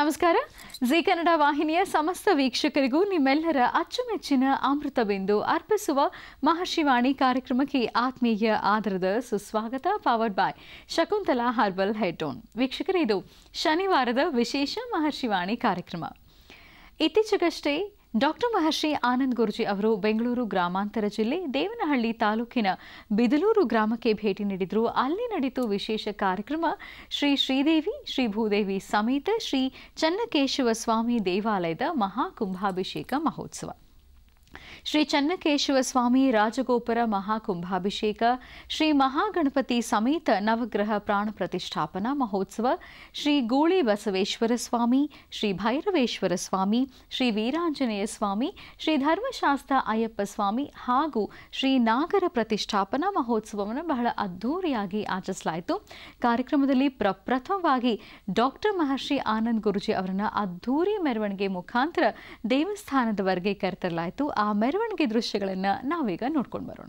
ನಮಸ್ಕಾರ ಜಿ ಕನ್ನಡ ವಾಹಿನಿಯ ಸಮಸ್ತ ವೀಕ್ಷಕರಿಗೂ ನಿಮ್ಮೆಲ್ಲರ ಅಚ್ಚುಮೆಚ್ಚಿನ ಅಮೃತ ಬಿಂದು ಅರ್ಪಿಸುವ ಮಹರ್ಷಿವಾಣಿ ಕಾರ್ಯಕ್ರಮಕ್ಕೆ ಆತ್ಮೀಯ ಆದರದ ಸುಸ್ವಾಗತ ಪವರ್ಡ್ ಬಾಯ್ ಶಕುಂತಲಾ ಹರ್ಬಲ್ ಹೆಡ್ಡೋನ್ ವೀಕ್ಷಕರೇ ಇದು ಶನಿವಾರದ ವಿಶೇಷ ಮಹರ್ಷಿವಾಣಿ ಕಾರ್ಯಕ್ರಮ ಇತ್ತೀಚೆಗಷ್ಟೇ ಡಾಕ್ಟರ್ ಮಹರ್ಷಿ ಆನಂದ್ ಗುರುಜಿ ಅವರು ಬೆಂಗಳೂರು ಗ್ರಾಮಾಂತರ ಜಿಲ್ಲೆ ದೇವನಹಳ್ಳಿ ತಾಲೂಕಿನ ಬಿದಲೂರು ಗ್ರಾಮಕ್ಕೆ ಭೇಟಿ ನೀಡಿದ್ರು ಅಲ್ಲಿ ನಡೀತು ವಿಶೇಷ ಕಾರ್ಯಕ್ರಮ ಶ್ರೀ ಶ್ರೀದೇವಿ ಶ್ರೀ ಭೂದೇವಿ ಸಮೇತ ಶ್ರೀ ಚನ್ನಕೇಶವ ಸ್ವಾಮಿ ದೇವಾಲಯದ ಮಹಾಕುಂಭಾಭಿಷೇಕ ಮಹೋತ್ಸವ ಶ್ರೀ ಚನ್ನಕೇಶವ ಸ್ವಾಮಿ ರಾಜಗೋಪುರ ಮಹಾಕುಂಭಾಭಿಷೇಕ ಶ್ರೀ ಮಹಾಗಣಪತಿ ಸಮೇತ ನವಗ್ರಹ ಪ್ರಾಣ ಪ್ರತಿಷ್ಠಾಪನಾ ಮಹೋತ್ಸವ ಶ್ರೀ ಗೂಳಿ ಬಸವೇಶ್ವರ ಸ್ವಾಮಿ ಶ್ರೀ ಭೈರವೇಶ್ವರ ಸ್ವಾಮಿ ಶ್ರೀ ವೀರಾಂಜನೇಯ ಸ್ವಾಮಿ ಶ್ರೀ ಧರ್ಮಶಾಸ್ತ್ರ ಅಯ್ಯಪ್ಪ ಸ್ವಾಮಿ ಹಾಗೂ ಶ್ರೀ ನಾಗರ ಪ್ರತಿಷ್ಠಾಪನಾ ಮಹೋತ್ಸವವನ್ನು ಬಹಳ ಅದ್ಧೂರಿಯಾಗಿ ಆಚರಿಸಲಾಯಿತು ಕಾರ್ಯಕ್ರಮದಲ್ಲಿ ಪ್ರಪ್ರಥಮವಾಗಿ ಡಾಕ್ಟರ್ ಮಹರ್ಷಿ ಆನಂದ್ ಗುರುಜಿ ಅವರನ್ನ ಅದ್ಧೂರಿ ಮೆರವಣಿಗೆ ಮುಖಾಂತರ ದೇವಸ್ಥಾನದವರೆಗೆ ಕರೆತರಲಾಯಿತು ಆ ಮೆರವಣಿಗೆ ದೃಶ್ಯಗಳನ್ನು ನಾವೀಗ ನೋಡ್ಕೊಂಡು ಬರೋಣ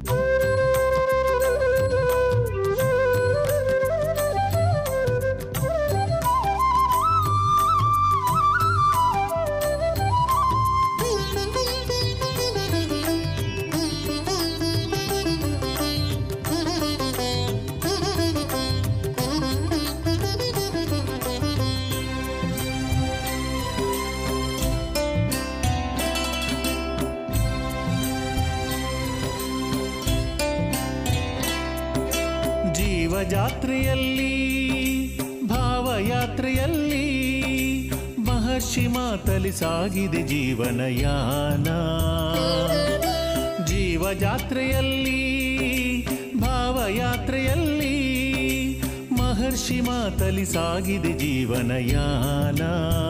ಜೀವಜಾತ್ರೆಯಲ್ಲಿ ಭಾವಯಾತ್ರೆಯಲ್ಲಿ ಮಹರ್ಷಿ ಮಾತಲಿ ಸಾಗಿದೆ ಜೀವನಯಾನ ಜೀವಜಾತ್ರೆಯಲ್ಲಿ ಭಾವಯಾತ್ರೆಯಲ್ಲಿ ಮಹರ್ಷಿ ಮಾತಲಿ ಸಾಗಿದೆ ಜೀವನಯಾನ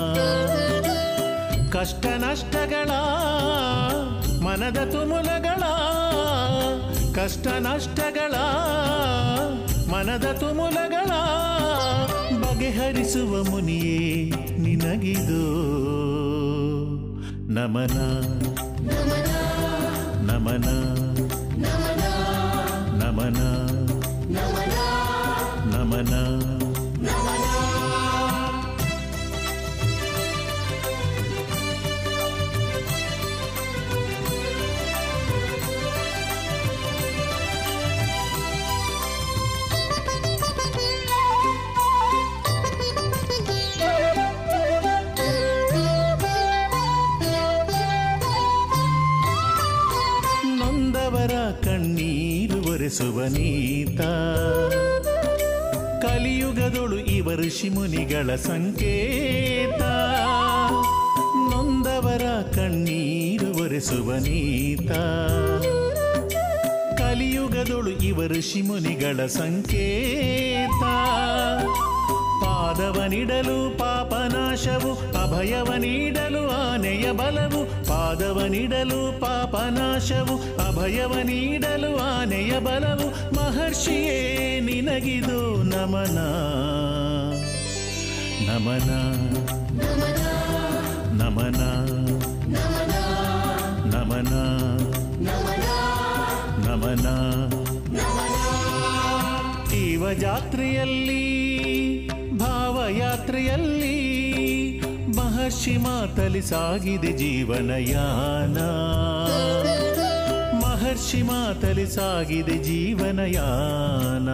ಕಷ್ಟ ನಷ್ಟಗಳ ಮನದ ತುಮುಲಗಳ ಕಷ್ಟ ನಷ್ಟಗಳ ಮನದ ತುಮುಲಗಳ ಬಗೆಹರಿಸುವ ಮುನಿಯೇ ನಿನಗಿದು ನಮನ ನಮನ ನಮನ ನಮನ ನೊಂದವರ ಕಣ್ಣೀರು ಒರೆಸುವ ನೀತ ಕಲಿಯುಗದೊಳು ಇವ ಋಷಿಮುನಿಗಳ ಸಂಕೇತ ನೊಂದವರ ಕಣ್ಣೀರು ಒರೆಸುವ ನೀತ ಕಲಿಯುಗದೊಳು ಇವ ಋಷಿಮುನಿಗಳ ಸಂಕೇತ ಪಾದವ ನೀಡಲು ಪಾಪನಾಶವು ಅಭಯವ ನೀಡಲು ಆನೆಯ ಬಲವು ಪಾದವ ನೀಡಲು ಪಾಪನಾಶವು ಅಭಯವ ನೀಡಲು ಆನೆಯ ಬಲವು ಮಹರ್ಷಿಯೇ ನಿನಗಿದು ನಮನ ನಮನ ನಮನ ನಮನ ನಮನ ಜೀವ ಜಾತ್ರೆಯಲ್ಲಿ ಭಾವಯಾತ್ರೆಯಲ್ಲಿ ಮಹರ್ಷಿ ಮಾತಲಿ ಸಾಗಿದೆ ಜೀವನಯಾನ ಮಹರ್ಷಿ ಮಾತಲಿ ಸಾಗಿದೆ ಜೀವನಯಾನ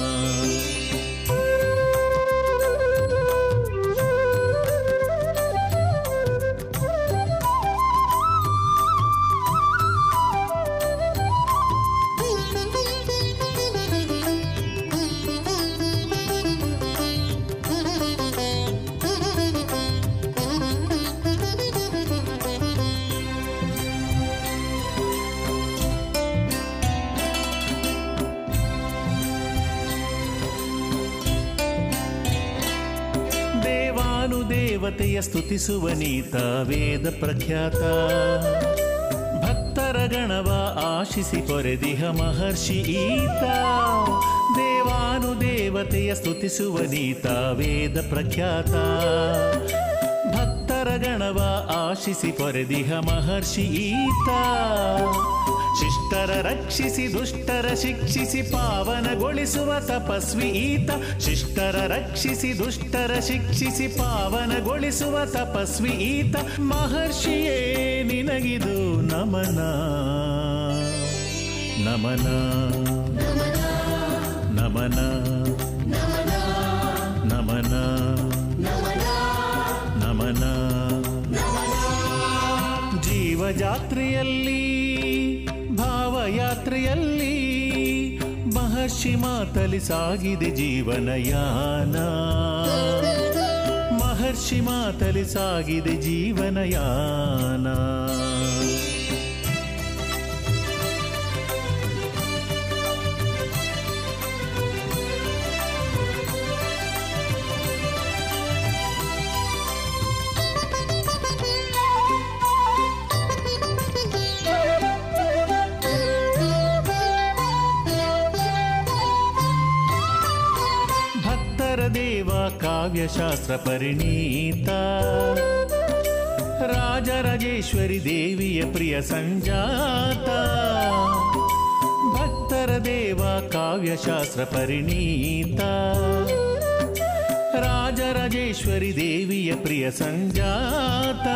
ದೇವಾನು ದೇವತೆಯ ಸ್ತುತಿಸುವ ನೀತ ವೇದ ಪ್ರಖ್ಯಾತ ಭಕ್ತರ ಗಣವ ಆಶಿಸಿ ಪೊರೆದಿಹ ಮಹರ್ಷಿ ಈತ ದೇವಾನು ದೇವತೆಯ ಸ್ತುತಿಸುವ ನೀತ ವೇದ ಪ್ರಖ್ಯಾತ ಭಕ್ತರ ಗಣವ ಆಶಿಸಿ ಪೊರೆದಿಹ ಮಹರ್ಷಿ ಈತ ಶಿಷ್ಟರ ರಕ್ಷಿಸಿ ದುಷ್ಟರ ಶಿಕ್ಷಿಸಿ ಪಾವನಗೊಳಿಸುವ ತಪಸ್ವಿ ಈತ ಶಿಷ್ಟರ ರಕ್ಷಿಸಿ ದುಷ್ಟರ ಶಿಕ್ಷಿಸಿ ಪಾವನಗೊಳಿಸುವ ತಪಸ್ವಿ ಈತ ಮಹರ್ಷಿಯೇ ನಿನಗಿದು ನಮನ ನಮನ ನಮನ ನಮನ ನಮನ ಜೀವಜಾತ್ರೆಯಲ್ಲಿ ಭಾವಯಾತ್ರೆಯಲ್ಲಿ ಮಹರ್ಷಿ ಮಾತಲಿ ಸಾಗಿದೆ ಜೀವನಯಾನ ಮಹರ್ಷಿ ಮಾತಲಿ ಸಾಗಿದೆ ಜೀವನಯಾನ ಭಕ್ತರ ದೇವ ಕಾವ್ಯಶಾಸ್ತ್ರ ಪರಿಣೀತ ರಾಜರಾಜೇಶ್ವರಿ ದೇವಿಯ ಪ್ರಿಯ ಸಂಜಾತ ಭಕ್ತರ ದೇವ ಕಾವ್ಯಶಾಸ್ತ್ರ ಪರಿಣೀತ ರಾಜರಾಜೇಶ್ವರಿ ದೇವಿಯ ಪ್ರಿಯ ಸಂಜಾತ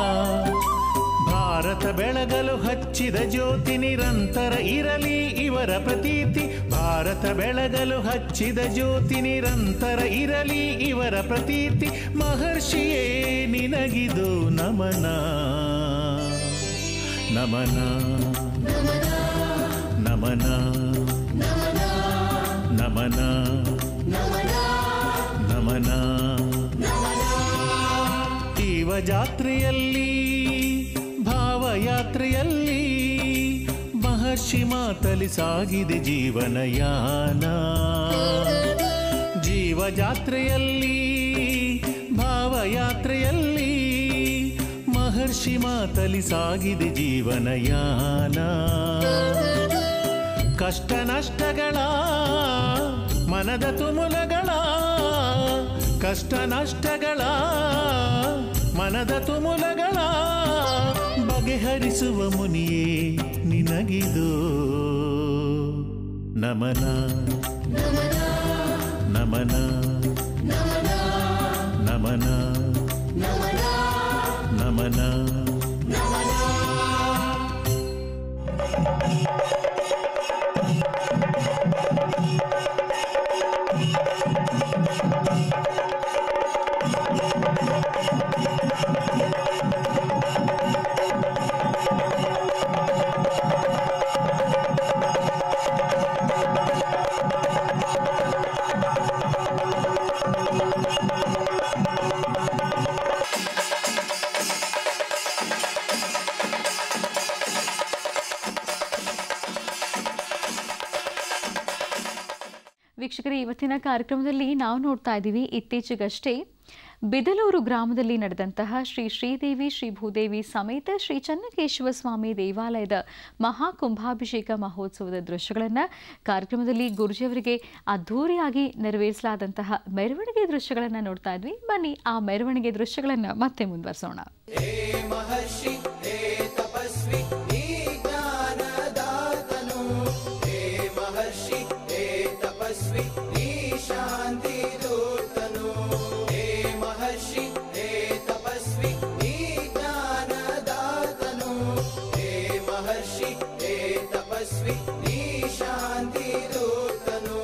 ಭಾರತ ಬೆಳಗಲು ಹಚ್ಚಿದ ಜ್ಯೋತಿ ನಿರಂತರ ಇರಲಿ ಇವರ ಪ್ರತೀತಿ ಭಾರತ ಬೆಳಗಲು ಹಚ್ಚಿದ ಜ್ಯೋತಿ ನಿರಂತರ ಇರಲಿ ಇವರ ಪ್ರತೀತಿ ಮಹರ್ಷಿಯೇ ನಿನಗಿದು ನಮನ ನಮನ ನಮನ ನಮನ ನಮನ ಜೀವ ಜಾತ್ರೆಯಲ್ಲಿ ಭಾವಯಾತ್ರೆಯಲ್ಲಿ ಮಹರ್ಷಿ ಮಾತಲಿ ಸಾಗಿದೆ ಜೀವನಯಾನ ಜೀವ ಜಾತ್ರೆಯಲ್ಲಿ ಭಾವಯಾತ್ರೆಯಲ್ಲಿ ಮಹರ್ಷಿ ಮಾತಲಿ ಸಾಗಿದೆ ಜೀವನಯಾನ ಕಷ್ಟ ನಷ್ಟಗಳ ಮನದ ತುಮುಲಗಳ ಕಷ್ಟ ನಷ್ಟಗಳ ಮನದ ತುಮುಲಗಳ ಬಗೆಹರಿಸುವ ಮುನಿಯೇ ನಿನಗಿದು ನಮನ ನಮನ ನಮನ ನಮನ ವೀಕ್ಷಕರೇ ಇವತ್ತಿನ ಕಾರ್ಯಕ್ರಮದಲ್ಲಿ ನಾವು ನೋಡ್ತಾ ಇದ್ದೀವಿ ಇತ್ತೀಚೆಗಷ್ಟೇ ಬಿದಲೂರು ಗ್ರಾಮದಲ್ಲಿ ನಡೆದಂತಹ ಶ್ರೀ ಶ್ರೀದೇವಿ ಶ್ರೀ ಭೂದೇವಿ ಸಮೇತ ಶ್ರೀ ಚನ್ನಕೇಶವ ಸ್ವಾಮಿ ದೇವಾಲಯದ ಮಹಾಕುಂಭಾಭಿಷೇಕ ಮಹೋತ್ಸವದ ದೃಶ್ಯಗಳನ್ನು ಕಾರ್ಯಕ್ರಮದಲ್ಲಿ ಗುರುಜಿಯವರಿಗೆ ಅದ್ಧೂರಿಯಾಗಿ ನೆರವೇರಿಸಲಾದಂತಹ ಮೆರವಣಿಗೆ ದೃಶ್ಯಗಳನ್ನು ನೋಡ್ತಾ ಇದ್ವಿ ಬನ್ನಿ ಆ ಮೆರವಣಿಗೆ ದೃಶ್ಯಗಳನ್ನು ಮತ್ತೆ ಮುಂದುವರಿಸೋಣ महर्षि हे तपस्वि हे ज्ञानदातनु हे महर्षि हे तपस्वि हे शान्तिदूतनु हे महर्षि हे तपस्वि हे ज्ञानदातनु हे महर्षि हे तपस्वि हे शान्तिदूतनु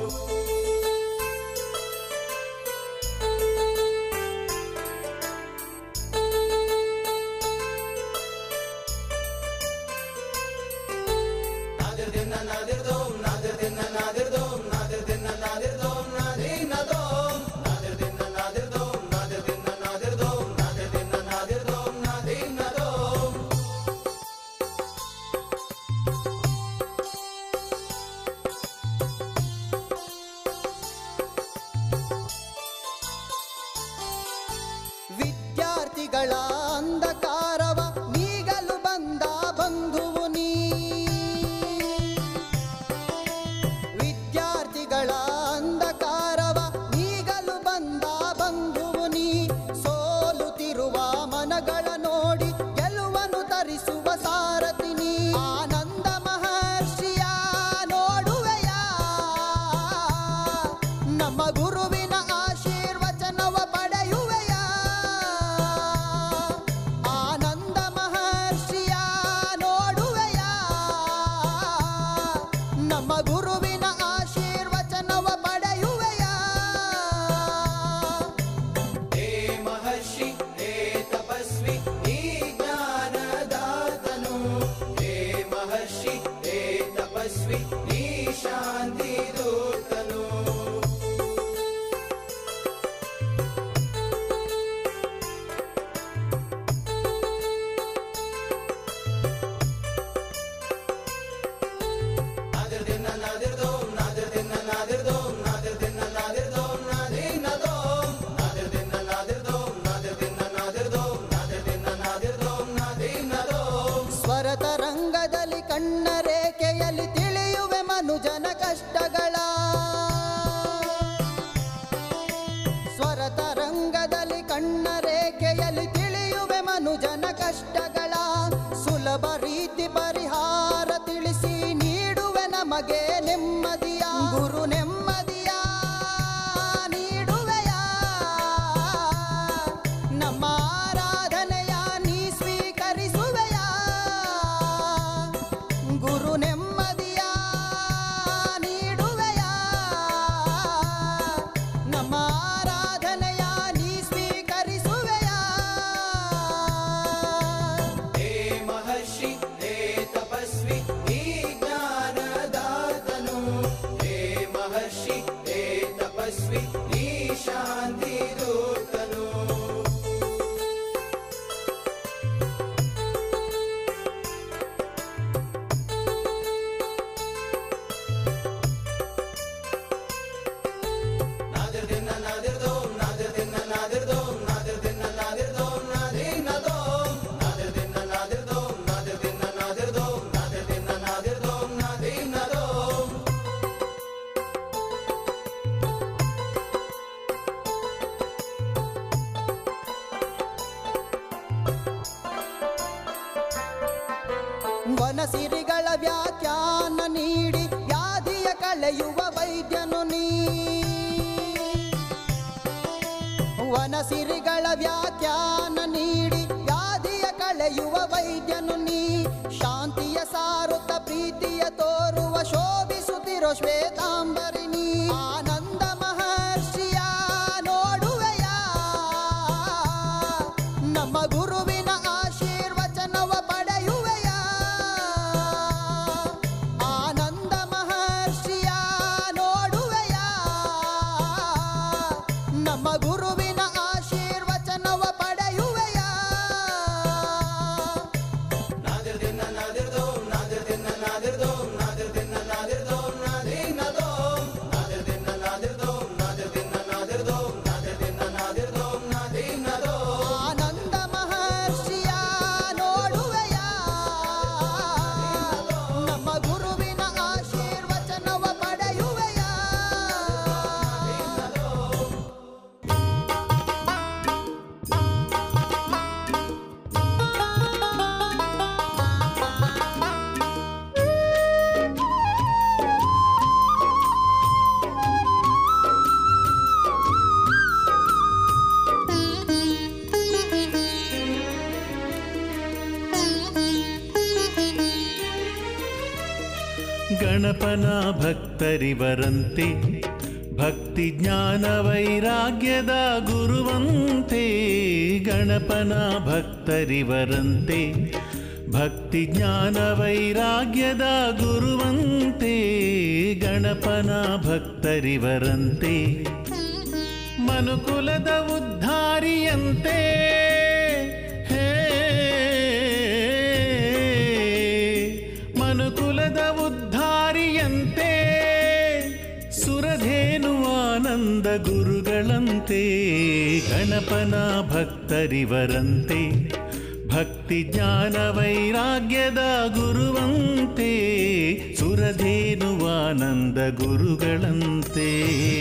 ವಿದ್ಯಾರ್ಥಿಗಳ ಅಂಧಕಾರವ ನೀಗಲು ಬಂದ ಬಂಧುವು ನೀ ಹೇ ತಪಸ್ವಿ ನೀ ಶಾಂತಿ ದೂತನು ಸ್ವರತ ರಂಗದಲ್ಲಿ ಕಣ್ಣ ರೇಖೆಯಲ್ಲಿ ತಿಳಿಯುವೆ ಮನುಜನ ಕಷ್ಟಗಳ ಸ್ವರತ ರಂಗದಲ್ಲಿ ಕಣ್ಣ ರೇಖೆಯಲ್ಲಿ ತಿಳಿಯುವೆ ಮನುಜನ ಕಷ್ಟಗಳ ಸುಲಭ ರೀತಿ ಪರಿಹಾರ ತಿಳಿಸಿ ನೀಡುವೆ ನಮಗೆ ನೆಮ್ಮದಿಯ ಗುರು ನೆಮ್ಮದಿಯ ನೀಡುವೆಯ ನಮ್ಮ ಆರಾಧನೆಯ ನೀ ಸ್ವೀಕರಿಸುವೆಯ ಗುರು ನೆಮ್ಮದಿಯ ನೀಡುವೆಯ ನಮ್ಮ ಆರಾಧನೆಯ ನೀ ಸ್ವೀಕರಿಸುವೆಯ ಹೇ ಮಹರ್ಷಿ ಹೇ ತಪಸ್ವಿ ನೀ ಜ್ಞಾನದಾತನು ಹೇ ಮಹರ್ಷಿ ಹೇ ತಪಸ್ವಿ ನೀ ಶಾಂತಿ ದೂತನು ವನಸಿರಿಗಳ ವ್ಯಾಖ್ಯಾನ ನೀಡಿ ವ್ಯಾಧಿಯ ಕಳೆಯುವ ವೈದ್ಯನು ನೀ ವನಸಿರಿಗಳ ವ್ಯಾಖ್ಯಾನ ನೀಡಿ ವ್ಯಾಧಿಯ ಕಳೆಯುವ ವೈದ್ಯನು ನೀ ಶಾಂತಿಯ ಸಾರುತ್ತ ಪ್ರೀತಿಯ ತೋರುವ ಶೋಭಿಸುತ್ತಿರೋ ಶ್ವೇತಾಂಬರಿನಿ ಆನಂದ ಮಹರ್ಷಿಯ ನೋಡುವೆಯ ನಮ್ಮ ಗುರುವಿನ ಆಶೀರ್ವಚನವ ಪಡೆಯುವೆಯ ಆನಂದ ಮಹರ್ಷಿಯ ನೋಡುವೆಯ ನಮ್ಮ ಗುರುವಿನ ಆಶೀರ್ವಚನವ ಪಡೆಯುವೆಯ ಆನಂದ ಮಹರ್ಷಿಯ ನೋಡುವೆಯ ನಮ್ಮ ಗುರುವಿನ ಆಶೀರ್ವಚನವ ಪಡೆಯುವೆಯ ಗಣಪನ ಭಕ್ತರಿವರಂತೆ ಭಕ್ತಿ ಜ್ಞಾನ ವೈರಾಗ್ಯದ ಗುರುವಂತೆ ಗಣಪನ ಭಕ್ತರಿವರಂತೆ ಭಕ್ತಿ ಜ್ಞಾನ ವೈರಾಗ್ಯದ ಗುರುವಂತೆ ಗಣಪನ ಭಕ್ತರಿವರಂತೆ ಮನುಕುಲದ ಉದ್ಧಾರಿಯಂತೆ ಹೇ ಮನುಕುಲದ ಉದ್ಧಾರಿಯಂತೆ ಸುರಧೇನು ಆನಂದ ಗುರುಗಳಂತೆ ಗಣಪನ ಭಕ್ತರಿವರಂತೆ ಭಕ್ತಿ ಜ್ಞಾನ ವೈರಾಗ್ಯದ ಗುರುವಂತೆ ಸುರಧೇನು ಆನಂದ ಗುರುಗಳಂತೆ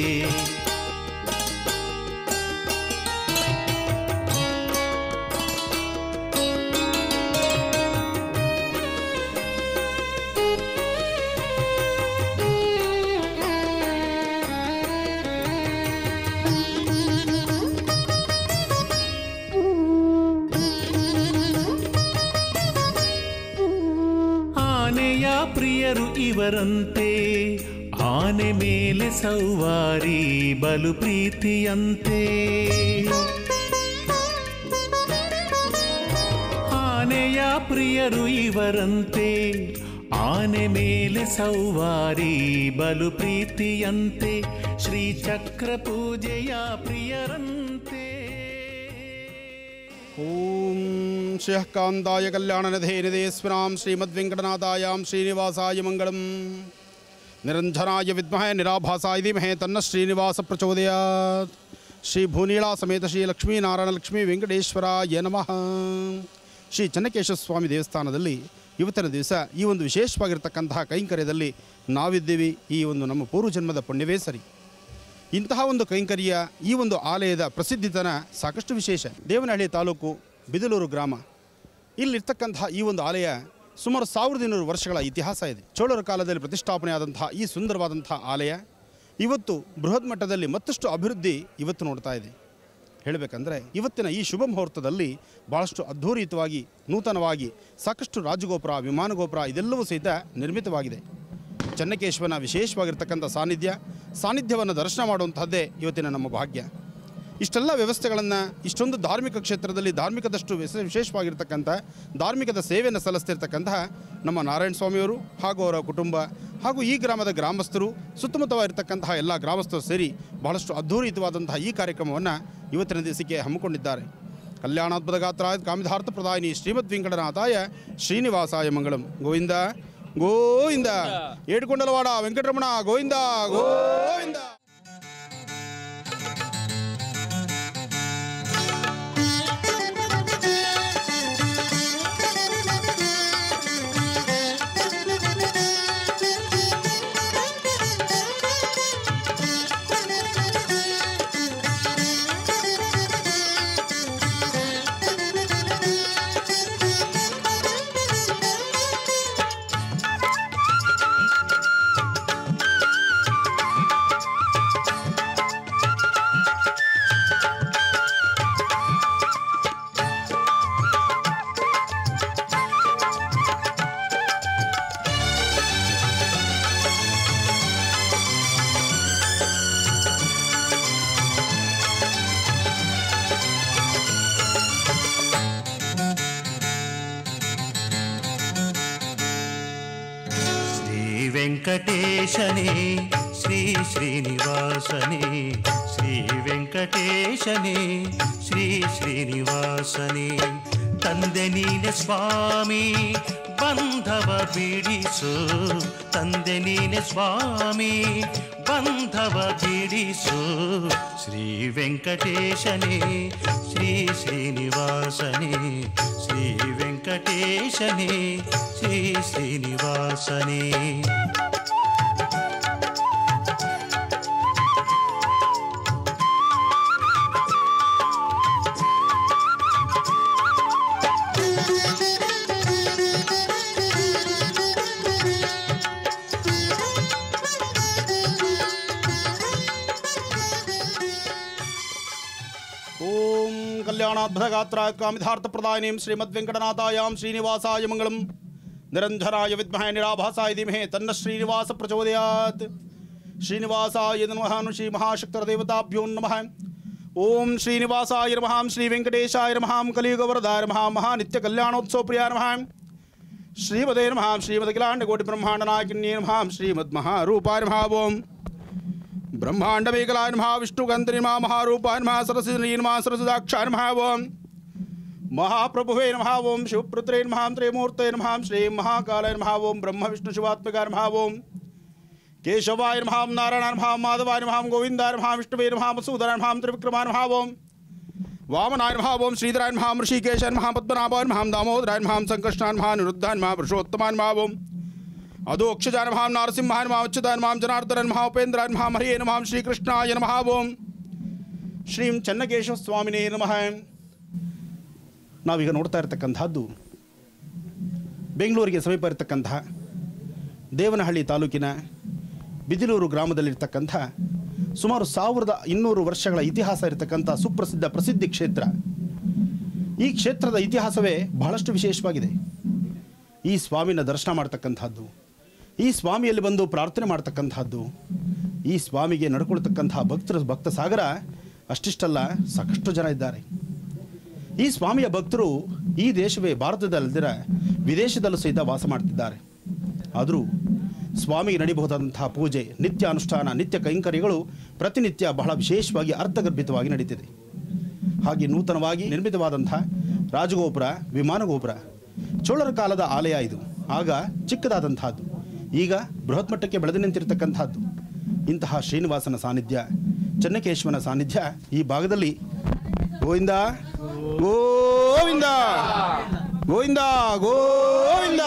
ಆನೆಯ ಪ್ರಿಯರು ಇವರಂತೆ ಆನೆ ಮೇಲೆ ಸೌವಾರಿ ಬಲು ಪ್ರೀತಿಯಂತೆ ಆನೆಯ ಪ್ರಿಯರು ಇವರಂತೆ ಆನೆ ಮೇಲೆ ಸೌವಾರಿ ಬಲು ಪ್ರೀತಿಯಂತೆ ಶ್ರೀಚಕ್ರ ಪೂಜೆಯ ಪ್ರಿಯರಂತೆ ಓಂ ಶ್ರೀಃ ಕಾಂದಾಯ ಕಲ್ಯಾಣನಿಧೇ ನಿಧೇಸ್ವರಾಂ ಶ್ರೀಮದ್ವೆಂಕಟನಾಥಾಯಾಂ ಶ್ರೀನಿವಾಸಾಯ ಮಂಗಳಂ ನಿರಂಜನಾಯ ವಿದ್ಮಹೇ ನಿರಾಭಾಸಾಯ ಧೀಮಹೇ ತನ್ನ ಶ್ರೀನಿವಾಸ ಪ್ರಚೋದಯಾತ್ ಶ್ರೀ ಭೂನೀಳಾ ಸಮೇತ ಶ್ರೀ ಲಕ್ಷ್ಮೀನಾರಾಯಣ ಲಕ್ಷ್ಮೀ ವೆಂಕಟೇಶ್ವರಾಯ ನಮಃ ಶ್ರೀ ಚನ್ನಕೇಶ್ವರ ಸ್ವಾಮಿ ದೇವಸ್ಥಾನದಲ್ಲಿ ಇವತ್ತಿನ ದಿವಸ ಈ ಒಂದು ವಿಶೇಷವಾಗಿರ್ತಕ್ಕಂತಹ ಕೈಂಕರ್ಯದಲ್ಲಿ ನಾವಿದ್ದೀವಿ ಈ ಒಂದು ನಮ್ಮ ಪೂರ್ವಜನ್ಮದ ಪುಣ್ಯವೇ ಸರಿ ಇಂತಹ ಒಂದು ಕೈಂಕರ್ಯ ಈ ಒಂದು ಆಲಯದ ಪ್ರಸಿದ್ಧಿತನ ಸಾಕಷ್ಟು ವಿಶೇಷ ದೇವನಹಳ್ಳಿ ತಾಲೂಕು ಬಿದಲೂರು ಗ್ರಾಮ ಇಲ್ಲಿರ್ತಕ್ಕಂತಹ ಈ ಒಂದು ಆಲಯ ಸುಮಾರು ಸಾವಿರದ ಇನ್ನೂರು ವರ್ಷಗಳ ಇತಿಹಾಸ ಇದೆ ಚೋಳರ ಕಾಲದಲ್ಲಿ ಪ್ರತಿಷ್ಠಾಪನೆಯಾದಂತಹ ಈ ಸುಂದರವಾದಂತಹ ಆಲಯ ಇವತ್ತು ಬೃಹತ್ ಮಟ್ಟದಲ್ಲಿ ಮತ್ತಷ್ಟು ಅಭಿವೃದ್ಧಿ ಇವತ್ತು ನೋಡ್ತಾ ಇದೆ ಹೇಳಬೇಕಂದ್ರೆ ಇವತ್ತಿನ ಈ ಶುಭ ಮುಹೂರ್ತದಲ್ಲಿ ಭಾಳಷ್ಟು ಅದ್ಧೂರಿತವಾಗಿ ನೂತನವಾಗಿ ಸಾಕಷ್ಟು ರಾಜಗೋಪುರ ವಿಮಾನ ಗೋಪುರ ಇದೆಲ್ಲವೂ ಸಹಿತ ನಿರ್ಮಿತವಾಗಿದೆ ಚನ್ನಕೇಶ್ವರನ ವಿಶೇಷವಾಗಿರ್ತಕ್ಕಂಥ ಸಾನ್ನಿಧ್ಯ ಸಾನ್ನಿಧ್ಯವನ್ನು ದರ್ಶನ ಮಾಡುವಂತಹದ್ದೇ ಇವತ್ತಿನ ನಮ್ಮ ಭಾಗ್ಯ ಇಷ್ಟೆಲ್ಲ ವ್ಯವಸ್ಥೆಗಳನ್ನು ಇಷ್ಟೊಂದು ಧಾರ್ಮಿಕ ಕ್ಷೇತ್ರದಲ್ಲಿ ಧಾರ್ಮಿಕದಷ್ಟು ವಿಶೇ- ವಿಶೇಷವಾಗಿರ್ತಕ್ಕಂಥ ಧಾರ್ಮಿಕದ ಸೇವೆಯನ್ನು ಸಲ್ಲಿಸ್ತಿರ್ತಕ್ಕಂತಹ ನಮ್ಮ ನಾರಾಯಣ ಸ್ವಾಮಿಯವರು ಹಾಗೂ ಅವರ ಕುಟುಂಬ ಹಾಗೂ ಈ ಗ್ರಾಮದ ಗ್ರಾಮಸ್ಥರು ಸುತ್ತಮುತ್ತವಾಗಿರ್ತಕ್ಕಂತಹ ಎಲ್ಲ ಗ್ರಾಮಸ್ಥರು ಸೇರಿ ಬಹಳಷ್ಟು ಅದ್ಧೂರಿತವಾದಂತಹ ಈ ಕಾರ್ಯಕ್ರಮವನ್ನು ಇವತ್ತಿನ ದಿವಸಕ್ಕೆ ಹಮ್ಮಿಕೊಂಡಿದ್ದಾರೆ ಕಲ್ಯಾಣಾತ್ಮದ ಗಾತ್ರ ಕಾಮಿಧಾರ್ಥ ಪ್ರದಾಯಿನಿ ಶ್ರೀಮದ್ ವೆಂಕಟನಾಥಾಯ ಶ್ರೀನಿವಾಸಾಯ ಮಂಗಳಂ ಗೋವಿಂದ ಗೋವಿಂದ ಏಡ್ಕೊಂಡಲವಾಡ ವೆಂಕಟರಮಣ ಗೋವಿಂದ ಗೋವಿಂದ ಶ್ರೀ ವೆಂಕಟೇಶನೇ ಶ್ರೀ ಶ್ರೀನಿವಾಸನೇ ಶ್ರೀ ವೆಂಕಟೇಶನೇ ಶ್ರೀ ಶ್ರೀನಿವಾಸನೇ ತಂದೆ ನೀನೆ ಸ್ವಾಮಿ ಬಂಧವ ಬಿಡಿಸು ತಂದೆ ನೀನೆ ಸ್ವಾಮಿ ಬಂಧವ ಬಿಡಿಸು ಶ್ರೀ ವೆಂಕಟೇಶನೇ ಶ್ರೀ ಶ್ರೀನಿವಾಸನೇ ಶ್ರೀ ವೆಂಕಟೇಶನೇ ಶ್ರೀ ಶ್ರೀನಿವಾಸನೇ ಓಂ ಕಲ್ಯಾಣಾದ್ಭುತಗಾತ್ರ ಕಾಮಿಧಾರ್ಥ ಪ್ರದಾಯಿನೀಂ ಶ್ರೀಮದ್ ವೆಂಕಟನಾಥಾಯಾಂ ಶ್ರೀನಿವಾಸಾಯ ಮಂಗಳಂ ನಿರಂಜನಾಯ ವಿದ್ಮಹೇ ನಿರಾಭಾಸಾಯ ಧೀಮಹೇ ತನ್ನ ಶ್ರೀನಿವಾಸ ಪ್ರಚೋದಯಾತ್ ಶ್ರೀನಿವಾಸಾಯ ನಮಃ ಶ್ರೀ ಮಹಾಶಕ್ತರ ದೇವತಾಭ್ಯೋ ನಮಃ ಓಂ ಶ್ರೀನಿವಾಸಾಯ ನಮಃ ಶ್ರೀ ವೆಂಕಟೇಶಾಯ ನಮಃ ಕಲಿಯುಗವರದಾಯ ನಮಃ ಮಹಾನಿತ್ಯ ಕಲ್ಯಾಣೋತ್ಸವ ಪ್ರಿಯ ನಮಃ ಶ್ರೀಮದೇ ನಮಃ ಶ್ರೀಮದಖಿಲಾಂಡ ಕೋಟಿ ಬ್ರಹ್ಮಾಂಡ ನಾಯಕಿನ್ಯೇ ನಮಃ ಶ್ರೀಮದ್ ಮಹಾರೂಪಾಯ ನಮಃ ಓಂ ಬ್ರಹ್ಮಾಂಡ ಮೇಘಲಾಯ ನಮಃ ವಿಷ್ಣುಗಂಧಿ ನಮಃ ಮಹಾರೂಪಾಯ ನಮಃ ಸರಸ್ವತಿ ನಮಃ ಸರಸ್ವದಾಕ್ಷಾಯ ನಮಃ ಓಂ ಮಹಾಪ್ರಭುವೇ ನಮಃ ಓಂ ಶಿವಪುತ್ರೇ ನಮಃ ತ್ರಯಮೂರ್ತೆ ನಮಃ ಶ್ರೀ ಮಹಾಕಾಲಾಯ ನಮಃ ಓಂ ಬ್ರಹ್ಮ ವಿಷ್ಣು ಶಿವಾತ್ಮಕಾಯ ನಮಃ ಓಂ ಕೇಶವಾಯ ನಮಃ ನಾರಾಯಣ ನಮಃ ಮಾಧವಾಯ ನಮಃ ಗೋವಿಂದಾಯ ನಮಃ ವಿಷ್ಣುವೇ ನಮಃ ಮಸೂದರಾಯ ನಮಃ ತ್ರಿವಿಕ್ರಮಾಯ ನಮಃ ಓಂ ವಾಮನಾಯ ನಮಃ ಓಂ ಶ್ರೀಧರಾಯ ನಮಃ ಋಷಿಕೇಶಾಯ ನಮಃ ಪದ್ಮನಾಭಾಯ ನಮಃ ದಾಮೋದರಾಯ ನಮಃ ಸಂಕರ್ಷಣಾಯ ನಮಃ ನಿರುದ್ಧಾಯ ನಮಃ ಪುರುಷೋತ್ತಮಾಯ ನಮಃ ಓಂ ಅದು ಅಕ್ಷಜಾಯ ನಮಃ ನಾರಸಿಂಹಾಯ ನಮಃ ಅಚ್ಯುತಾಯ ನಮಃ ಜನಾರ್ದನ ನಮಃ ಉಪೇಂದ್ರಾಯ ನಮಃ ಹರಿಯೇ ನಮಃ ಶ್ರೀಕೃಷ್ಣಾಯ ನಮಃ ಓಂ ಶ್ರೀಂ ಚನ್ನಕೇಶವ ಸ್ವಾಮಿನೇ ನಮಃ ನಾವೀಗ ನೋಡ್ತಾ ಇರತಕ್ಕಂಥದ್ದು ಬೆಂಗಳೂರಿಗೆ ಸಮೀಪ ಇರತಕ್ಕಂತಹ ದೇವನಹಳ್ಳಿ ತಾಲೂಕಿನ ಬಿದಿಲೂರು ಗ್ರಾಮದಲ್ಲಿರ್ತಕ್ಕಂಥ ಸುಮಾರು ಸಾವಿರದ ಇನ್ನೂರು ವರ್ಷಗಳ ಇತಿಹಾಸ ಇರತಕ್ಕಂಥ ಸುಪ್ರಸಿದ್ಧ ಪ್ರಸಿದ್ಧಿ ಕ್ಷೇತ್ರ ಈ ಕ್ಷೇತ್ರದ ಇತಿಹಾಸವೇ ಬಹಳಷ್ಟು ವಿಶೇಷವಾಗಿದೆ ಈ ಸ್ವಾಮಿನ ದರ್ಶನ ಮಾಡ್ತಕ್ಕಂಥದ್ದು ಈ ಸ್ವಾಮಿಯಲ್ಲಿ ಬಂದು ಪ್ರಾರ್ಥನೆ ಮಾಡ್ತಕ್ಕಂಥದ್ದು ಈ ಸ್ವಾಮಿಗೆ ನಡ್ಕೊಳ್ತಕ್ಕಂತಹ ಭಕ್ತರ ಭಕ್ತ ಸಾಗರ ಅಷ್ಟಿಷ್ಟಲ್ಲ ಸಾಕಷ್ಟು ಜನ ಇದ್ದಾರೆ ಈ ಸ್ವಾಮಿಯ ಭಕ್ತರು ಈ ದೇಶವೇ ಭಾರತದಲ್ಲದಿರ ವಿದೇಶದಲ್ಲೂ ಸಹಿತ ವಾಸ ಮಾಡ್ತಿದ್ದಾರೆ ಆದರೂ ಸ್ವಾಮಿಗೆ ನಡಿಬಹುದಾದಂತಹ ಪೂಜೆ ನಿತ್ಯ ಅನುಷ್ಠಾನ ನಿತ್ಯ ಕೈಂಕರ್ಯಗಳು ಪ್ರತಿನಿತ್ಯ ಬಹಳ ವಿಶೇಷವಾಗಿ ಅರ್ಥಗರ್ಭಿತವಾಗಿ ನಡೀತಿದೆ ಹಾಗೆ ನೂತನವಾಗಿ ನಿರ್ಮಿತವಾದಂಥ ರಾಜಗೋಪುರ ವಿಮಾನ ಗೋಪುರ ಚೋಳರ ಕಾಲದ ಆಲಯ ಇದು ಆಗ ಚಿಕ್ಕದಾದಂತಹದ್ದು ಈಗ ಬೃಹತ್ ಮಟ್ಟಕ್ಕೆ ಬೆಳೆದು ನಿಂತಿರತಕ್ಕಂಥದ್ದು ಇಂತಹ ಶ್ರೀನಿವಾಸನ ಸಾನ್ನಿಧ್ಯ ಚೆನ್ನಕೇಶವನ ಸಾನ್ನಿಧ್ಯ ಈ ಭಾಗದಲ್ಲಿ ಗೋವಿಂದ ಗೋವಿಂದ ಗೋವಿಂದ ಗೋವಿಂದ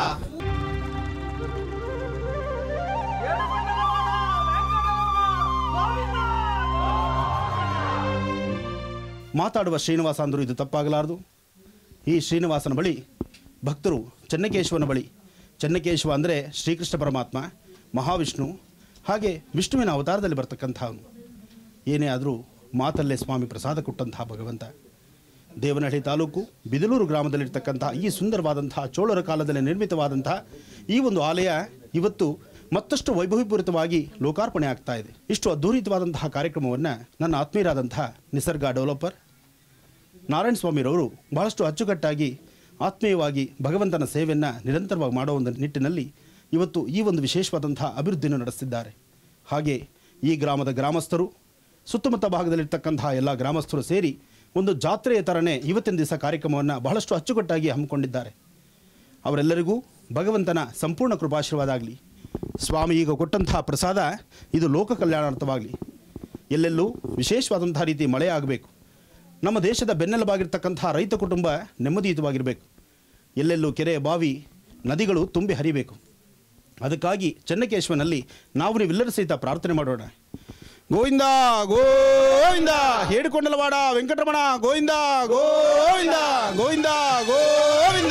ಮಾತಾಡುವ ಶ್ರೀನಿವಾಸ ಅಂದರೂ ಇದು ತಪ್ಪಾಗಲಾರದು ಈ ಶ್ರೀನಿವಾಸನ ಬಳಿ ಭಕ್ತರು ಚೆನ್ನಕೇಶವನ ಬಳಿ ಚೆನ್ನಕೇಶವ ಅಂದರೆ ಶ್ರೀಕೃಷ್ಣ ಪರಮಾತ್ಮ ಮಹಾವಿಷ್ಣು ಹಾಗೆ ವಿಷ್ಣುವಿನ ಅವತಾರದಲ್ಲಿ ಬರ್ತಕ್ಕಂಥವನು ಏನೇ ಆದರೂ ಮಾತಲ್ಲೇ ಸ್ವಾಮಿ ಪ್ರಸಾದ ಕೊಟ್ಟಂತಹ ಭಗವಂತ ದೇವನಹಳ್ಳಿ ತಾಲೂಕು ಬಿದಲೂರು ಗ್ರಾಮದಲ್ಲಿರ್ತಕ್ಕಂತಹ ಈ ಸುಂದರವಾದಂತಹ ಚೋಳರ ಕಾಲದಲ್ಲಿ ನಿರ್ಮಿತವಾದಂತಹ ಈ ಒಂದು ಆಲಯ ಇವತ್ತು ಮತ್ತಷ್ಟು ವೈಭವೀಪೂರಿತವಾಗಿ ಲೋಕಾರ್ಪಣೆ ಆಗ್ತಾ ಇದೆ ಇಷ್ಟು ಅದ್ಧೂರಿತವಾದಂತಹ ಕಾರ್ಯಕ್ರಮವನ್ನು ನನ್ನ ಆತ್ಮೀಯರಾದಂತಹ ನಿಸರ್ಗ ಡೆವಲಪರ್ ನಾರಾಯಣ ಸ್ವಾಮಿರವರು ಬಹಳಷ್ಟು ಅಚ್ಚುಕಟ್ಟಾಗಿ ಆತ್ಮೀಯವಾಗಿ ಭಗವಂತನ ಸೇವೆಯನ್ನು ನಿರಂತರವಾಗಿ ಮಾಡೋ ಒಂದು ನಿಟ್ಟಿನಲ್ಲಿ ಇವತ್ತು ಈ ಒಂದು ವಿಶೇಷವಾದಂತಹ ಅಭಿವೃದ್ಧಿಯನ್ನು ನಡೆಸಿದ್ದಾರೆ ಹಾಗೆ ಈ ಗ್ರಾಮದ ಗ್ರಾಮಸ್ಥರು ಸುತ್ತಮುತ್ತ ಭಾಗದಲ್ಲಿರ್ತಕ್ಕಂತಹ ಎಲ್ಲ ಗ್ರಾಮಸ್ಥರು ಸೇರಿ ಒಂದು ಜಾತ್ರೆಯ ಥರನೇ ಇವತ್ತಿನ ದಿವಸ ಕಾರ್ಯಕ್ರಮವನ್ನು ಬಹಳಷ್ಟು ಅಚ್ಚುಕಟ್ಟಾಗಿ ಹಮ್ಮಿಕೊಂಡಿದ್ದಾರೆ ಅವರೆಲ್ಲರಿಗೂ ಭಗವಂತನ ಸಂಪೂರ್ಣ ಕೃಪಾಶೀರ್ವಾದ ಆಗಲಿ ಸ್ವಾಮಿ ಈಗ ಕೊಟ್ಟಂತಹ ಪ್ರಸಾದ ಇದು ಲೋಕ ಕಲ್ಯಾಣಾರ್ಥವಾಗಲಿ ಎಲ್ಲೆಲ್ಲೂ ವಿಶೇಷವಾದಂತಹ ರೀತಿ ಮಳೆ ಆಗಬೇಕು ನಮ್ಮ ದೇಶದ ಬೆನ್ನೆಲುಬಾಗಿರ್ತಕ್ಕಂತಹ ರೈತ ಕುಟುಂಬ ನೆಮ್ಮದಿಯುತವಾಗಿರಬೇಕು ಎಲ್ಲೆಲ್ಲೂ ಕೆರೆ ಬಾವಿ ನದಿಗಳು ತುಂಬಿ ಹರಿಬೇಕು ಅದಕ್ಕಾಗಿ ಚೆನ್ನಕೇಶ್ವನಲ್ಲಿ ನಾವು ನೀವೆಲ್ಲರೂ ಸಹಿತ ಪ್ರಾರ್ಥನೆ ಮಾಡೋಣ ಗೋವಿಂದ ಗೋವಿಂದ ಹೇಳಿಕೊಂಡಲವಾಡ ವೆಂಕಟರಮಣ ಗೋವಿಂದ ಗೋವಿಂದ ಗೋವಿಂದ ಗೋವಿಂದ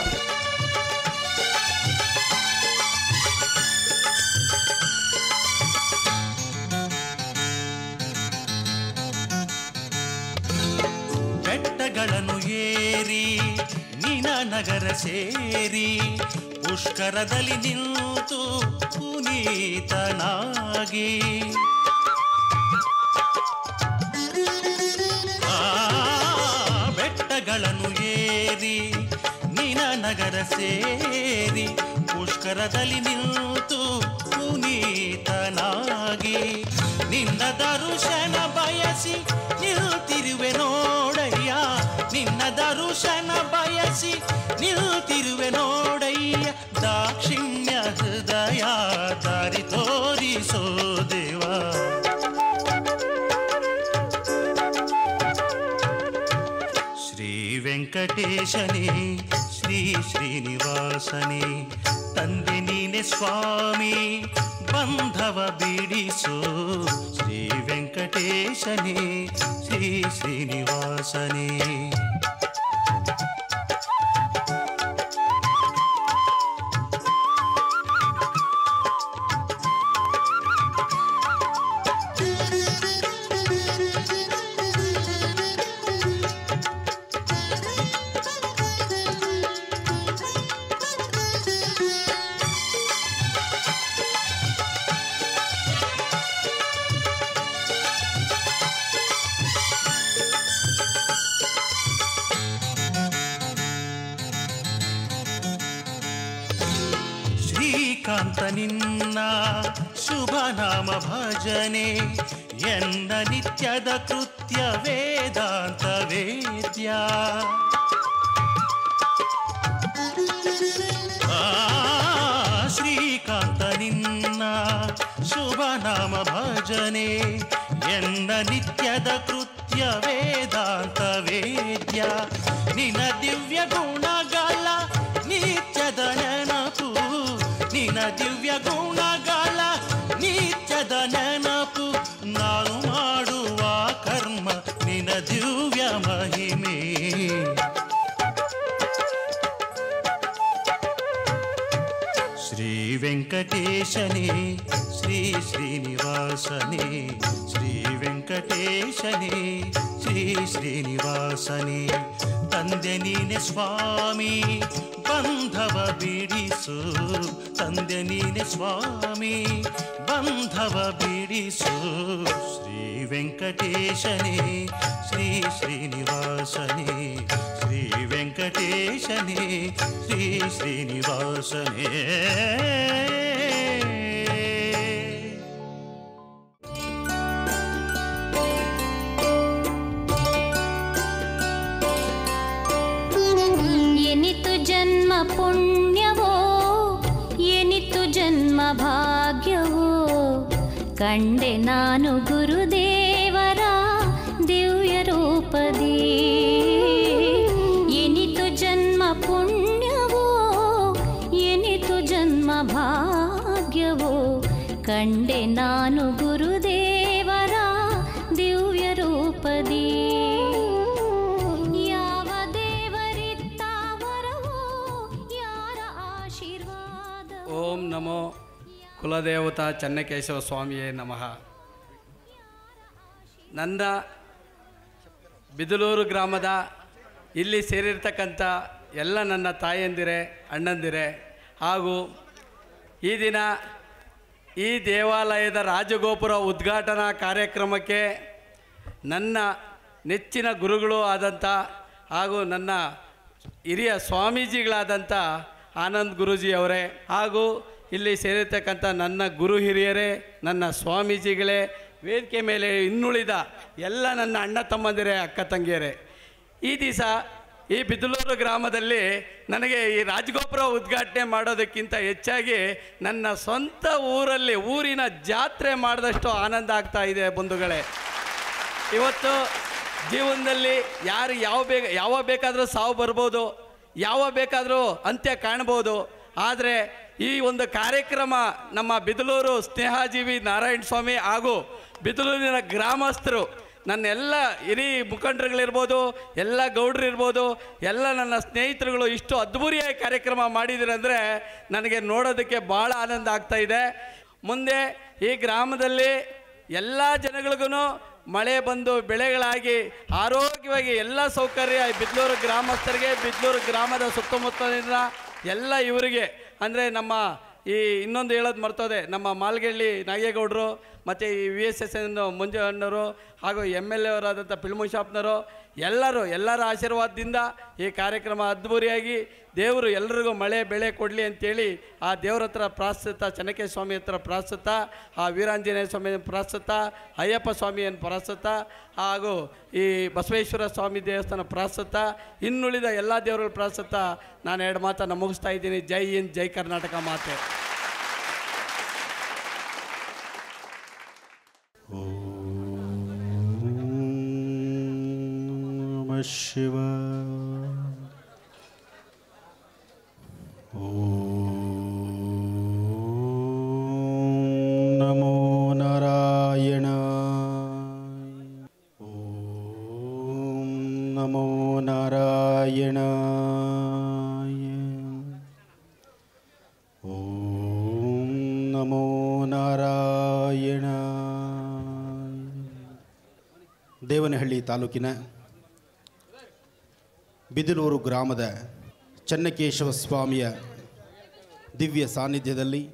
ಬೆಟ್ಟಗಳನ್ನು ಏರಿ ನಿನ ನಗರ ಸೇರಿ ಪುಷ್ಕರದಲ್ಲಿ ನಿಂತು ಪುನೀತನಾಗಿ ಆ, ಬೆಟ್ಟಗಳನ್ನು ಏರಿ ನಿನ ನಗರ ಸೇರಿ ಪುಷ್ಕರದಲ್ಲಿ ನಿಂತು ಪುನೀತನಾಗಿ ನಿನ್ನ ದರುಶನ ಬಯಸಿ ನಿಲ್ತಿರುವೆ ನೋಡಯ್ಯ ನಿನ್ನ ದರುಶನ ಬಯಸಿ ನಿಲ್ತಿರುವೆ ನೋಡಯ್ಯ ದಾಕ್ಷಿಣ್ಯ ಹೃದಯ ದಾರಿ ತೋರಿಸೋ ದೇವಾ ಶ್ರೀ ವೆಂಕಟೇಶನೇ ಶ್ರೀ ಶ್ರೀನಿವಾಸನೇ ತಂದೆ ನೀನೆ ಸ್ವಾಮಿ ಬಂಧವ ಬಿಡಿಸು ಶ್ರೀ ವೆಂಕಟೇಶನೇ ಶ್ರೀ ಶ್ರೀನಿವಾಸನೇ ಶ್ರೀಕಾಂತ ನಿನ್ನ ಶುಭ ನಾಮ ಭಜನೆ ಎನ್ನ ನಿತ್ಯದ ಕೃತ್ಯ ವೇದಾಂತ ವೇದ್ಯ ಆ, ಶ್ರೀಕಾಂತ ನಿನ್ನ ಶುಭ ನಾಮ ಭಜನೆ ಎನ್ನ ನಿತ್ಯದ ಕೃತ್ಯ ವೇದಾಂತ ವೇದ್ಯ ನಿನ್ನ ದಿವ್ಯ ಗುಣಗಳ ನಿತ್ಯದ ನೆನಪು ನಿನ್ನ ದಿವ್ಯ ಗುಣಗಳ ನಿತ್ಯದ ನೆನಪು ನಾನು ಮಾಡುವ ಕರ್ಮ ನಿನ್ನ ದಿವ್ಯ ಮಹಿಮೆ ಶ್ರೀ ವೆಂಕಟೇಶನೇ ಶ್ರೀ ಶ್ರೀನಿವಾಸನೇ ಶ್ರೀ ವೆಂಕಟೇಶನೇ ಶ್ರೀ ಶ್ರೀನಿವಾಸನೇ ತಂದೆ ನೀನೆ ಸ್ವಾಮಿ ಬಂಧವ ಬಿಡಿಸು ತಂದೆ ನೀನೆ ಸ್ವಾಮಿ ಬಂಧವ ಬಿಡಿಸು ಶ್ರೀ ವೆಂಕಟೇಶನೇ ಶ್ರೀ ಶ್ರೀನಿವಾಸನೇ ಶ್ರೀ ಶ್ರೀ ವೆಂಕಟೇಶನೇ ಶ್ರೀ ಶ್ರೀನಿವಾಸನೇ ಎನಿತು ಜನ್ಮ ಪುಣ್ಯವೋ ಎನಿತು ಜನ್ಮ ಭಾಗ್ಯವೋ ಕಂಡೆ ನಾನು ಗುರುದೇವರ ದಿವ್ಯ ರೂಪದಿ ಎನಿತು ಜನ್ಮ ಪುಣ್ಯವೋ ಎನಿತು ಜನ್ಮ ಭಾಗ್ಯವೋ ಕಂಡೆ ನಾನು ಗುರುದೇವರ ದಿವ್ಯ ರೂಪದಿ ಯಾವ ದೇವರಿತ್ತ ವರವೋ ಯಾರ ಆಶೀರ್ವಾದ ಓಂ ನಮೋ ಕುಲದೇವತಾ ಚನ್ನಕೇಶವ ಸ್ವಾಮಿಯೇ ನಮಃ ನನ್ನ ಬಿದಲೂರು ಗ್ರಾಮದ ಇಲ್ಲಿ ಸೇರಿರ್ತಕ್ಕಂಥ ಎಲ್ಲ ನನ್ನ ತಾಯಂದಿರೆ ಅಣ್ಣಂದಿರೆ ಹಾಗೂ ಈ ದಿನ ಈ ದೇವಾಲಯದ ರಾಜಗೋಪುರ ಉದ್ಘಾಟನಾ ಕಾರ್ಯಕ್ರಮಕ್ಕೆ ನನ್ನ ನೆಚ್ಚಿನ ಗುರುಗಳು ಆದಂಥ ಹಾಗೂ ನನ್ನ ಹಿರಿಯ ಸ್ವಾಮೀಜಿಗಳಾದಂಥ ಆನಂದ್ ಗುರೂಜಿ ಅವರೇ ಹಾಗೂ ಇಲ್ಲಿ ಸೇರಿರ್ತಕ್ಕಂಥ ನನ್ನ ಗುರು ಹಿರಿಯರೇ ನನ್ನ ಸ್ವಾಮೀಜಿಗಳೇ ವೇದಿಕೆ ಮೇಲೆ ಇನ್ನುಳಿದ ಎಲ್ಲ ನನ್ನ ಅಣ್ಣ ತಮ್ಮಂದಿರೇ ಅಕ್ಕ ತಂಗಿಯರೇ ಈ ದಿವಸ ಈ ಬಿದಲೂರು ಗ್ರಾಮದಲ್ಲಿ ನನಗೆ ಈ ರಾಜಗೋಪುರ ಉದ್ಘಾಟನೆ ಮಾಡೋದಕ್ಕಿಂತ ಹೆಚ್ಚಾಗಿ ನನ್ನ ಸ್ವಂತ ಊರಲ್ಲಿ ಊರಿನ ಜಾತ್ರೆ ಮಾಡಿದಷ್ಟು ಆನಂದ ಆಗ್ತಾ ಇದೆ ಬಂಧುಗಳೇ ಇವತ್ತು ಜೀವನದಲ್ಲಿ ಯಾರು ಯಾವ ಬೇಗ ಯಾವ ಬೇಕಾದರೂ ಸಾವು ಬರ್ಬೋದು ಯಾವ ಬೇಕಾದರೂ ಅಂತ್ಯ ಕಾಣ್ಬೋದು ಆದರೆ ಈ ಒಂದು ಕಾರ್ಯಕ್ರಮ ನಮ್ಮ ಬಿದಲೂರು ಸ್ನೇಹಜೀವಿ ನಾರಾಯಣ ಸ್ವಾಮಿ ಹಾಗೂ ಬಿದಲೂರಿನ ಗ್ರಾಮಸ್ಥರು ನನ್ನ ಎಲ್ಲ ಹಿರಿ ಮುಖಂಡರುಗಳಿರ್ಬೋದು ಎಲ್ಲ ಗೌಡ್ರು ಇರ್ಬೋದು ಎಲ್ಲ ನನ್ನ ಸ್ನೇಹಿತರುಗಳು ಇಷ್ಟು ಅದ್ಭುರಿಯಾಗಿ ಕಾರ್ಯಕ್ರಮ ಮಾಡಿದ್ದೀರಂದರೆ ನನಗೆ ನೋಡೋದಕ್ಕೆ ಭಾಳ ಆನಂದ ಆಗ್ತಾ ಇದೆ ಮುಂದೆ ಈ ಗ್ರಾಮದಲ್ಲಿ ಎಲ್ಲ ಜನಗಳಿಗೂ ಮಳೆ ಬಂದು ಬೆಳೆಗಳಾಗಿ ಆರೋಗ್ಯವಾಗಿ ಎಲ್ಲ ಸೌಕರ್ಯ ಈ ಬಿದ್ಲೂರು ಗ್ರಾಮಸ್ಥರಿಗೆ ಬಿದ್ಲೂರು ಗ್ರಾಮದ ಸುತ್ತಮುತ್ತಲಿನ ಎಲ್ಲ ಇವರಿಗೆ ಅಂದರೆ ನಮ್ಮ ಈ ಇನ್ನೊಂದು ಹೇಳೋದು ಮರ್ತೋದೆ ನಮ್ಮ ಮಾಲ್ಗಳ್ಳಿ ನಾಗೇಗೌಡರು ಮತ್ತು ಈ V S S N Manju ಅಣ್ಣವರು ಹಾಗೂ ಎಮ್ ಎಲ್ ಎ ಅವರಾದಂಥ ಪಿಳ್ಮುಷಾಪ್ನವರು ಎಲ್ಲರೂ ಎಲ್ಲರ ಆಶೀರ್ವಾದದಿಂದ ಈ ಕಾರ್ಯಕ್ರಮ ಅದ್ಭುರಿಯಾಗಿ ದೇವರು ಎಲ್ರಿಗೂ ಮಳೆ ಬೆಳೆ ಕೊಡಲಿ ಅಂತೇಳಿ ಆ ದೇವ್ರ ಹತ್ರ ಪ್ರಾಸ್ತುತ ಚನ್ನಕೇಶ ಸ್ವಾಮಿ ಹತ್ರ ಪ್ರಾಸ್ತುತ ಆ ವೀರಾಂಜನೇಯ ಸ್ವಾಮಿ ಪ್ರಾಸ್ತುತ ಅಯ್ಯಪ್ಪ ಸ್ವಾಮಿಯನ್ನು ಪ್ರಾಸ್ತುತ ಹಾಗೂ ಈ ಬಸವೇಶ್ವರ ಸ್ವಾಮಿ ದೇವಸ್ಥಾನ ಪ್ರಾಸ್ತುತ ಇನ್ನುಳಿದ ಎಲ್ಲ ದೇವರುಗಳ ಪ್ರಾಸ್ತುತ ನಾನು ಎರಡು ಮಾತನ್ನು ಮುಗಿಸ್ತಾ ಇದ್ದೀನಿ ಜೈ ಹಿಂದ್ ಜೈ ಕರ್ನಾಟಕ ಮಾತೆ ನಮಃ ಶಿವ ಓಂ ನಮೋ ನಾರಾಯಣ ಓಂ ನಮೋ ನಾರಾಯಣ ಓಂ ನಮೋ ನಾರಾಯಣ ದೇವನಹಳ್ಳಿ ತಾಲೂಕಿನ ಬಿದಿಲೂರು ಗ್ರಾಮದ ಚನ್ನಕೇಶವ ಸ್ವಾಮಿಯ ದಿವ್ಯ ಸಾನ್ನಿಧ್ಯದಲ್ಲಿ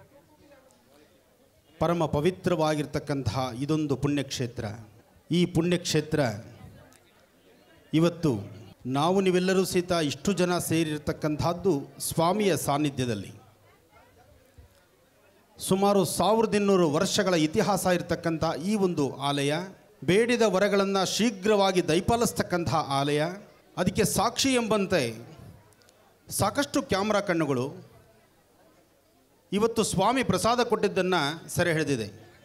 ಪರಮ ಪವಿತ್ರವಾಗಿರ್ತಕ್ಕಂತಹ ಇದೊಂದು ಪುಣ್ಯಕ್ಷೇತ್ರ ಈ ಪುಣ್ಯಕ್ಷೇತ್ರ ಇವತ್ತು ನಾವು ನೀವೆಲ್ಲರೂ ಸಹಿತ ಇಷ್ಟು ಜನ ಸೇರಿರ್ತಕ್ಕಂಥದ್ದು ಸ್ವಾಮಿಯ ಸಾನ್ನಿಧ್ಯದಲ್ಲಿ ಸುಮಾರು ಸಾವಿರದ ಇನ್ನೂರು ವರ್ಷಗಳ ಇತಿಹಾಸ ಇರತಕ್ಕಂಥ ಈ ಒಂದು ಆಲಯ ಬೇಡಿದ ವರಗಳನ್ನು ಶೀಘ್ರವಾಗಿ ದಯಪಾಲಿಸ್ತಕ್ಕಂತಹ ಆಲಯ ಅದಕ್ಕೆ ಸಾಕ್ಷಿ ಎಂಬಂತೆ ಸಾಕಷ್ಟು ಕ್ಯಾಮ್ರಾ ಕಣ್ಣುಗಳು ಇವತ್ತು ಸ್ವಾಮಿ ಪ್ರಸಾದ ಕೊಟ್ಟಿದ್ದನ್ನು ಸೆರೆ ಹಿಡಿದಿದೆ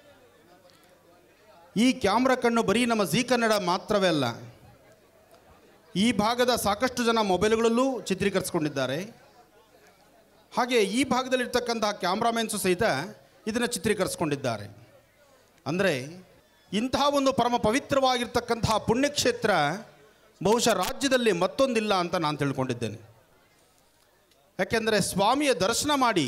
ಈ ಕ್ಯಾಮ್ರಾ ಕಣ್ಣು ಬರೀ ನಮ್ಮ ಜೀ ಕನ್ನಡ ಮಾತ್ರವೇ ಅಲ್ಲ ಈ ಭಾಗದ ಸಾಕಷ್ಟು ಜನ ಮೊಬೈಲ್ಗಳಲ್ಲೂ ಚಿತ್ರೀಕರಿಸ್ಕೊಂಡಿದ್ದಾರೆ ಹಾಗೆ ಈ ಭಾಗದಲ್ಲಿರ್ತಕ್ಕಂತಹ ಕ್ಯಾಮ್ರಾಮೆನ್ಸು ಸಹಿತ ಇದನ್ನು ಚಿತ್ರೀಕರಿಸ್ಕೊಂಡಿದ್ದಾರೆ ಅಂದರೆ ಇಂತಹ ಒಂದು ಪರಮ ಪವಿತ್ರವಾಗಿರ್ತಕ್ಕಂತಹ ಪುಣ್ಯಕ್ಷೇತ್ರ ಬಹುಶಃ ರಾಜ್ಯದಲ್ಲಿ ಮತ್ತೊಂದಿಲ್ಲ ಅಂತ ನಾನು ತಿಳ್ಕೊಂಡಿದ್ದೇನೆ ಯಾಕೆಂದರೆ ಸ್ವಾಮಿಯ ದರ್ಶನ ಮಾಡಿ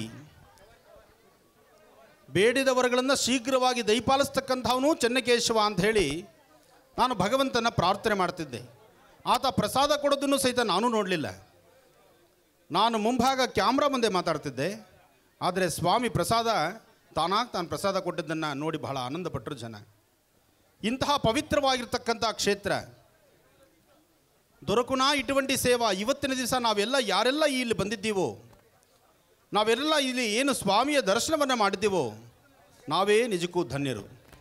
ಬೇಡಿದ ವರಗಳನ್ನು ಶೀಘ್ರವಾಗಿ ದಯಪಾಲಿಸ್ತಕ್ಕಂಥವನು ಚೆನ್ನಕೇಶವ ಅಂತ ಹೇಳಿ ನಾನು ಭಗವಂತನ ಪ್ರಾರ್ಥನೆ ಮಾಡ್ತಿದ್ದೆ ಆತ ಪ್ರಸಾದ ಕೊಡೋದನ್ನು ಸಹಿತ ನಾನು ನೋಡಲಿಲ್ಲ ನಾನು ಮುಂಭಾಗ ಕ್ಯಾಮ್ರಾ ಮುಂದೆ ಮಾತಾಡ್ತಿದ್ದೆ ಆದರೆ ಸ್ವಾಮಿ ಪ್ರಸಾದ ತಾನಾಗಿ ತಾನು ಪ್ರಸಾದ ಕೊಟ್ಟಿದ್ದನ್ನು ನೋಡಿ ಬಹಳ ಆನಂದಪಟ್ಟರು ಜನ ಇಂತಹ ಪವಿತ್ರವಾಗಿರ್ತಕ್ಕಂಥ ಕ್ಷೇತ್ರ ದೊರಕುನ ಇటువంటి ಸೇವಾ ಇವತ್ತಿನ ದಿವಸ ನಾವೆಲ್ಲ ಯಾರೆಲ್ಲ ಇಲ್ಲಿ ಬಂದಿದ್ದೀವೋ ನಾವೆಲ್ಲ ಇಲ್ಲಿ ಏನು ಸ್ವಾಮಿಯ ದರ್ಶನವನ್ನು ಮಾಡಿದ್ದೀವೋ ನಾವೇ ನಿಜಕ್ಕೂ ಧನ್ಯರು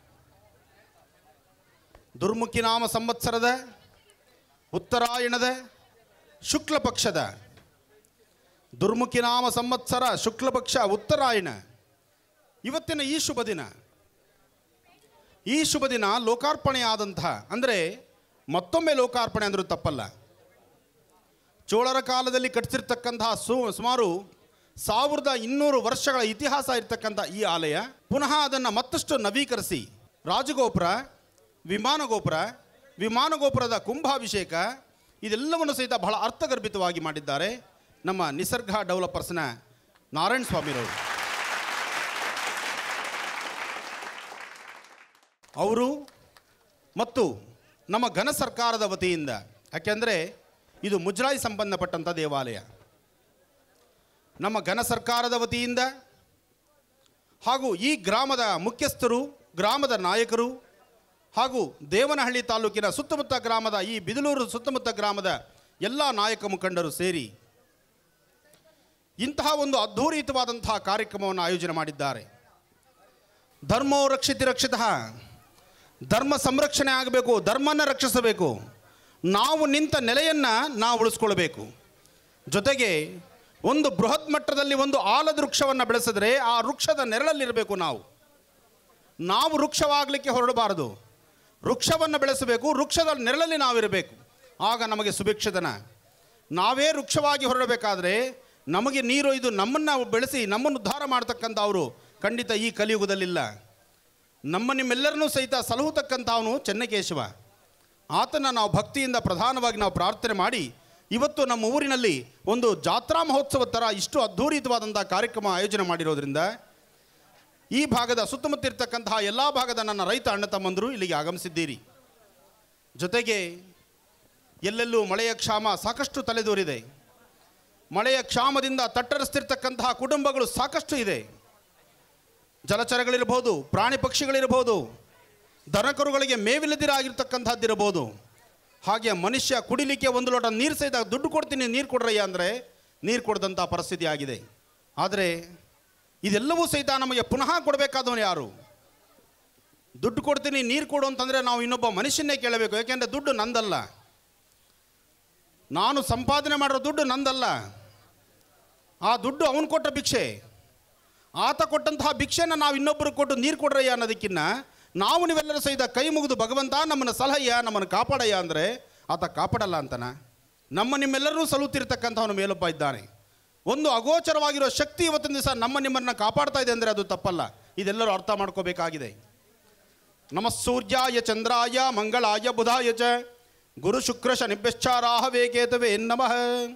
ದುರ್ಮುಖಿ ನಾಮ ಸಂವತ್ಸರದ ಉತ್ತರಾಯಣದ ಶುಕ್ಲ ಪಕ್ಷದ ದುರ್ಮುಖಿ ನಾಮ ಸಂವತ್ಸರ ಶುಕ್ಲ ಪಕ್ಷ ಉತ್ತರಾಯಣ ಇವತ್ತಿನ ಈ ಶುಭ ದಿನ ಈ ಶುಭ ದಿನ ಲೋಕಾರ್ಪಣೆಯಾದಂತಹ ಅಂದರೆ ಮತ್ತೊಮ್ಮೆ ಲೋಕಾರ್ಪಣೆ ಅಂದರೂ ತಪ್ಪಲ್ಲ ಚೋಳರ ಕಾಲದಲ್ಲಿ ಕಟ್ಟಿಸಿರ್ತಕ್ಕಂತಹ ಸು ಸುಮಾರು ಸಾವಿರದ ಇನ್ನೂರು ವರ್ಷಗಳ ಇತಿಹಾಸ ಇರ್ತಕ್ಕಂಥ ಈ ಆಲಯ ಪುನಃ ಅದನ್ನು ಮತ್ತಷ್ಟು ನವೀಕರಿಸಿ ರಾಜಗೋಪುರ ವಿಮಾನ ಗೋಪುರ ವಿಮಾನ ಗೋಪುರದ ಕುಂಭಾಭಿಷೇಕ ಇದೆಲ್ಲವನ್ನು ಸಹಿತ ಬಹಳ ಅರ್ಥಗರ್ಭಿತವಾಗಿ ಮಾಡಿದ್ದಾರೆ ನಮ್ಮ ನಿಸರ್ಗ ಡೆವಲಪರ್ಸ್ನ ನಾರಾಯಣ ಸ್ವಾಮಿರವರು ಅವರು ಮತ್ತು ನಮ್ಮ ಘನ ಸರ್ಕಾರದ ವತಿಯಿಂದ ಯಾಕೆಂದರೆ ಇದು ಮುಜರಾಯಿ ಸಂಬಂಧಪಟ್ಟಂಥ ದೇವಾಲಯ ನಮ್ಮ ಘನ ಸರ್ಕಾರದ ವತಿಯಿಂದ ಹಾಗೂ ಈ ಗ್ರಾಮದ ಮುಖ್ಯಸ್ಥರು ಗ್ರಾಮದ ನಾಯಕರು ಹಾಗೂ ದೇವನಹಳ್ಳಿ ತಾಲೂಕಿನ ಸುತ್ತಮುತ್ತ ಗ್ರಾಮದ ಈ ಬಿದಲೂರು ಸುತ್ತಮುತ್ತ ಗ್ರಾಮದ ಎಲ್ಲ ನಾಯಕ ಮುಖಂಡರು ಸೇರಿ ಇಂತಹ ಒಂದು ಅದ್ಧೂರಿತವಾದಂತಹ ಕಾರ್ಯಕ್ರಮವನ್ನು ಆಯೋಜನೆ ಮಾಡಿದ್ದಾರೆ ಧರ್ಮೋ ರಕ್ಷಿತಿ ರಕ್ಷಿತ ಧರ್ಮ ಸಂರಕ್ಷಣೆ ಆಗಬೇಕು ಧರ್ಮನ ರಕ್ಷಿಸಬೇಕು ನಾವು ನಿಂತ ನೆಲೆಯನ್ನು ನಾವು ಉಳಿಸ್ಕೊಳ್ಬೇಕು ಜೊತೆಗೆ ಒಂದು ಬೃಹತ್ ಮಟ್ಟದಲ್ಲಿ ಒಂದು ಆಲದ ವೃಕ್ಷವನ್ನು ಬೆಳೆಸಿದ್ರೆ ಆ ವೃಕ್ಷದ ನೆರಳಲ್ಲಿರಬೇಕು ನಾವು ನಾವು ವೃಕ್ಷವಾಗಲಿಕ್ಕೆ ಹೊರಡಬಾರದು ವೃಕ್ಷವನ್ನು ಬೆಳೆಸಬೇಕು ವೃಕ್ಷದ ನೆರಳಲ್ಲಿ ನಾವಿರಬೇಕು ಆಗ ನಮಗೆ ಸುಭಿಕ್ಷತನ ನಾವೇ ವೃಕ್ಷವಾಗಿ ಹೊರಡಬೇಕಾದ್ರೆ ನಮಗೆ ನೀರು ಇದು ನಮ್ಮನ್ನು ಬೆಳೆಸಿ ನಮ್ಮನ್ನು ಉದ್ಧಾರ ಮಾಡ್ತಕ್ಕಂಥ ಅವರು ಖಂಡಿತ ಈ ಕಲಿಯುಗದಲ್ಲಿಲ್ಲ ನಮ್ಮ ನಿಮ್ಮೆಲ್ಲರನ್ನೂ ಸಹಿತ ಸಲಹುತಕ್ಕಂಥವನು ಚೆನ್ನಕೇಶವ ಆತನ ನಾವು ಭಕ್ತಿಯಿಂದ ಪ್ರಧಾನವಾಗಿ ನಾವು ಪ್ರಾರ್ಥನೆ ಮಾಡಿ ಇವತ್ತು ನಮ್ಮ ಊರಿನಲ್ಲಿ ಒಂದು ಜಾತ್ರಾ ಮಹೋತ್ಸವ ಥರ ಇಷ್ಟು ಅದ್ಧೂರಿತವಾದಂಥ ಕಾರ್ಯಕ್ರಮ ಆಯೋಜನೆ ಮಾಡಿರೋದ್ರಿಂದ ಈ ಭಾಗದ ಸುತ್ತಮುತ್ತ ಇರ್ತಕ್ಕಂತಹ ಎಲ್ಲ ಭಾಗದ ನನ್ನ ರೈತ ಅಣ್ಣ ತಮ್ಮಂದರು ಇಲ್ಲಿಗೆ ಆಗಮಿಸಿದ್ದೀರಿ ಜೊತೆಗೆ ಎಲ್ಲೆಲ್ಲೂ ಮಳೆಯ ಕ್ಷಾಮ ಸಾಕಷ್ಟು ತಲೆದೂರಿದೆ ಮಳೆಯ ಕ್ಷಾಮದಿಂದ ತಟ್ಟರಿಸ್ತಿರ್ತಕ್ಕಂತಹ ಕುಟುಂಬಗಳು ಸಾಕಷ್ಟು ಇದೆ ಜಲಚರಗಳಿರ್ಬೋದು ಪ್ರಾಣಿ ಪಕ್ಷಿಗಳಿರ್ಬೋದು ದನಕರುಗಳಿಗೆ ಮೇವಿಲ್ಲದಿರಾಗಿರ್ತಕ್ಕಂಥದ್ದಿರಬಹುದು ಹಾಗೆ ಮನುಷ್ಯ ಕುಡಿಲಿಕ್ಕೆ ಒಂದು ಲೋಟ ನೀರು ಸಹಿತ ದುಡ್ಡು ಕೊಡ್ತೀನಿ ನೀರು ಕೊಡ್ರಯ್ಯ ಅಂದರೆ ನೀರು ಕೊಡದಂಥ ಪರಿಸ್ಥಿತಿ ಆಗಿದೆ ಆದರೆ ಇದೆಲ್ಲವೂ ಸಹಿತ ನಮಗೆ ಪುನಃ ಕೊಡಬೇಕಾದವನು ಯಾರು ದುಡ್ಡು ಕೊಡ್ತೀನಿ ನೀರು ಕೊಡು ಅಂತಂದರೆ ನಾವು ಇನ್ನೊಬ್ಬ ಮನುಷ್ಯನ್ನೇ ಕೇಳಬೇಕು ಯಾಕೆಂದರೆ ದುಡ್ಡು ನಂದಲ್ಲ ನಾನು ಸಂಪಾದನೆ ಮಾಡಿರೋ ದುಡ್ಡು ನಂದಲ್ಲ ಆ ದುಡ್ಡು ಅವನು ಕೊಟ್ಟ ಭಿಕ್ಷೆ ಆತ ಕೊಟ್ಟಂತಹ ಭಿಕ್ಷೆನ ನಾವು ಇನ್ನೊಬ್ಬರಿಗೆ ಕೊಟ್ಟು ನೀರು ಕೊಡ್ರಯ್ಯ ಅನ್ನೋದಕ್ಕಿನ್ನ ನಾವು ನೀವೆಲ್ಲರೂ ಸಹಿತ ಕೈ ಮುಗಿದು ಭಗವಂತ ನಮ್ಮನ್ನು ಸಲಹಯ್ಯ ನಮ್ಮನ್ನು ಕಾಪಾಡಯ್ಯ ಅಂದರೆ ಆತ ಕಾಪಾಡಲ್ಲ ಅಂತನ ನಮ್ಮ ನಿಮ್ಮೆಲ್ಲರೂ ಸಲುತ್ತಿರ್ತಕ್ಕಂಥವನು ಮೇಲೊಬ್ಬ ಇದ್ದಾನೆ ಒಂದು ಅಗೋಚರವಾಗಿರೋ ಶಕ್ತಿ ಇವತ್ತಿನ ದಿವಸ ನಮ್ಮ ನಿಮ್ಮನ್ನು ಕಾಪಾಡ್ತಾ ಇದೆ ಅಂದರೆ ಅದು ತಪ್ಪಲ್ಲ ಇದೆಲ್ಲರೂ ಅರ್ಥ ಮಾಡ್ಕೋಬೇಕಾಗಿದೆ ನಮ ಸೂರ್ಯಾಯ ಚಂದ್ರಾಯ ಮಂಗಳಾಯ ಬುಧಾಯ ಚ ಗುರು ಶುಕ್ರ ಶನಿಭ್ಯಶ್ಚಾರಾಹವೇ ಕೇತವೇ ನಮಃ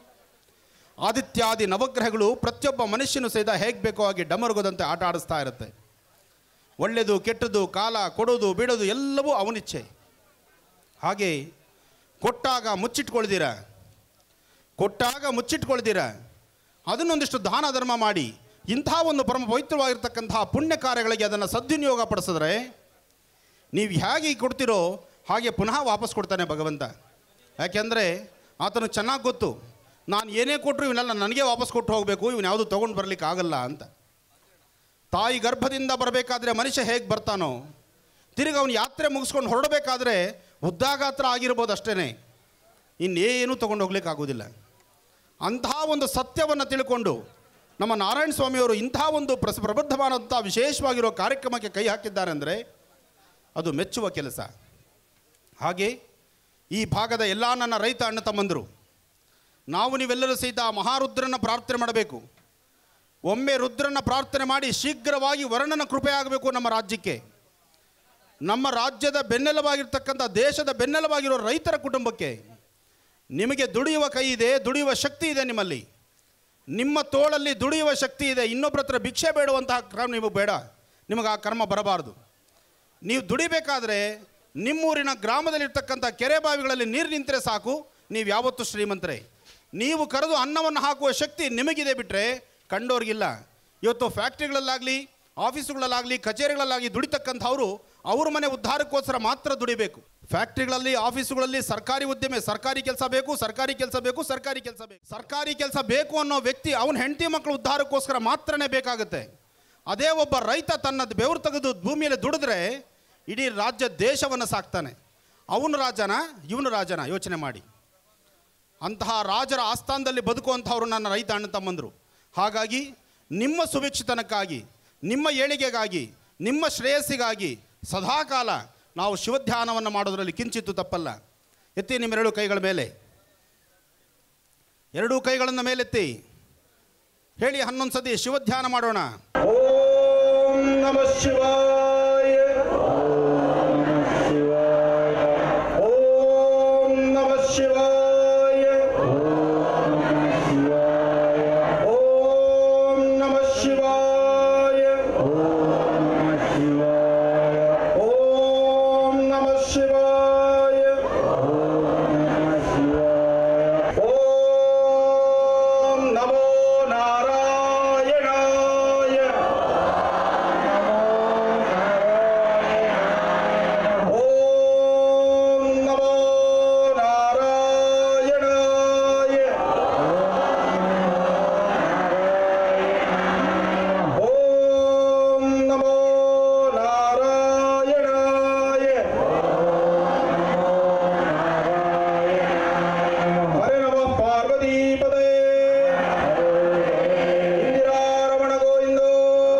ಆದಿತ್ಯಾದಿ ನವಗ್ರಹಗಳು ಪ್ರತಿಯೊಬ್ಬ ಮನುಷ್ಯನು ಸಹಿತ ಹೇಗೆ ಬೇಕೋ ಹಾಗೆ ಡಮರುಗದಂತೆ ಆಟ ಆಡಿಸ್ತಾ ಇರುತ್ತೆ ಒಳ್ಳೆಯದು ಕೆಟ್ಟದ್ದು ಕಾಲ ಕೊಡೋದು ಬಿಡೋದು ಎಲ್ಲವೂ ಅವನಿಚ್ಛೆ ಹಾಗೆ ಕೊಟ್ಟಾಗ ಮುಚ್ಚಿಟ್ಕೊಳ್ದಿರ ಕೊಟ್ಟಾಗ ಮುಚ್ಚಿಟ್ಕೊಳ್ದಿರ ಅದನ್ನೊಂದಿಷ್ಟು ದಾನ ಧರ್ಮ ಮಾಡಿ ಇಂಥ ಒಂದು ಪರಮ ಪವಿತ್ರವಾಗಿರ್ತಕ್ಕಂತಹ ಪುಣ್ಯ ಕಾರ್ಯಗಳಿಗೆ ಅದನ್ನು ಸದ್ವಿನಿಯೋಗ ಪಡಿಸಿದ್ರೆ ನೀವು ಹೇಗೆ ಕೊಡ್ತಿರೋ ಹಾಗೆ ಪುನಃ ವಾಪಸ್ ಕೊಡ್ತಾನೆ ಭಗವಂತ ಯಾಕೆಂದರೆ ಆತನು ಚೆನ್ನಾಗಿ ಗೊತ್ತು ನಾನು ಏನೇ ಕೊಟ್ಟರು ಇವನ್ನೆಲ್ಲ ನನಗೆ ವಾಪಸ್ ಕೊಟ್ಟು ಹೋಗಬೇಕು ಇವನು ಯಾವುದು ತೊಗೊಂಡು ಬರಲಿಕ್ಕೆ ಆಗಲ್ಲ ಅಂತ ತಾಯಿ ಗರ್ಭದಿಂದ ಬರಬೇಕಾದ್ರೆ ಮನುಷ್ಯ ಹೇಗೆ ಬರ್ತಾನೋ ತಿರುಗಿ ಅವನು ಯಾತ್ರೆ ಮುಗಿಸ್ಕೊಂಡು ಹೊರಡಬೇಕಾದ್ರೆ ಉದ್ದಾಗಾತ್ರ ಆಗಿರ್ಬೋದು ಅಷ್ಟೇ ಇನ್ನೇನು ತೊಗೊಂಡು ಹೋಗ್ಲಿಕ್ಕೆ ಆಗೋದಿಲ್ಲ ಅಂತಹ ಒಂದು ಸತ್ಯವನ್ನು ತಿಳ್ಕೊಂಡು ನಮ್ಮ ನಾರಾಯಣ ಸ್ವಾಮಿಯವರು ಇಂತಹ ಒಂದು ಪ್ರಸ ಪ್ರಬುದ್ಧವಾದಂಥ ವಿಶೇಷವಾಗಿರೋ ಕಾರ್ಯಕ್ರಮಕ್ಕೆ ಕೈ ಹಾಕಿದ್ದಾರೆ ಅಂದರೆ ಅದು ಮೆಚ್ಚುವ ಕೆಲಸ ಹಾಗೆ ಈ ಭಾಗದ ಎಲ್ಲ ನನ್ನ ರೈತ ಅಣ್ಣ ತಮ್ಮಂದರು ನಾವು ನೀವೆಲ್ಲರೂ ಸಹಿತ ಆ ಮಹಾರುದ್ರನ ಪ್ರಾರ್ಥನೆ ಮಾಡಬೇಕು ಒಮ್ಮೆ ರುದ್ರನ ಪ್ರಾರ್ಥನೆ ಮಾಡಿ ಶೀಘ್ರವಾಗಿ ವರ್ಣನ ಕೃಪೆ ಆಗಬೇಕು ನಮ್ಮ ರಾಜ್ಯಕ್ಕೆ ನಮ್ಮ ರಾಜ್ಯದ ಬೆನ್ನೆಲುಬಾಗಿರ್ತಕ್ಕಂಥ ದೇಶದ ಬೆನ್ನೆಲುಬಾಗಿರೋ ರೈತರ ಕುಟುಂಬಕ್ಕೆ ನಿಮಗೆ ದುಡಿಯುವ ಕೈ ಇದೆ ದುಡಿಯುವ ಶಕ್ತಿ ಇದೆ ನಿಮ್ಮಲ್ಲಿ ನಿಮ್ಮ ತೋಳಲ್ಲಿ ದುಡಿಯುವ ಶಕ್ತಿ ಇದೆ ಇನ್ನೊಬ್ಬರ ಹತ್ರ ಭಿಕ್ಷೆ ಬೇಡುವಂತಹ ಕ್ರಮ ನಿಮಗೆ ಬೇಡ ನಿಮಗೆ ಆ ಕರ್ಮ ಬರಬಾರದು ನೀವು ದುಡಿಬೇಕಾದ್ರೆ ನಿಮ್ಮೂರಿನ ಗ್ರಾಮದಲ್ಲಿರ್ತಕ್ಕಂಥ ಕೆರೆ ಬಾವಿಗಳಲ್ಲಿ ನೀರು ನಿಂತರೆ ಸಾಕು ನೀವು ಯಾವತ್ತೂ ಶ್ರೀಮಂತರೇ ನೀವು ಕರೆದು ಅನ್ನವನ್ನು ಹಾಕುವ ಶಕ್ತಿ ನಿಮಗಿದೆ ಬಿಟ್ಟರೆ ಕಂಡೋರಿಗಿಲ್ಲ ಇವತ್ತು ಫ್ಯಾಕ್ಟ್ರಿಗಳಲ್ಲಾಗಲಿ ಆಫೀಸುಗಳಲ್ಲಾಗಲಿ ಕಚೇರಿಗಳಲ್ಲಾಗಲಿ ದುಡಿತಕ್ಕಂಥವ್ರು ಅವ್ರ ಮನೆ ಉದ್ಧಾರಕ್ಕೋಸ್ಕರ ಮಾತ್ರ ದುಡಿಬೇಕು ಫ್ಯಾಕ್ಟ್ರಿಗಳಲ್ಲಿ ಆಫೀಸುಗಳಲ್ಲಿ ಸರ್ಕಾರಿ ಉದ್ಯಮ ಸರ್ಕಾರಿ ಕೆಲಸ ಬೇಕು ಸರ್ಕಾರಿ ಕೆಲಸ ಬೇಕು ಸರ್ಕಾರಿ ಕೆಲಸ ಬೇಕು ಸರ್ಕಾರಿ ಕೆಲಸ ಬೇಕು ಅನ್ನೋ ವ್ಯಕ್ತಿ ಅವನ ಹೆಂಡತಿ ಮಕ್ಕಳ ಉದ್ಧಾರಕ್ಕೋಸ್ಕರ ಮಾತ್ರನೇ ಬೇಕಾಗುತ್ತೆ ಅದೇ ಒಬ್ಬ ರೈತ ತನ್ನ ಬೆವರು ತೆಗೆದು ಭೂಮಿಯಲ್ಲಿ ದುಡಿದ್ರೆ ಇಡೀ ರಾಜ್ಯ ದೇಶವನ್ನು ಸಾಕ್ತಾನೆ ಅವನು ರಾಜನ ಇವನು ರಾಜನ ಯೋಚನೆ ಮಾಡಿ ಅಂತಹ ರಾಜರ ಆಸ್ಥಾನದಲ್ಲಿ ಬದುಕುವಂಥವ್ರು ನನ್ನ ರೈತ ಅಣ್ಣ ತಮ್ಮಂದರು ಹಾಗಾಗಿ ನಿಮ್ಮ ಸುಭಿಕ್ಷಿತನಕ್ಕಾಗಿ ನಿಮ್ಮ ಏಳಿಗೆಗಾಗಿ ನಿಮ್ಮ ಶ್ರೇಯಸ್ಸಿಗಾಗಿ ಸದಾಕಾಲ ನಾವು ಶಿವಧ್ಯಾನವನ್ನು ಮಾಡೋದರಲ್ಲಿ ಕಿಂಚಿತ್ತು ತಪ್ಪಲ್ಲ ಎತ್ತಿ ನಿಮ್ಮೆರಡು ಕೈಗಳ ಮೇಲೆ ಎರಡೂ ಕೈಗಳನ್ನು ಮೇಲೆತ್ತಿ ಹೇಳಿ ಹನ್ನೊಂದು ಸತಿ ಶಿವಧ್ಯಾನ ಮಾಡೋಣ ಓಂ ನಮಃ ಶಿವಾಯ ಓಂ ನಮಃ ಶಿವಾಯ ಓಂ ನಮಃ ಶಿವಾಯ ಓಂ ನಮಃ ಶಿವಾಯ ಓಂ ನಮೋ ನಾರಾಯಣಾಯ ಓಂ ನಮೋ ನಾರಾಯಣಾಯ ಓಂ ನಮೋ ನಾರಾಯಣಾಯ ಹರೇ ನಮಃ ಪಾರ್ವತೀಪದೇ ಇಂದಿರಾರಮಣ ಗೋವಿಂದೋ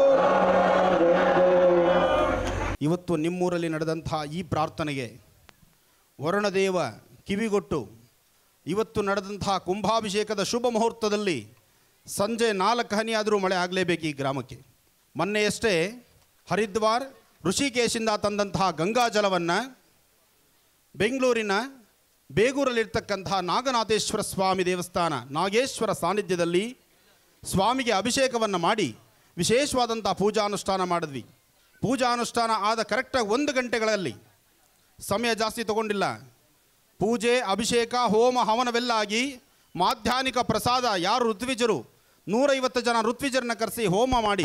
ಇವತ್ತು ನಿಮ್ಮೂರಲ್ಲಿ ನಡೆದಂಥ ಈ ಪ್ರಾರ್ಥನೆಗೆ ವರುಣದೇವ ಕಿವಿಗೊಟ್ಟು ಇವತ್ತು ನಡೆದಂತಹ ಕುಂಭಾಭಿಷೇಕದ ಶುಭ ಮುಹೂರ್ತದಲ್ಲಿ ಸಂಜೆ ನಾಲ್ಕು ಹನಿ ಆದರೂ ಮಳೆ ಆಗಲೇಬೇಕು ಈ ಗ್ರಾಮಕ್ಕೆ ಮೊನ್ನೆಯಷ್ಟೇ ಹರಿದ್ವಾರ್ ಋಷಿಕೇಶಿಂದ ತಂದಂತಹ ಗಂಗಾ ಜಲವನ್ನು ಬೆಂಗಳೂರಿನ ಬೇಗೂರಲ್ಲಿರ್ತಕ್ಕಂತಹ ನಾಗನಾಥೇಶ್ವರ ಸ್ವಾಮಿ ದೇವಸ್ಥಾನ ನಾಗೇಶ್ವರ ಸಾನ್ನಿಧ್ಯದಲ್ಲಿ ಸ್ವಾಮಿಗೆ ಅಭಿಷೇಕವನ್ನು ಮಾಡಿ ವಿಶೇಷವಾದಂಥ ಪೂಜಾನುಷ್ಠಾನ ಮಾಡಿದ್ವಿ ಪೂಜಾನುಷ್ಠಾನ ಆದ ಕರೆಕ್ಟಾಗಿ ಒಂದು ಗಂಟೆಗಳಲ್ಲಿ ಸಮಯ ಜಾಸ್ತಿ ತಗೊಂಡಿಲ್ಲ ಪೂಜೆ ಅಭಿಷೇಕ ಹೋಮ ಹವನವೆಲ್ಲ ಆಗಿ ಮಾಧ್ಯಾನಿಕ ಪ್ರಸಾದ ಯಾರು ಋತ್ವಿಜರು ನೂರೈವತ್ತು ಜನ ಋತ್ವಿಜರನ್ನ ಕರೆಸಿ ಹೋಮ ಮಾಡಿ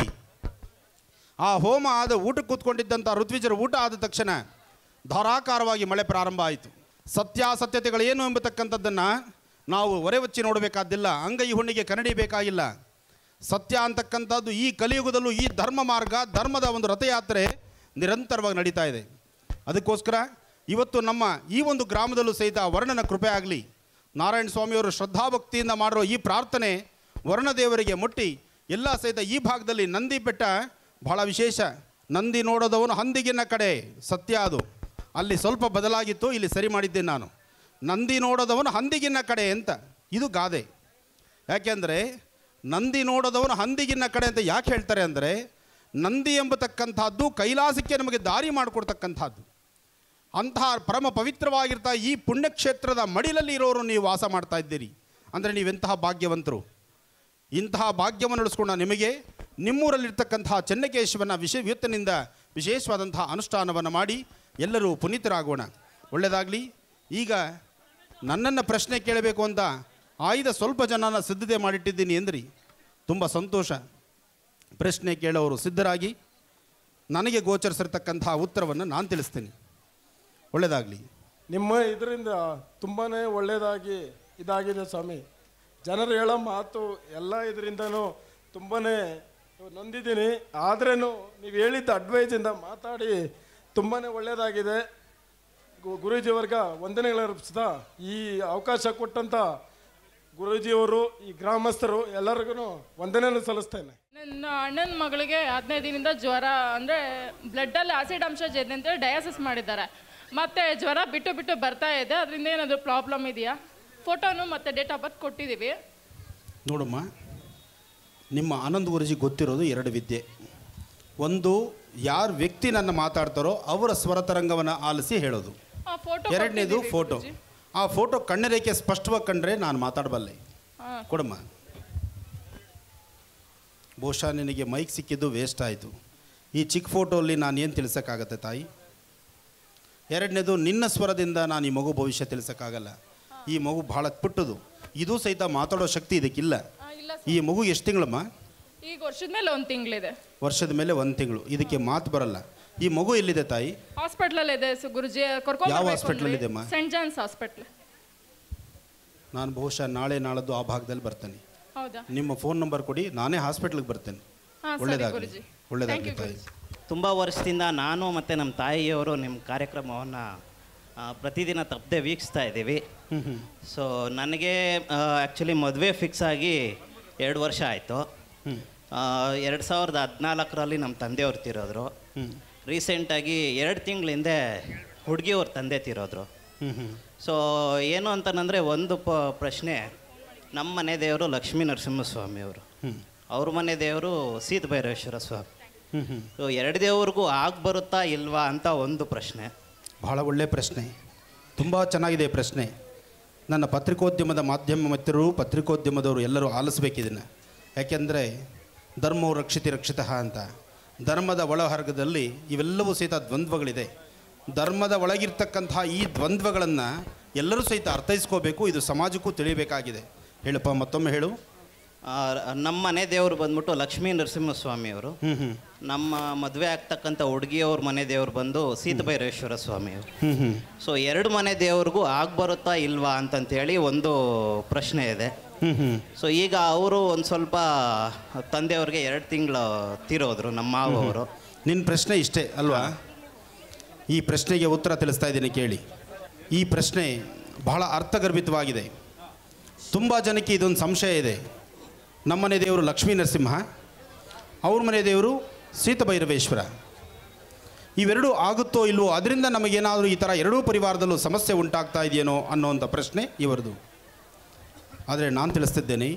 ಆ ಹೋಮ ಆದ ಊಟಕ್ಕೆ ಕೂತ್ಕೊಂಡಿದ್ದಂಥ ಋತ್ವಿಜರ ಊಟ ಆದ ತಕ್ಷಣ ಧಾರಾಕಾರವಾಗಿ ಮಳೆ ಪ್ರಾರಂಭ ಆಯಿತು ಸತ್ಯಾಸತ್ಯತೆಗಳೇನು ಎಂಬತಕ್ಕಂಥದ್ದನ್ನು ನಾವು ಹೊರೆವಚ್ಚಿ ನೋಡಬೇಕಾದ್ದಿಲ್ಲ ಅಂಗೈ ಹುಣ್ಣಿಗೆ ಕನ್ನಡಿ ಬೇಕಾಗಿಲ್ಲ ಸತ್ಯ ಅಂತಕ್ಕಂಥದ್ದು ಈ ಕಲಿಯುಗದಲ್ಲೂ ಈ ಧರ್ಮ ಮಾರ್ಗ ಧರ್ಮದ ಒಂದು ರಥಯಾತ್ರೆ ನಿರಂತರವಾಗಿ ನಡೀತಾ ಇದೆ ಅದಕ್ಕೋಸ್ಕರ ಇವತ್ತು ನಮ್ಮ ಈ ಒಂದು ಗ್ರಾಮದಲ್ಲೂ ಸಹಿತ ವರ್ಣನ ಕೃಪೆ ಆಗಲಿ ನಾರಾಯಣ ಸ್ವಾಮಿಯವರು ಶ್ರದ್ಧಾಭಕ್ತಿಯಿಂದ ಮಾಡಿರೋ ಈ ಪ್ರಾರ್ಥನೆ ವರ್ಣದೇವರಿಗೆ ಮುಟ್ಟಿ ಎಲ್ಲ ಸಹಿತ ಈ ಭಾಗದಲ್ಲಿ ನಂದಿ ಬೆಟ್ಟ ಬಹಳ ವಿಶೇಷ ನಂದಿ ನೋಡೋದವನು ಹಂದಿಗಿನ ಕಡೆ ಸತ್ಯ ಅದು ಅಲ್ಲಿ ಸ್ವಲ್ಪ ಬದಲಾಗಿತ್ತು ಇಲ್ಲಿ ಸರಿ ಮಾಡಿದ್ದೇನೆ ನಾನು ನಂದಿ ನೋಡೋದವನು ಹಂದಿಗಿನ ಕಡೆ ಅಂತ ಇದು ಗಾದೆ ಯಾಕೆಂದರೆ ನಂದಿ ನೋಡೋದವನು ಹಂದಿಗಿನ್ನ ಕಡೆ ಅಂತ ಯಾಕೆ ಹೇಳ್ತಾರೆ ಅಂದರೆ ನಂದಿ ಎಂಬತಕ್ಕಂಥದ್ದು ಕೈಲಾಸಕ್ಕೆ ನಮಗೆ ದಾರಿ ಮಾಡಿಕೊಡ್ತಕ್ಕಂಥದ್ದು ಅಂತಹ ಪರಮ ಪವಿತ್ರವಾಗಿರ್ತಾ ಈ ಪುಣ್ಯಕ್ಷೇತ್ರದ ಮಡಿಲಲ್ಲಿ ಇರೋರು ನೀವು ವಾಸ ಮಾಡ್ತಾ ಇದ್ದೀರಿ ಅಂದರೆ ನೀವೆಂತಹ ಭಾಗ್ಯವಂತರು ಇಂತಹ ಭಾಗ್ಯವನ್ನು ನಡೆಸ್ಕೊಂಡ ನಿಮಗೆ ನಿಮ್ಮೂರಲ್ಲಿರ್ತಕ್ಕಂತಹ ಚೆನ್ನಕೇಶವನ ವಿಷಯ ವ್ಯುತ್ತನಿಂದ ವಿಶೇಷವಾದಂತಹ ಅನುಷ್ಠಾನವನ್ನು ಮಾಡಿ ಎಲ್ಲರೂ ಪುನೀತರಾಗೋಣ ಒಳ್ಳೆಯದಾಗಲಿ ಈಗ ನನ್ನನ್ನು ಪ್ರಶ್ನೆ ಕೇಳಬೇಕು ಅಂತ ಆಯ್ದ ಸ್ವಲ್ಪ ಜನನ ಸಿದ್ಧತೆ ಮಾಡಿಟ್ಟಿದ್ದೀನಿ ಎಂದ್ರಿ ತುಂಬ ಸಂತೋಷ ಪ್ರಶ್ನೆ ಕೇಳೋರು ಸಿದ್ಧರಾಗಿ ನನಗೆ ಗೋಚರಿಸಿರ್ತಕ್ಕಂತಹ ಉತ್ತರವನ್ನು ನಾನು ತಿಳಿಸ್ತೀನಿ ಒಳ್ಳೆಯದಾಗಲಿ ನಿಮ್ಮ ಇದರಿಂದ ತುಂಬಾ ಒಳ್ಳೆಯದಾಗಿ ಇದಾಗಿದೆ ಸ್ವಾಮಿ ಜನರು ಹೇಳೋ ಮಾತು ಎಲ್ಲ ಇದರಿಂದನೂ ತುಂಬಾ ನೊಂದಿದ್ದೀನಿ ಆದ್ರೂ ನೀವು ಹೇಳಿದ್ದ ಅಡ್ವೈಸಿಂದ ಮಾತಾಡಿ ತುಂಬಾ ಒಳ್ಳೆಯದಾಗಿದೆ ಗು- ಗುರೂಜಿಯವರ್ಗ ವಂದನೆಗಳು ಅರ್ಪಿಸ್ತಾ ಈ ಅವಕಾಶ ಕೊಟ್ಟಂಥ ಗುರೂಜಿಯವರು ಈ ಗ್ರಾಮಸ್ಥರು ಎಲ್ಲರಿಗೂ ವಂದನೆಯನ್ನು ಸಲ್ಲಿಸ್ತೇನೆ ನನ್ನ ಅಣ್ಣನ ಮಗಳಿಗೆ ಹದಿನೈದು ದಿನದಿಂದ ಜ್ವರ ಅಂದರೆ ಬ್ಲಡ್ಡಲ್ಲಿ ಆಸಿಡ್ ಅಂಶ ಇದೆ ಅಂತೇಳಿ ಡಯಾಸಿಸ್ ಮಾಡಿದ್ದಾರೆ ಮತ್ತೆ ಜ್ವರ ಬಿಟ್ಟು ಬಿಟ್ಟು ಬರ್ತಾ ಇದೆ ಅದರಿಂದ ಏನಾದರೂ ಪ್ರಾಬ್ಲಮ್ ಇದೆಯಾ ಫೋಟೋನು ಮತ್ತು ಡೇಟ್ ಆಫ್ ಬರ್ತ್ ಕೊಟ್ಟಿದ್ದೀವಿ ನೋಡಮ್ಮ ನಿಮ್ಮ ಆನಂದ್ ಗುರುಜಿ ಗೊತ್ತಿರೋದು ಎರಡು ವಿದ್ಯೆ ಒಂದು ಯಾರು ವ್ಯಕ್ತಿ ನನ್ನ ಮಾತಾಡ್ತಾರೋ ಅವರ ಸ್ವರತರಂಗವನ್ನು ಆಲಿಸಿ ಹೇಳೋದು ಆ ಫೋಟೋ ಎರಡನೇದು ಕೊಟ್ಟಿದ್ದೀವಿ ಫೋಟೋ ಗುರೂಜಿ. ಆ ಫೋಟೋ ಕಣ್ಣರೇಖೆ ಸ್ಪಷ್ಟವಾಗಿ ಕಂಡ್ರೆ ನಾನು ಮಾತಾಡಬಲ್ಲೆ ಹಾಂ ಕೊಡಮ್ಮ ಬಹುಶಃ ನಿನಗೆ ಮೈಕ್ ಸಿಕ್ಕಿದ್ದು ವೇಸ್ಟ್ ಆಯಿತು ಈ ಚಿಕ್ಕ ಫೋಟೋಲ್ಲಿ ನಾನು ಏನು ತಿಳಿಸೋಕ್ಕಾಗತ್ತೆ ತಾಯಿ ಎರಡನೇದು ನಿನ್ನ ಸ್ವರದಿಂದ ನಾನು ಈ ಮಗು ಭವಿಷ್ಯ ತಿಳಿಸೋಕ್ಕಾಗಲ್ಲ ಈ ಮಗು ಬಹಳ ಪುಟ್ಟದು ಇದು ಸಹಿತ ಮಾತಾಡೋ ಶಕ್ತಿ ಇದಕ್ಕಿಲ್ಲ ಆ, ಇಲ್ಲ ಈ ಮಗು ಎಷ್ಟು ತಿಂಗಳಮ್ಮ ಈಗ ವರ್ಷದ ಮೇಲೆ ಒಂದು ತಿಂಗಳಿದೆ ವರ್ಷದ ಮೇಲೆ ಒಂದು ತಿಂಗಳು ಇದಕ್ಕೆ ಮಾತು ಬರಲ್ಲ ಈ ಮಗು ಎಲ್ಲಿದೆ ತಾಯಿ ಹಾಸ್ಪಿಟ್ಲಲ್ಲಿ ಇದೆ ಸು- ಗುರುಜಿ ಕರ್ಕೊಂಡ್ ಯಾವ ಬರ್ಬೇಕು hospital ಅಂದ್ವಿ. ಇದೆ ಅಮ್ಮ? ಸೆಂಟ್ ಜಾನ್ಸ್ ಹಾಸ್ಪಿಟ್ಲ್ ನಾನು ಬಹುಶಃ ನಾಳೆ ನಾಳದ್ದು ಆ ಭಾಗದಲ್ಲಿ ಬರ್ತೇನೆ ಹೌದಾ ನಿಮ್ಮ ಫೋನ್ ನಂಬರ್ ಕೊಡಿ ನಾನೇ ಹಾಸ್ಪಿಟ್ಲಿಗೆ ಬರ್ತೇನೆ ಹಾ ಸರಿ ಒಳ್ಳೇದಾಗಲಿ ಗುರುಜಿ ಒಳ್ಳೇದಾಗಲಿ Thank you, ತಾಯಿ ಗುರುಜಿ. ತುಂಬ ವರ್ಷದಿಂದ ನಾನು ಮತ್ತು ನಮ್ಮ ತಾಯಿಯವರು ನಿಮ್ಮ ಕಾರ್ಯಕ್ರಮವನ್ನು ಪ್ರತಿದಿನ ತಪ್ಪದೆ ವೀಕ್ಷಿಸ್ತಾ ಇದ್ದೀವಿ ಹ್ಞೂ ಹ್ಞೂ ಸೊ ನನಗೆ ಆ್ಯಕ್ಚುಲಿ ಮದುವೆ ಫಿಕ್ಸ್ ಆಗಿ ಎರಡು ವರ್ಷ ಆಯಿತು ಹ್ಞೂ ಎರಡು ಸಾವಿರದ ಹದಿನಾಲ್ಕರಲ್ಲಿ ನಮ್ಮ ತಂದೆಯವ್ರು ತೀರೋದ್ರು ಹ್ಞೂ ರೀಸೆಂಟಾಗಿ ಎರಡು ತಿಂಗಳ ಹಿಂದೆ ಹುಡುಗಿಯವ್ರ ತಂದೆ ತೀರೋದ್ರು ಹ್ಞೂ ಹ್ಞೂ ಸೊ ಏನು ಅಂತಂದರೆ ಒಂದು ಪ ಪ್ರಶ್ನೆ ನಮ್ಮ ಮನೆ ದೇವರು ಲಕ್ಷ್ಮೀ ನರಸಿಂಹಸ್ವಾಮಿಯವರು ಹ್ಞೂ ಅವ್ರ ಮನೆ ದೇವರು ಸೀತ ಭೈರವೇಶ್ವರ ಸ್ವಾಮಿ ಹ್ಞೂ ಹ್ಞೂ ಸೊ ಎರಡು ದೇವ್ರಿಗೂ ಆಗಿ ಬರುತ್ತಾ ಇಲ್ವಾ ಅಂತ ಒಂದು ಪ್ರಶ್ನೆ ಬಹಳ ಒಳ್ಳೆಯ ಪ್ರಶ್ನೆ ತುಂಬ ಚೆನ್ನಾಗಿದೆ ಈ ಪ್ರಶ್ನೆ ನನ್ನ ಪತ್ರಿಕೋದ್ಯಮದ ಮಾಧ್ಯಮ ಮಿತ್ರರು ಪತ್ರಿಕೋದ್ಯಮದವರು ಎಲ್ಲರೂ ಆಲಿಸ್ಬೇಕಿದನ್ನು ಯಾಕೆಂದರೆ ಧರ್ಮವು ರಕ್ಷಿತಿ ರಕ್ಷಿತಃ ಅಂತ ಧರ್ಮದ ಒಳಹರ್ಗದಲ್ಲಿ ಇವೆಲ್ಲವೂ ಸಹಿತ ದ್ವಂದ್ವಗಳಿದೆ ಧರ್ಮದ ಒಳಗಿರ್ತಕ್ಕಂತಹ ಈ ದ್ವಂದ್ವಗಳನ್ನು ಎಲ್ಲರೂ ಸಹಿತ ಅರ್ಥೈಸ್ಕೋಬೇಕು ಇದು ಸಮಾಜಕ್ಕೂ ತಿಳಿಯಬೇಕಾಗಿದೆ ಹೇಳಪ್ಪ ಮತ್ತೊಮ್ಮೆ ಹೇಳು ಆ, ನಮ್ಮ ಮನೆ ದೇವರು ಬಂದ್ಬಿಟ್ಟು ಲಕ್ಷ್ಮೀ ನರಸಿಂಹಸ್ವಾಮಿಯವರು ಹ್ಞೂ ಹ್ಞೂ ನಮ್ಮ ಮದುವೆ ಆಗ್ತಕ್ಕಂಥ ಹುಡುಗಿಯವ್ರ ಮನೆ ದೇವ್ರು ಬಂದು ಸೀತಭೈರೇಶ್ವರ ಸ್ವಾಮಿಯವರು ಹ್ಞೂ ಹ್ಞೂ ಸೊ ಎರಡು ಮನೆ ದೇವ್ರಿಗೂ ಆಗಿ ಬರುತ್ತಾ ಇಲ್ವಾ ಅಂತಂತೇಳಿ ಒಂದು ಪ್ರಶ್ನೆ ಇದೆ ಹ್ಞೂ ಹ್ಞೂ ಸೊ ಈಗ ಅವರು ಒಂದು ಸ್ವಲ್ಪ ತಂದೆಯವ್ರಿಗೆ ಎರಡು ತಿಂಗಳು ತೀರೋದ್ರು ನಮ್ಮ ಮಾವವರು ನಿನ್ನ ಪ್ರಶ್ನೆ ಇಷ್ಟೇ ಅಲ್ವಾ ಈ ಪ್ರಶ್ನೆಗೆ ಉತ್ತರ ತಿಳಿಸ್ತಾ ಇದ್ದೀನಿ ಕೇಳಿ ಈ ಪ್ರಶ್ನೆ ಬಹಳ ಅರ್ಥಗರ್ಭಿತವಾಗಿದೆ ತುಂಬ ಜನಕ್ಕೆ ಇದೊಂದು ಸಂಶಯ ಇದೆ ನಮ್ಮನೆ ದೇವರು ಲಕ್ಷ್ಮೀ ನರಸಿಂಹ ಅವ್ರ ಮನೆ ದೇವರು ಸೀತಭೈರವೇಶ್ವರ ಇವೆರಡೂ ಆಗುತ್ತೋ ಇಲ್ವೋ ಅದರಿಂದ ನಮಗೇನಾದರೂ ಈ ಥರ ಎರಡೂ ಪರಿವಾರದಲ್ಲೂ ಸಮಸ್ಯೆ ಉಂಟಾಗ್ತಾ ಇದೆಯೇನೋ ಅನ್ನೋವಂಥ ಪ್ರಶ್ನೆ ಇವರದು ಆದರೆ ನಾನು ತಿಳಿಸ್ತಿದ್ದೇನೆ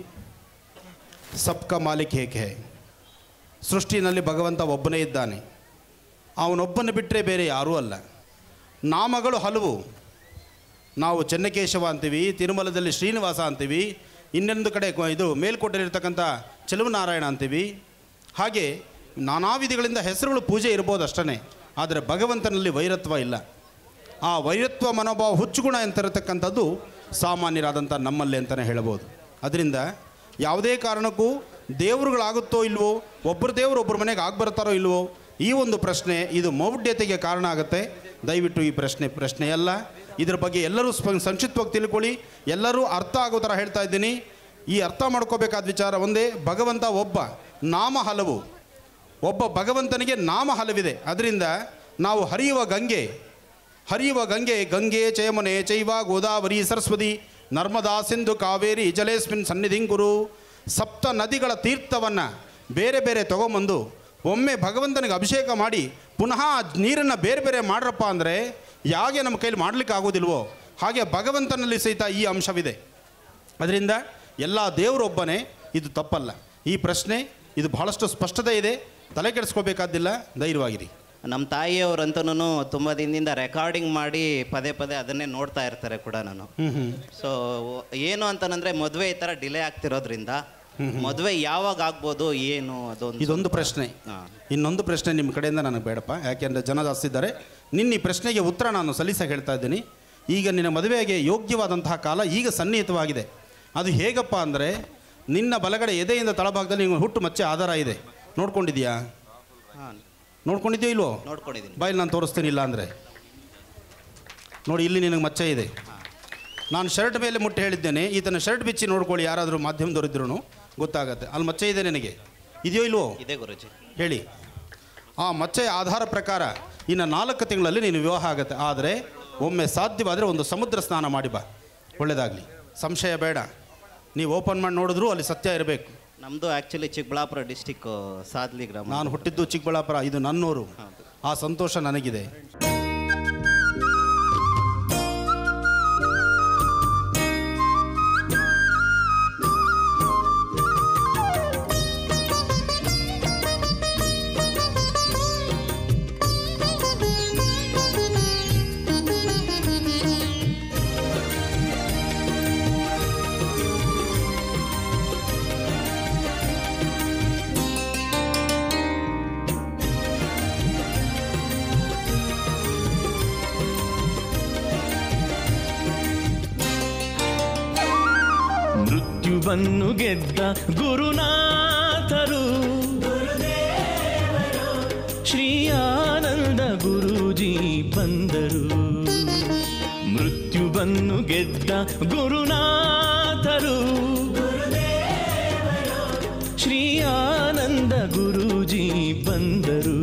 ಸಬ್ಕ ಮಾಲಿಕ್ ಹೇಗೆ ಹೇ ಸೃಷ್ಟಿನಲ್ಲಿ ಭಗವಂತ ಒಬ್ಬನೇ ಇದ್ದಾನೆ ಅವನೊಬ್ಬನ ಬಿಟ್ಟರೆ ಬೇರೆ ಯಾರೂ ಅಲ್ಲ ನಾಮಗಳು ಹಲವು ನಾವು ಚೆನ್ನಕೇಶವ ಅಂತೀವಿ ತಿರುಮಲದಲ್ಲಿ ಶ್ರೀನಿವಾಸ ಅಂತೀವಿ ಇನ್ನೊಂದು ಕಡೆ ಕೊ- ಇದು ಮೇಲ್ಕೋಟೆಯಲ್ಲಿರ್ತಕ್ಕಂಥ ಚೆಲುವನಾರಾಯಣ ಅಂತೀವಿ ಹಾಗೆ ನಾನಾ ವಿಧಿಗಳಿಂದ ಹೆಸರುಗಳು ಪೂಜೆ ಇರ್ಬೋದು ಅಷ್ಟೇ ಆದರೆ ಭಗವಂತನಲ್ಲಿ ವೈರತ್ವ ಇಲ್ಲ ಆ ವೈರತ್ವ ಮನೋಭಾವ ಹುಚ್ಚುಗುಣ ಅಂತಿರತಕ್ಕಂಥದ್ದು ಸಾಮಾನ್ಯರಾದಂಥ ನಮ್ಮಲ್ಲಿ ಅಂತಲೇ ಹೇಳ್ಬೋದು ಅದರಿಂದ ಯಾವುದೇ ಕಾರಣಕ್ಕೂ ದೇವರುಗಳಾಗುತ್ತೋ ಇಲ್ವೋ ಒಬ್ಬರು ದೇವರು ಒಬ್ಬರ ಮನೆಗೆ ಆಗ್ಬರ್ತಾರೋ ಇಲ್ವೋ ಈ ಒಂದು ಪ್ರಶ್ನೆ ಇದು ಮೌಢ್ಯತೆಗೆ ಕಾರಣ ಆಗುತ್ತೆ ದಯವಿಟ್ಟು ಈ ಪ್ರಶ್ನೆ ಪ್ರಶ್ನೆಯಲ್ಲ ಇದ್ರ ಬಗ್ಗೆ ಎಲ್ಲರೂ ಸ್ಪ ಸಂಕ್ಷಿಪ್ತವಾಗಿ ತಿಳ್ಕೊಳ್ಳಿ ಎಲ್ಲರೂ ಅರ್ಥ ಆಗೋ ಥರ ಹೇಳ್ತಾ ಇದ್ದೀನಿ ಈ ಅರ್ಥ ಮಾಡ್ಕೋಬೇಕಾದ ವಿಚಾರ ಒಂದೇ ಭಗವಂತ ಒಬ್ಬ ನಾಮ ಹಲವು ಒಬ್ಬ ಭಗವಂತನಿಗೆ ನಾಮ ಹಲವಿದೆ ಅದರಿಂದ ನಾವು ಹರಿಯುವ ಗಂಗೆ ಹರಿಯುವ ಗಂಗೆ ಗಂಗೆ ಚಯಮನೆ ಚೈವ ಗೋದಾವರಿ ಸರಸ್ವತಿ ನರ್ಮದಾ ಸಿಂಧು ಕಾವೇರಿ ಜಲೇಸ್ಮಿನ್ ಸನ್ನಿಧಿಂಗುರು ಸಪ್ತ ನದಿಗಳ ತೀರ್ಥವನ್ನು ಬೇರೆ ಬೇರೆ ತಗೊಂಬಂದು ಒಮ್ಮೆ ಭಗವಂತನಿಗೆ ಅಭಿಷೇಕ ಮಾಡಿ ಪುನಃ ಆ ನೀರನ್ನು ಬೇರೆ ಬೇರೆ ಮಾಡ್ರಪ್ಪ ಅಂದರೆ ಯಾಗೆ ನಮ್ಮ ಕೈಲಿ ಮಾಡಲಿಕ್ಕೆ ಆಗೋದಿಲ್ವೋ ಹಾಗೆ ಭಗವಂತನಲ್ಲಿ ಸಹಿತ ಈ ಅಂಶವಿದೆ ಅದರಿಂದ ಎಲ್ಲ ದೇವರೊಬ್ಬನೇ ಇದು ತಪ್ಪಲ್ಲ ಈ ಪ್ರಶ್ನೆ ಇದು ಬಹಳಷ್ಟು ಸ್ಪಷ್ಟತೆ ಇದೆ ತಲೆ ಕೆಡಿಸ್ಕೋಬೇಕಾದ್ದಿಲ್ಲ ಧೈರ್ಯವಾಗಿರಿ ನಮ್ಮ ತಾಯಿಯವರಂತನೂ ತುಂಬ ದಿನದಿಂದ ರೆಕಾರ್ಡಿಂಗ್ ಮಾಡಿ ಪದೇ ಪದೇ ಅದನ್ನೇ ನೋಡ್ತಾ ಇರ್ತಾರೆ ಕೂಡ ನಾನು ಹ್ಞೂ ಹ್ಞೂ ಸೊ ಏನು ಅಂತಂದ್ರೆ ಮದುವೆ ಈ ಥರ ಡಿಲೇ ಆಗ್ತಿರೋದ್ರಿಂದ ಮದುವೆ ಯಾವಾಗ ಆಗ್ಬೋದು ಏನು ಅದೊಂದು ಇದೊಂದು ಪ್ರಶ್ನೆ ಹಾಂ ಇನ್ನೊಂದು ಪ್ರಶ್ನೆ ನಿಮ್ಮ ಕಡೆಯಿಂದ ನನಗೆ ಬೇಡಪ್ಪ ಯಾಕೆಂದರೆ ಜನ ಜಾಸ್ತಿ ಇದ್ದಾರೆ ನಿನ್ನ ಈ ಪ್ರಶ್ನೆಗೆ ಉತ್ತರ ನಾನು ಸಲ್ಲಿಸ ಹೇಳ್ತಾ ಇದ್ದೀನಿ ಈಗ ನಿನ್ನ ಮದುವೆಗೆ ಯೋಗ್ಯವಾದಂತಹ ಕಾಲ ಈಗ ಸನ್ನಿಹಿತವಾಗಿದೆ ಅದು ಹೇಗಪ್ಪ ಅಂದರೆ ನಿನ್ನ ಬಲಗಡೆ ಎದೆಯಿಂದ ತಳಭಾಗದಲ್ಲಿ ನಿಮಗೆ ಹುಟ್ಟು ಮಚ್ಚೆ ಆಧಾರ ಇದೆ ನೋಡ್ಕೊಂಡಿದ್ಯಾ ಹಾಂ ನೋಡ್ಕೊಂಡಿದ್ಯೋ ಇಲ್ವೋ ನೋಡ್ಕೊಂಡಿದ್ದೀನಿ ಬಾಯಲ್ಲಿ ನಾನು ತೋರಿಸ್ತೀನಿ ಇಲ್ಲ ಅಂದರೆ ನೋಡಿ ಇಲ್ಲಿ ನಿನಗೆ ಮಚ್ಚೆ ಇದೆ ನಾನು ಶರ್ಟ್ ಮೇಲೆ ಮುಟ್ಟಿ ಹೇಳಿದ್ದೇನೆ ಈತನ ಶರ್ಟ್ ಬಿಚ್ಚಿ ನೋಡ್ಕೊಳ್ಳಿ ಯಾರಾದರೂ ಮಾಧ್ಯಮದವರಿದ್ರೂ ಗೊತ್ತಾಗತ್ತೆ ಅಲ್ಲಿ ಮಚ್ಚೆ ಇದೆ ನಿನಗೆ ಇದೆಯೋ ಇಲ್ವೋ ಇದೆ ಗುರುಜಿ ಹೇಳಿ ಆ ಮಚ್ಚೆಯ ಆಧಾರ ಪ್ರಕಾರ ಇನ್ನು ನಾಲ್ಕು ತಿಂಗಳಲ್ಲಿ ನೀನು ವಿವಾಹ ಆಗುತ್ತೆ ಆದರೆ ಒಮ್ಮೆ ಸಾಧ್ಯವಾದರೆ ಒಂದು ಸಮುದ್ರ ಸ್ನಾನ ಮಾಡಿ ಬಾ ಒಳ್ಳೆಯದಾಗಲಿ ಸಂಶಯ ಬೇಡ ನೀವು ಓಪನ್ ಮಾಡಿ ನೋಡಿದ್ರೂ ಅಲ್ಲಿ ಸತ್ಯ ಇರಬೇಕು ನಮ್ಮದು ಆ್ಯಕ್ಚುಲಿ ಚಿಕ್ಕಬಳ್ಳಾಪುರ ಡಿಸ್ಟಿಕ್ ಸಾದ್ಲಿ ಗ್ರಾಮ ನಾನು ಹುಟ್ಟಿದ್ದು ಚಿಕ್ಕಬಳ್ಳಾಪುರ ಇದು ನನ್ನೂರು ಆ ಸಂತೋಷ ನನಗಿದೆ ಮೃತ್ಯುವನ್ನು ಗೆದ್ದ ಗುರುನಾಥರು ಶ್ರೀ ಆನಂದ ಮೃತ್ಯುವನ್ನು ಗೆದ್ದ ಗುರುನಾಥರು ಶ್ರೀ ಆನಂದ ಗುರೂಜಿ ಬಂದರು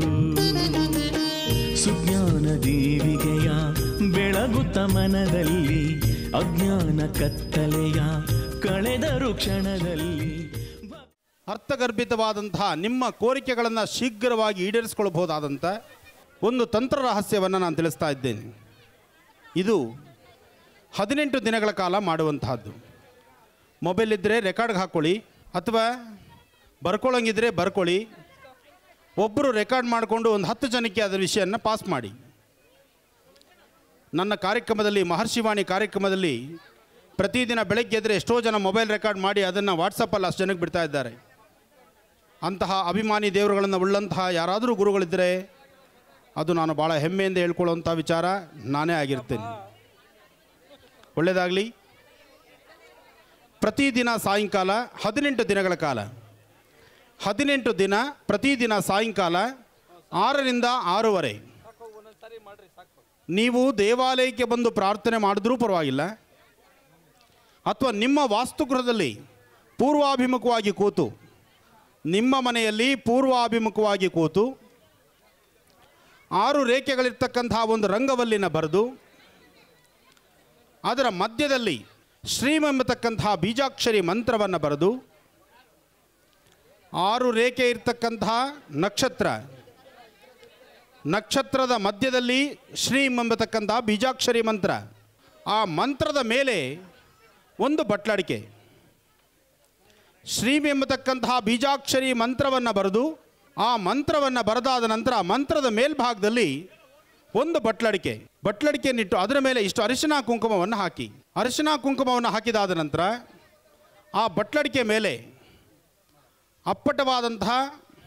ಸುಜ್ಞಾನ ದೀವಿಗೆಯ ಬೆಳಗುತ್ತ ಮನದಲ್ಲಿ ಅಜ್ಞಾನ ಕತ್ತಲೆಯ ಕಳೆದರು ಕ್ಷಣದಲ್ಲಿ ಅರ್ಥಗರ್ಭಿತವಾದಂತಹ ನಿಮ್ಮ ಕೋರಿಕೆಗಳನ್ನು ಶೀಘ್ರವಾಗಿ ಈಡೇರಿಸಿಕೊಳ್ಳಬಹುದಾದಂಥ ಒಂದು ತಂತ್ರ ರಹಸ್ಯವನ್ನು ನಾನು ತಿಳಿಸ್ತಾ ಇದ್ದೇನೆ ಇದು ಹದಿನೆಂಟು ದಿನಗಳ ಕಾಲ ಮಾಡುವಂತಹದ್ದು ಮೊಬೈಲ್ ಇದ್ದರೆ ರೆಕಾರ್ಡ್ಗೆ ಹಾಕ್ಕೊಳ್ಳಿ ಅಥವಾ ಬರ್ಕೊಳ್ಳೋಂಗಿದ್ರೆ ಬರ್ಕೊಳ್ಳಿ ಒಬ್ಬರು ರೆಕಾರ್ಡ್ ಮಾಡಿಕೊಂಡು ಒಂದು ಹತ್ತು ಜನಕ್ಕೆ ಅದರ ವಿಷಯನ ಪಾಸ್ ಮಾಡಿ ನನ್ನ ಕಾರ್ಯಕ್ರಮದಲ್ಲಿ ಮಹರ್ಷಿವಾಣಿ ಕಾರ್ಯಕ್ರಮದಲ್ಲಿ ಪ್ರತಿದಿನ ಬೆಳಗ್ಗೆ ಎದ್ದರೆ ಎಷ್ಟೋ ಜನ ಮೊಬೈಲ್ ರೆಕಾರ್ಡ್ ಮಾಡಿ ಅದನ್ನು ವಾಟ್ಸಪ್ಪಲ್ಲಿ ಅಷ್ಟು ಜನಕ್ಕೆ ಬಿಡ್ತಾ ಇದ್ದಾರೆ ಅಂತಹ ಅಭಿಮಾನಿ ದೇವರುಗಳನ್ನು ಉಳ್ಳಂತಹ ಯಾರಾದರೂ ಗುರುಗಳಿದ್ದರೆ ಅದು ನಾನು ಭಾಳ ಹೆಮ್ಮೆಯಿಂದ ಹೇಳ್ಕೊಳ್ಳುವಂಥ ವಿಚಾರ ನಾನೇ ಆಗಿರ್ತೇನೆ ಒಳ್ಳೆಯದಾಗಲಿ ಪ್ರತಿದಿನ ಸಾಯಂಕಾಲ ಹದಿನೆಂಟು ದಿನಗಳ ಕಾಲ ಹದಿನೆಂಟು ದಿನ ಪ್ರತಿದಿನ ಸಾಯಂಕಾಲ ಆರರಿಂದ ಆರೂವರೆ ನೀವು ದೇವಾಲಯಕ್ಕೆ ಬಂದು ಪ್ರಾರ್ಥನೆ ಮಾಡಿದ್ರೂ ಪರವಾಗಿಲ್ಲ ಅಥವಾ ನಿಮ್ಮ ವಾಸ್ತುಗೃಹದಲ್ಲಿ ಪೂರ್ವಾಭಿಮುಖವಾಗಿ ಕೂತು ನಿಮ್ಮ ಮನೆಯಲ್ಲಿ ಪೂರ್ವಾಭಿಮುಖವಾಗಿ ಕೂತು ಆರು ರೇಖೆಗಳಿರ್ತಕ್ಕಂತಹ ಒಂದು ರಂಗವಲ್ಲಿನ ಬರೆದು ಅದರ ಮಧ್ಯದಲ್ಲಿ ಶ್ರೀಮ್ ಎಂಬತಕ್ಕಂತಹ ಬೀಜಾಕ್ಷರಿ ಮಂತ್ರವನ್ನು ಬರೆದು ಆರು ರೇಖೆ ಇರ್ತಕ್ಕಂತಹ ನಕ್ಷತ್ರ ನಕ್ಷತ್ರದ ಮಧ್ಯದಲ್ಲಿ ಶ್ರೀಮ್ ಎಂಬತಕ್ಕಂತಹ ಬೀಜಾಕ್ಷರಿ ಮಂತ್ರ ಆ ಮಂತ್ರದ ಮೇಲೆ ಒಂದು ಬಟ್ಲಡಿಕೆ ಶ್ರೀಮ್ ಎಂಬತಕ್ಕಂತಹ ಬೀಜಾಕ್ಷರಿ ಮಂತ್ರವನ್ನು ಬರೆದು ಆ ಮಂತ್ರವನ್ನು ಬರೆದಾದ ನಂತರ ಮಂತ್ರದ ಮೇಲ್ಭಾಗದಲ್ಲಿ ಒಂದು ಬಟ್ಲಡಿಕೆ ಬಟ್ಲಡಿಕೆಯನ್ನಿಟ್ಟು ಅದರ ಮೇಲೆ ಇಷ್ಟು ಅರಿಶಿನ ಕುಂಕುಮವನ್ನು ಹಾಕಿ ಅರಿಶಿನ ಕುಂಕುಮವನ್ನು ಹಾಕಿದಾದ ನಂತರ ಆ ಬಟ್ಲಡಿಕೆ ಮೇಲೆ ಅಪ್ಪಟವಾದಂತಹ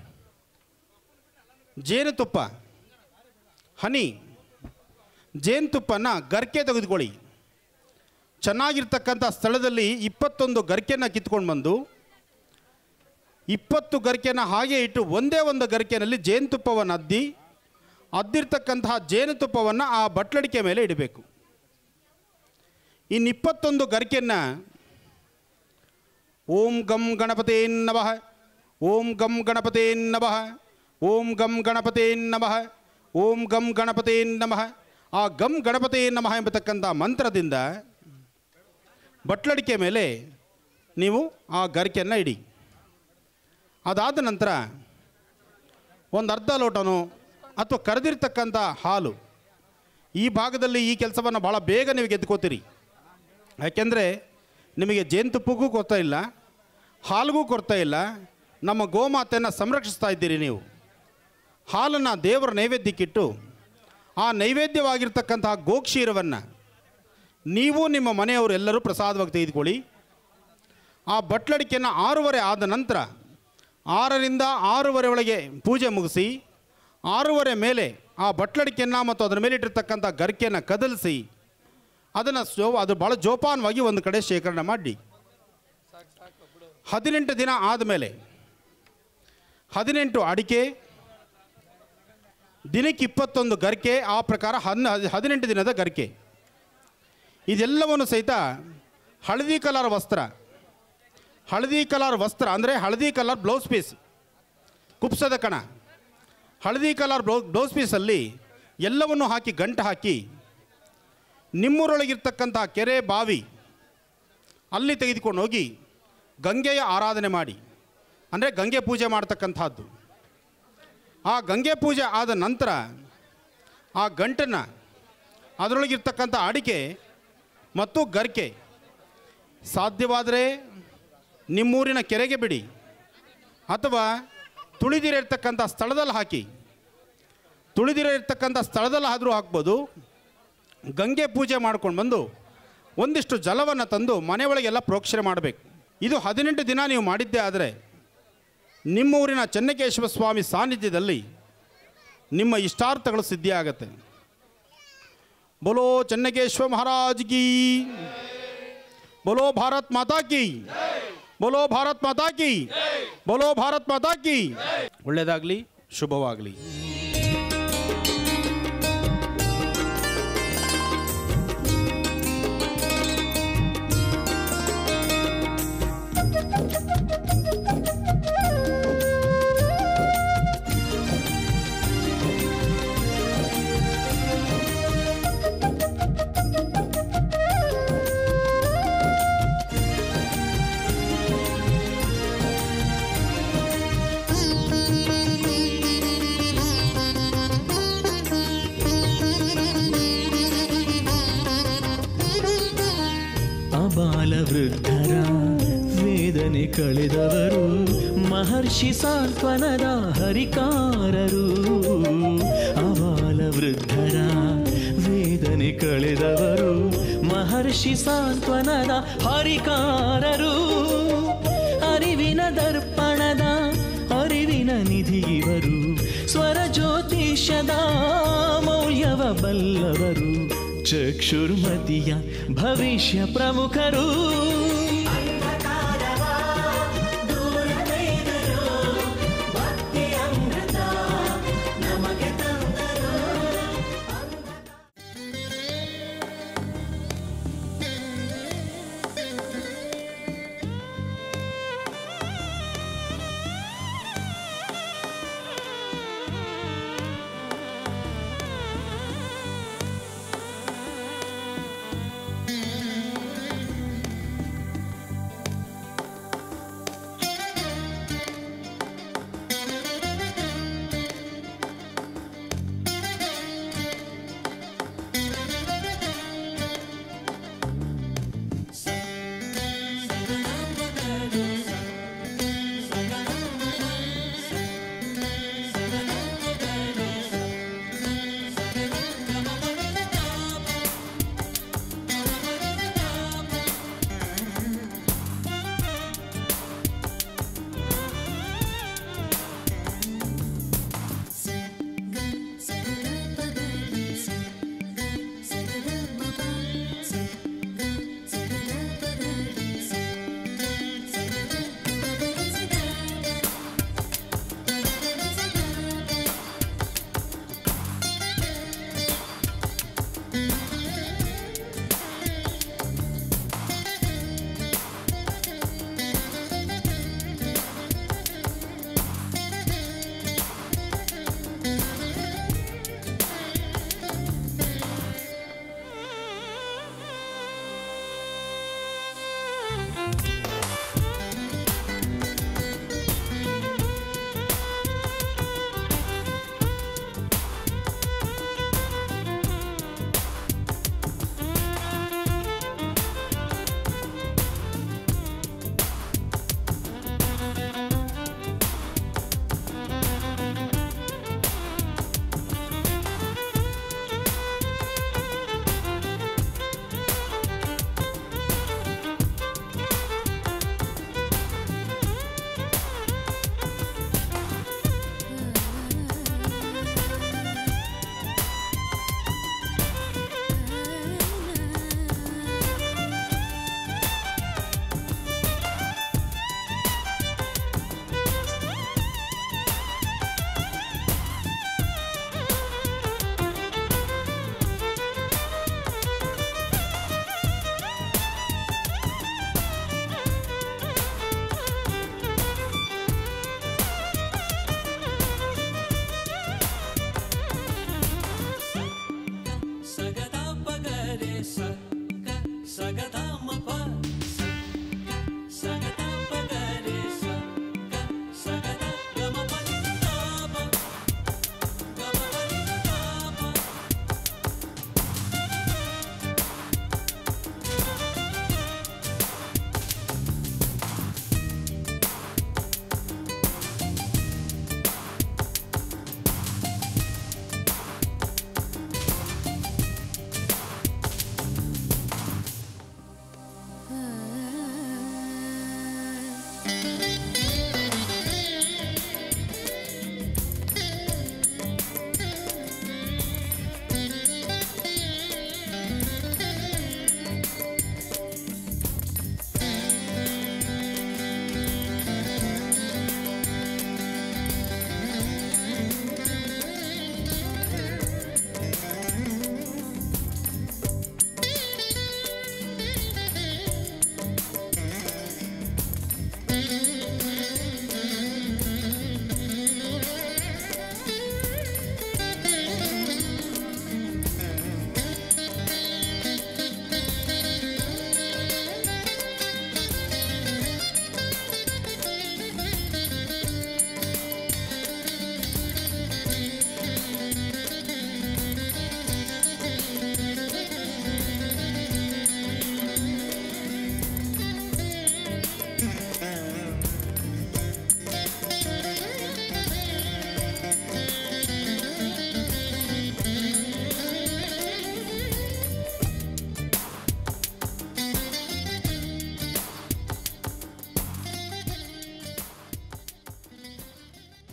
ಜೇನುತುಪ್ಪ ಹನಿ ಜೇನುತುಪ್ಪನ್ನು ಗರ್ಕೆ ತೆಗೆದುಕೊಳ್ಳಿ ಚೆನ್ನಾಗಿರ್ತಕ್ಕಂಥ ಸ್ಥಳದಲ್ಲಿ ಇಪ್ಪತ್ತೊಂದು ಗರ್ಕೆಯನ್ನು ಕಿತ್ಕೊಂಡು ಬಂದು ಇಪ್ಪತ್ತು ಗರಿಕೆನ ಹಾಗೆ ಇಟ್ಟು ಒಂದೇ ಒಂದು ಗರಿಕೆನಲ್ಲಿ ಜೇನುತುಪ್ಪವನ್ನು ಅದ್ದಿ ಅದ್ದಿರ್ತಕ್ಕಂತಹ ಜೇನುತುಪ್ಪವನ್ನು ಆ ಬಟ್ಲಡಿಕೆ ಮೇಲೆ ಇಡಬೇಕು ಇನ್ನು ಇಪ್ಪತ್ತೊಂದು ಗರಿಕೆಯನ್ನು ಓಂ ಗಂ ಗಣಪತೇ ನಮಃ ಓಂ ಗಂ ಗಣಪತೇ ನಮಃ ಓಂ ಗಂ ಗಣಪತೇ ನಮಃ ಓಂ ಗಂ ಗಣಪತೇ ನಮಃ ಆ ಗಂ ಗಣಪತೇ ನಮಃ ಎಂಬತಕ್ಕಂಥ ಮಂತ್ರದಿಂದ ಬಟ್ಲಡಿಕೆ ಮೇಲೆ ನೀವು ಆ ಗರಿಕೆಯನ್ನು ಇಡಿ ಅದಾದ ನಂತರ ಒಂದು ಅರ್ಧ ಲೋಟನೋ ಅಥವಾ ಕರೆದಿರ್ತಕ್ಕಂಥ ಹಾಲು ಈ ಭಾಗದಲ್ಲಿ ಈ ಕೆಲಸವನ್ನು ಭಾಳ ಬೇಗ ನೀವು ಗೆದ್ಕೋತೀರಿ ಯಾಕೆಂದರೆ ನಿಮಗೆ ಜೇನುತುಪ್ಪಕ್ಕೂ ಕೊರತೆ ಇಲ್ಲ ಹಾಲಿಗೂ ಕೊರತೆ ಇಲ್ಲ ನಮ್ಮ ಗೋಮಾತೆಯನ್ನು ಸಂರಕ್ಷಿಸ್ತಾ ಇದ್ದೀರಿ ನೀವು ಹಾಲನ್ನು ದೇವರ ನೈವೇದ್ಯಕ್ಕಿಟ್ಟು ಆ ನೈವೇದ್ಯವಾಗಿರ್ತಕ್ಕಂತಹ ಗೋಕ್ಷೀರವನ್ನು ನೀವು ನಿಮ್ಮ ಮನೆಯವರು ಎಲ್ಲರೂ ಪ್ರಸಾದವಾಗಿ ತೆಗೆದುಕೊಳ್ಳಿ ಆ ಬಟ್ಲಡಿಕೆಯನ್ನು ಆರೂವರೆ ಆದ ನಂತರ ಆರರಿಂದ ಆರೂವರೆ ಒಳಗೆ ಪೂಜೆ ಮುಗಿಸಿ ಆರೂವರೆ ಮೇಲೆ ಆ ಬಟ್ಲಡಿಕೆಯನ್ನು ಮತ್ತು ಅದರ ಮೇಲೆ ಇಟ್ಟಿರ್ತಕ್ಕಂಥ ಗರಿಕೆಯನ್ನು ಕದಲಿಸಿ ಅದನ್ನು ಜೋ ಅದು ಭಾಳ ಜೋಪಾನವಾಗಿ ಒಂದು ಕಡೆ ಶೇಖರಣೆ ಮಾಡಿ ಹದಿನೆಂಟು ದಿನ ಆದಮೇಲೆ ಹದಿನೆಂಟು ಅಡಿಕೆ ದಿನಕ್ಕೆ ಇಪ್ಪತ್ತೊಂದು ಗರಿಕೆ ಆ ಪ್ರಕಾರ ಹನ್ನ ಹದಿನೆಂಟು ದಿನದ ಗರಿಕೆ ಇದೆಲ್ಲವನ್ನು ಸಹಿತ ಹಳದಿ ಕಲರ್ ವಸ್ತ್ರ ಹಳದಿ ಕಲರ್ ವಸ್ತ್ರ ಅಂದರೆ ಹಳದಿ ಕಲರ್ ಬ್ಲೌಸ್ ಪೀಸ್ ಕುಪ್ಸದ ಕಣ ಹಳದಿ ಕಲರ್ ಬ್ಲೌ ಬ್ಲೌಸ್ ಪೀಸಲ್ಲಿ ಎಲ್ಲವನ್ನು ಹಾಕಿ ಗಂಟು ಹಾಕಿ ನಿಮ್ಮೂರೊಳಗಿರ್ತಕ್ಕಂಥ ಕೆರೆ ಬಾವಿ ಅಲ್ಲಿ ತೆಗೆದುಕೊಂಡು ಹೋಗಿ ಗಂಗೆಯ ಆರಾಧನೆ ಮಾಡಿ ಅಂದರೆ ಗಂಗೆ ಪೂಜೆ ಮಾಡ್ತಕ್ಕಂಥದ್ದು ಆ ಗಂಗೆ ಪೂಜೆ ಆದ ನಂತರ ಆ ಗಂಟನ್ನು ಅದರೊಳಗಿರ್ತಕ್ಕಂಥ ಅಡಿಕೆ ಮತ್ತು ಗರಿಕೆ ಸಾಧ್ಯವಾದರೆ ನಿಮ್ಮೂರಿನ ಕೆರೆಗೆ ಬಿಡಿ ಅಥವಾ ತುಳಿದಿರಿರ್ತಕ್ಕಂಥ ಸ್ಥಳದಲ್ಲಿ ಹಾಕಿ ತುಳಿದಿರಿರ್ತಕ್ಕಂಥ ಸ್ಥಳದಲ್ಲಿ ಆದರೂ ಹಾಕ್ಬೋದು ಗಂಗೆ ಪೂಜೆ ಮಾಡ್ಕೊಂಡು ಬಂದು ಒಂದಿಷ್ಟು ಜಲವನ್ನು ತಂದು ಮನೆಯೊಳಗೆಲ್ಲ ಪ್ರೋಕ್ಷಣೆ ಮಾಡಬೇಕು ಇದು ಹದಿನೆಂಟು ದಿನ ನೀವು ಮಾಡಿದ್ದೇ ಆದರೆ ನಿಮ್ಮ ಊರಿನ ಚೆನ್ನಕೇಶವ ಸ್ವಾಮಿ ಸಾನ್ನಿಧ್ಯದಲ್ಲಿ ನಿಮ್ಮ ಇಷ್ಟಾರ್ಥಗಳು ಸಿದ್ಧಿಯಾಗತ್ತೆ ಬೋಲೋ ಚೆನ್ನಕೇಶ್ವರ ಮಹಾರಾಜ್ ಕಿ ಬೋಲೋ ಭಾರತ್ ಮಾತಾ ಕಿ ಬೋಲೋ ಭಾರತ್ ಮಾತಾ ಕಿ ಬೋಲೋ ಭಾರತ್ ಮಾತಾ ಕಿ ಒಳ್ಳೆಯದಾಗಲಿ ಶುಭವಾಗಲಿ ವೃದ್ಧರ ವೇದನೆ ಕಳೆದವರು ಮಹರ್ಷಿ ಸಾಂತ್ವನದ ಹರಿಕಾರರು ಅವಾಲ ವೃದ್ಧರ ವೇದನೆ ಕಳೆದವರು ಮಹರ್ಷಿ ಸಾಂತ್ವನದ ಹರಿಕಾರರು ಅರಿವಿನ ದರ್ಪಣದ ಅರಿವಿನ ನಿಧಿ ಇವರು ಸ್ವರ ಜ್ಯೋತಿಷದ ಮೌಲ್ಯವ ಬಲ್ಲವರು ಚಕ್ಷುರ್ಮತಿಯ ಭವಿಷ್ಯ ಪ್ರಮುಖರು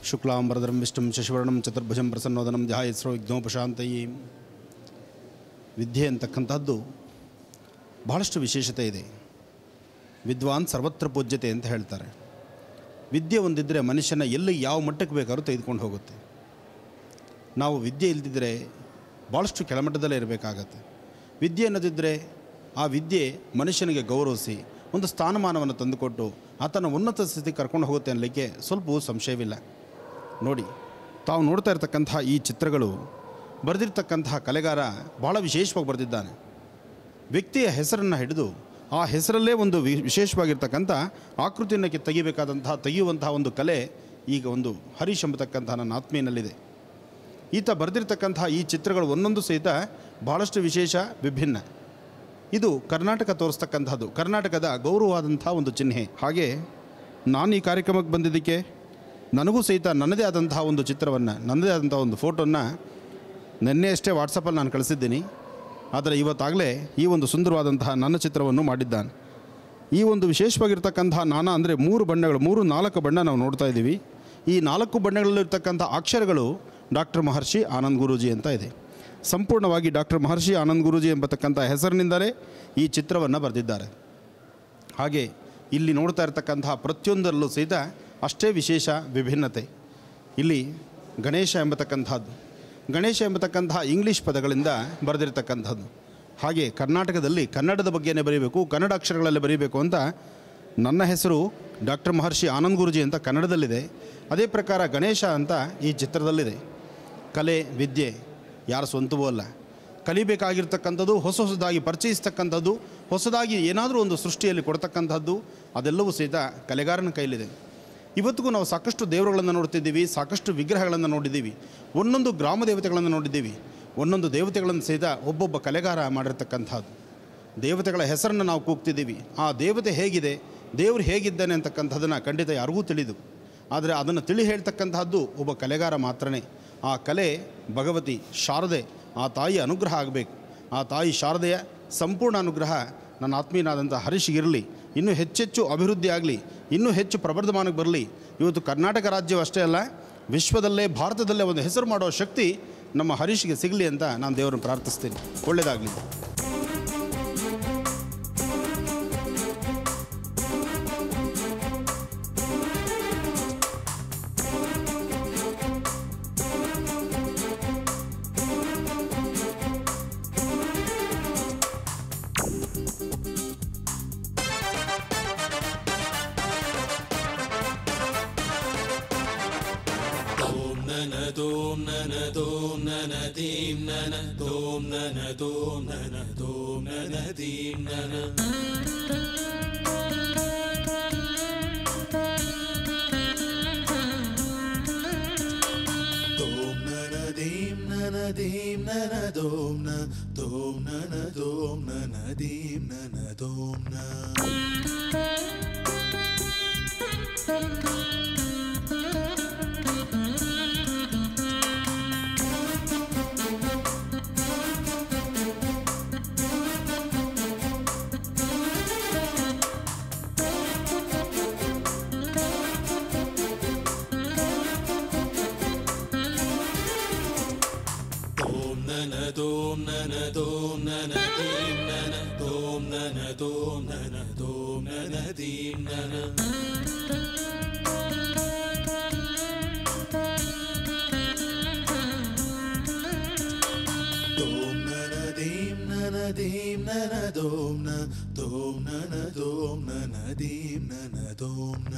ಶುಕ್ಲಾಂಬರಧರಂ ವಿಷ್ಣುಂ ಶಶಿವರ್ಣಂ ಚತುರ್ಭುಜಂ ಪ್ರಸನ್ನೋದನಂ ಧ್ಯಾಯಸ್ರೋ ವಿಘ್ನೋಪಶಾಂತಯಿ ವಿದ್ಯೆ ಅಂತಕ್ಕಂಥದ್ದು ಬಹಳಷ್ಟು ವಿಶೇಷತೆ ಇದೆ ವಿದ್ವಾನ್ ಸರ್ವತ್ರ ಪೂಜ್ಯತೆ ಅಂತ ಹೇಳ್ತಾರೆ ವಿದ್ಯೆ ಒಂದಿದ್ದರೆ ಮನುಷ್ಯನ ಎಲ್ಲಿ ಯಾವ ಮಟ್ಟಕ್ಕೆ ಬೇಕಾದ್ರೂ ತೆಗೆದುಕೊಂಡು ಹೋಗುತ್ತೆ ನಾವು ವಿದ್ಯೆ ಇಲ್ದಿದ್ದರೆ ಭಾಳಷ್ಟು ಕೆಳಮಟ್ಟದಲ್ಲೇ ಇರಬೇಕಾಗತ್ತೆ ವಿದ್ಯೆ ಅನ್ನೋದಿದ್ದರೆ ಆ ವಿದ್ಯೆ ಮನುಷ್ಯನಿಗೆ ಗೌರವಿಸಿ ಒಂದು ಸ್ಥಾನಮಾನವನ್ನು ತಂದುಕೊಟ್ಟು ಆತನ ಉನ್ನತ ಸ್ಥಿತಿ ಕರ್ಕೊಂಡು ಹೋಗುತ್ತೆ ಅನ್ನಲಿಕ್ಕೆ ಸ್ವಲ್ಪ ಸಂಶಯವಿಲ್ಲ ನೋಡಿ ತಾವು ನೋಡ್ತಾ ಇರ್ತಕ್ಕಂತಹ ಈ ಚಿತ್ರಗಳು ಬರೆದಿರ್ತಕ್ಕಂತಹ ಕಲೆಗಾರ ಭಾಳ ವಿಶೇಷವಾಗಿ ಬರೆದಿದ್ದಾನೆ ವ್ಯಕ್ತಿಯ ಹೆಸರನ್ನು ಹಿಡಿದು ಆ ಹೆಸರಲ್ಲೇ ಒಂದು ವಿ ವಿಶೇಷವಾಗಿರ್ತಕ್ಕಂಥ ಆಕೃತಿಯನ್ನು ಕೆ- ತೆಗಿಬೇಕಾದಂತಹ ತೆಗೆಯುವಂತಹ ಒಂದು ಕಲೆ ಈಗ ಒಂದು ಹರೀಶ್ ಎಂಬತಕ್ಕಂತಹ ನನ್ನ ಆತ್ಮೀಯನಲ್ಲಿದೆ ಈತ ಬರೆದಿರ್ತಕ್ಕಂತಹ ಈ ಚಿತ್ರಗಳು ಒಂದೊಂದು ಸಹಿತ ಭಾಳಷ್ಟು ವಿಶೇಷ ವಿಭಿನ್ನ ಇದು ಕರ್ನಾಟಕ ತೋರಿಸ್ತಕ್ಕಂಥದ್ದು ಕರ್ನಾಟಕದ ಗೌರವವಾದಂಥ ಒಂದು ಚಿಹ್ನೆ ಹಾಗೆ ನಾನು ಈ ಕಾರ್ಯಕ್ರಮಕ್ಕೆ ಬಂದಿದ್ದಕ್ಕೆ ನನಗೂ ಸಹಿತ ನನ್ನದೇ ಆದಂತಹ ಒಂದು ಚಿತ್ರವನ್ನು ನನ್ನದೇ ಆದಂಥ ಒಂದು ಫೋಟೋನ ನಿನ್ನೆ ಅಷ್ಟೇ ವಾಟ್ಸಪ್ಪಲ್ಲಿ ನಾನು ಕಳಿಸಿದ್ದೀನಿ ಆದರೆ ಇವತ್ತಾಗಲೇ ಈ ಒಂದು ಸುಂದರವಾದಂತಹ ನನ್ನ ಚಿತ್ರವನ್ನು ಮಾಡಿದ್ದಾನೆ ಈ ಒಂದು ವಿಶೇಷವಾಗಿರ್ತಕ್ಕಂತಹ ನಾನಾ ಅಂದರೆ ಮೂರು ಬಣ್ಣಗಳು ಮೂರು ನಾಲ್ಕು ಬಣ್ಣ ನಾವು ನೋಡ್ತಾ ಇದ್ದೀವಿ ಈ ನಾಲ್ಕು ಬಣ್ಣಗಳಲ್ಲಿರ್ತಕ್ಕಂಥ ಅಕ್ಷರಗಳು ಡಾಕ್ಟರ್ ಮಹರ್ಷಿ ಆನಂದ್ ಗುರೂಜಿ ಅಂತ ಇದೆ ಸಂಪೂರ್ಣವಾಗಿ ಡಾಕ್ಟರ್ ಮಹರ್ಷಿ ಆನಂದ್ ಗುರೂಜಿ ಎಂಬತಕ್ಕಂಥ ಹೆಸರಿನಿಂದಲೇ ಈ ಚಿತ್ರವನ್ನು ಬರೆದಿದ್ದಾರೆ ಹಾಗೆ ಇಲ್ಲಿ ನೋಡ್ತಾ ಇರ್ತಕ್ಕಂತಹ ಪ್ರತಿಯೊಂದರಲ್ಲೂ ಸಹಿತ ಅಷ್ಟೇ ವಿಶೇಷ ವಿಭಿನ್ನತೆ ಇಲ್ಲಿ ಗಣೇಶ ಎಂಬತಕ್ಕಂಥದ್ದು ಗಣೇಶ ಎಂಬತಕ್ಕಂತಹ ಇಂಗ್ಲೀಷ್ ಪದಗಳಿಂದ ಬರೆದಿರ್ತಕ್ಕಂಥದ್ದು ಹಾಗೆ ಕರ್ನಾಟಕದಲ್ಲಿ ಕನ್ನಡದ ಬಗ್ಗೆನೇ ಬರೀಬೇಕು ಕನ್ನಡ ಅಕ್ಷರಗಳಲ್ಲಿ ಬರೀಬೇಕು ಅಂತ ನನ್ನ ಹೆಸರು ಡಾಕ್ಟರ್ ಮಹರ್ಷಿ ಆನಂದ್ ಗುರುಜಿ ಅಂತ ಕನ್ನಡದಲ್ಲಿದೆ ಅದೇ ಪ್ರಕಾರ ಗಣೇಶ ಅಂತ ಈ ಚಿತ್ರದಲ್ಲಿದೆ ಕಲೆ ವಿದ್ಯೆ ಯಾರ ಸ್ವಂತವೂ ಅಲ್ಲ ಕಲಿಬೇಕಾಗಿರ್ತಕ್ಕಂಥದ್ದು ಹೊಸ ಹೊಸದಾಗಿ ಪರಿಚಯಿಸ್ತಕ್ಕಂಥದ್ದು ಹೊಸದಾಗಿ ಏನಾದರೂ ಒಂದು ಸೃಷ್ಟಿಯಲ್ಲಿ ಕೊಡ್ತಕ್ಕಂಥದ್ದು ಅದೆಲ್ಲವೂ ಸಹಿತ ಕಲೆಗಾರನ ಕೈಲಿದೆ ಇವತ್ತಿಗೂ ನಾವು ಸಾಕಷ್ಟು ದೇವರುಗಳನ್ನು ನೋಡ್ತಿದ್ದೀವಿ ಸಾಕಷ್ಟು ವಿಗ್ರಹಗಳನ್ನು ನೋಡಿದ್ದೀವಿ ಒಂದೊಂದು ಗ್ರಾಮ ದೇವತೆಗಳನ್ನು ನೋಡಿದ್ದೀವಿ ಒಂದೊಂದು ದೇವತೆಗಳನ್ನು ಸಹಿತ ಒಬ್ಬೊಬ್ಬ ಕಲೆಗಾರ ಮಾಡಿರ್ತಕ್ಕಂಥದ್ದು ದೇವತೆಗಳ ಹೆಸರನ್ನು ನಾವು ಕೂಗ್ತಿದ್ದೀವಿ ಆ ದೇವತೆ ಹೇಗಿದೆ ದೇವರು ಹೇಗಿದ್ದಾನೆ ಅಂತಕ್ಕಂಥದ್ದನ್ನು ಖಂಡಿತ ಯಾರಿಗೂ ತಿಳಿದು ಆದರೆ ಅದನ್ನು ತಿಳಿ ಹೇಳ್ತಕ್ಕಂತಹದ್ದು ಒಬ್ಬ ಕಲೆಗಾರ ಮಾತ್ರನೇ ಆ ಕಲೆ ಭಗವತಿ ಶಾರದೆ ಆ ತಾಯಿ ಅನುಗ್ರಹ ಆಗಬೇಕು ಆ ತಾಯಿ ಶಾರದೆಯ ಸಂಪೂರ್ಣ ಅನುಗ್ರಹ ನನ್ನ ಆತ್ಮೀಯನಾದಂಥ ಹರೀಶ್ಗಿರಲಿ ಇನ್ನೂ ಹೆಚ್ಚೆಚ್ಚು ಅಭಿವೃದ್ಧಿ ಆಗಲಿ ಇನ್ನೂ ಹೆಚ್ಚು ಪ್ರವರ್ಧಮಾನಕ್ಕೆ ಬರಲಿ ಇವತ್ತು ಕರ್ನಾಟಕ ರಾಜ್ಯವು ಅಷ್ಟೇ ಅಲ್ಲ ವಿಶ್ವದಲ್ಲೇ ಭಾರತದಲ್ಲೇ ಒಂದು ಹೆಸರು ಮಾಡೋ ಶಕ್ತಿ ನಮ್ಮ ಹರೀಶ್ಗೆ ಸಿಗಲಿ ಅಂತ ನಾನು ದೇವರನ್ನು ಪ್ರಾರ್ಥಿಸ್ತೀನಿ ಒಳ್ಳೆಯದಾಗಲಿ ಓಂ ನನ ದೋಂ ನನ ದೋಂ ನನ ದೀಂ ನನ ದೋಂ ನನ ದೋಂ ನನ ದೋಂ ನನ ದೀಂ ನನ ದೋಂ ನನ ದೀಂ ನನ ದೀಂ ನನ ದೋಂ ನ ದೋಂ ನನ ದೋಂ ನನ ದೀಂ ನನ ದೋಂ ನ ಓಂ ನನ ದೋಂ ನನ ದೋಂ ನನ ದೀಂ ನನ ದೋಂ ನನ ದೋಂ ನನ ದೋಂ ನನ ದೀಂ ನನ ದೋಂ ನನ ದೀಂ ನನ ದೀಂ ನನ ದೋಂ ನ ದೋಂ ನನ ದೋಂ ನನ ದೀಂ ನನ ದೋಂ ನ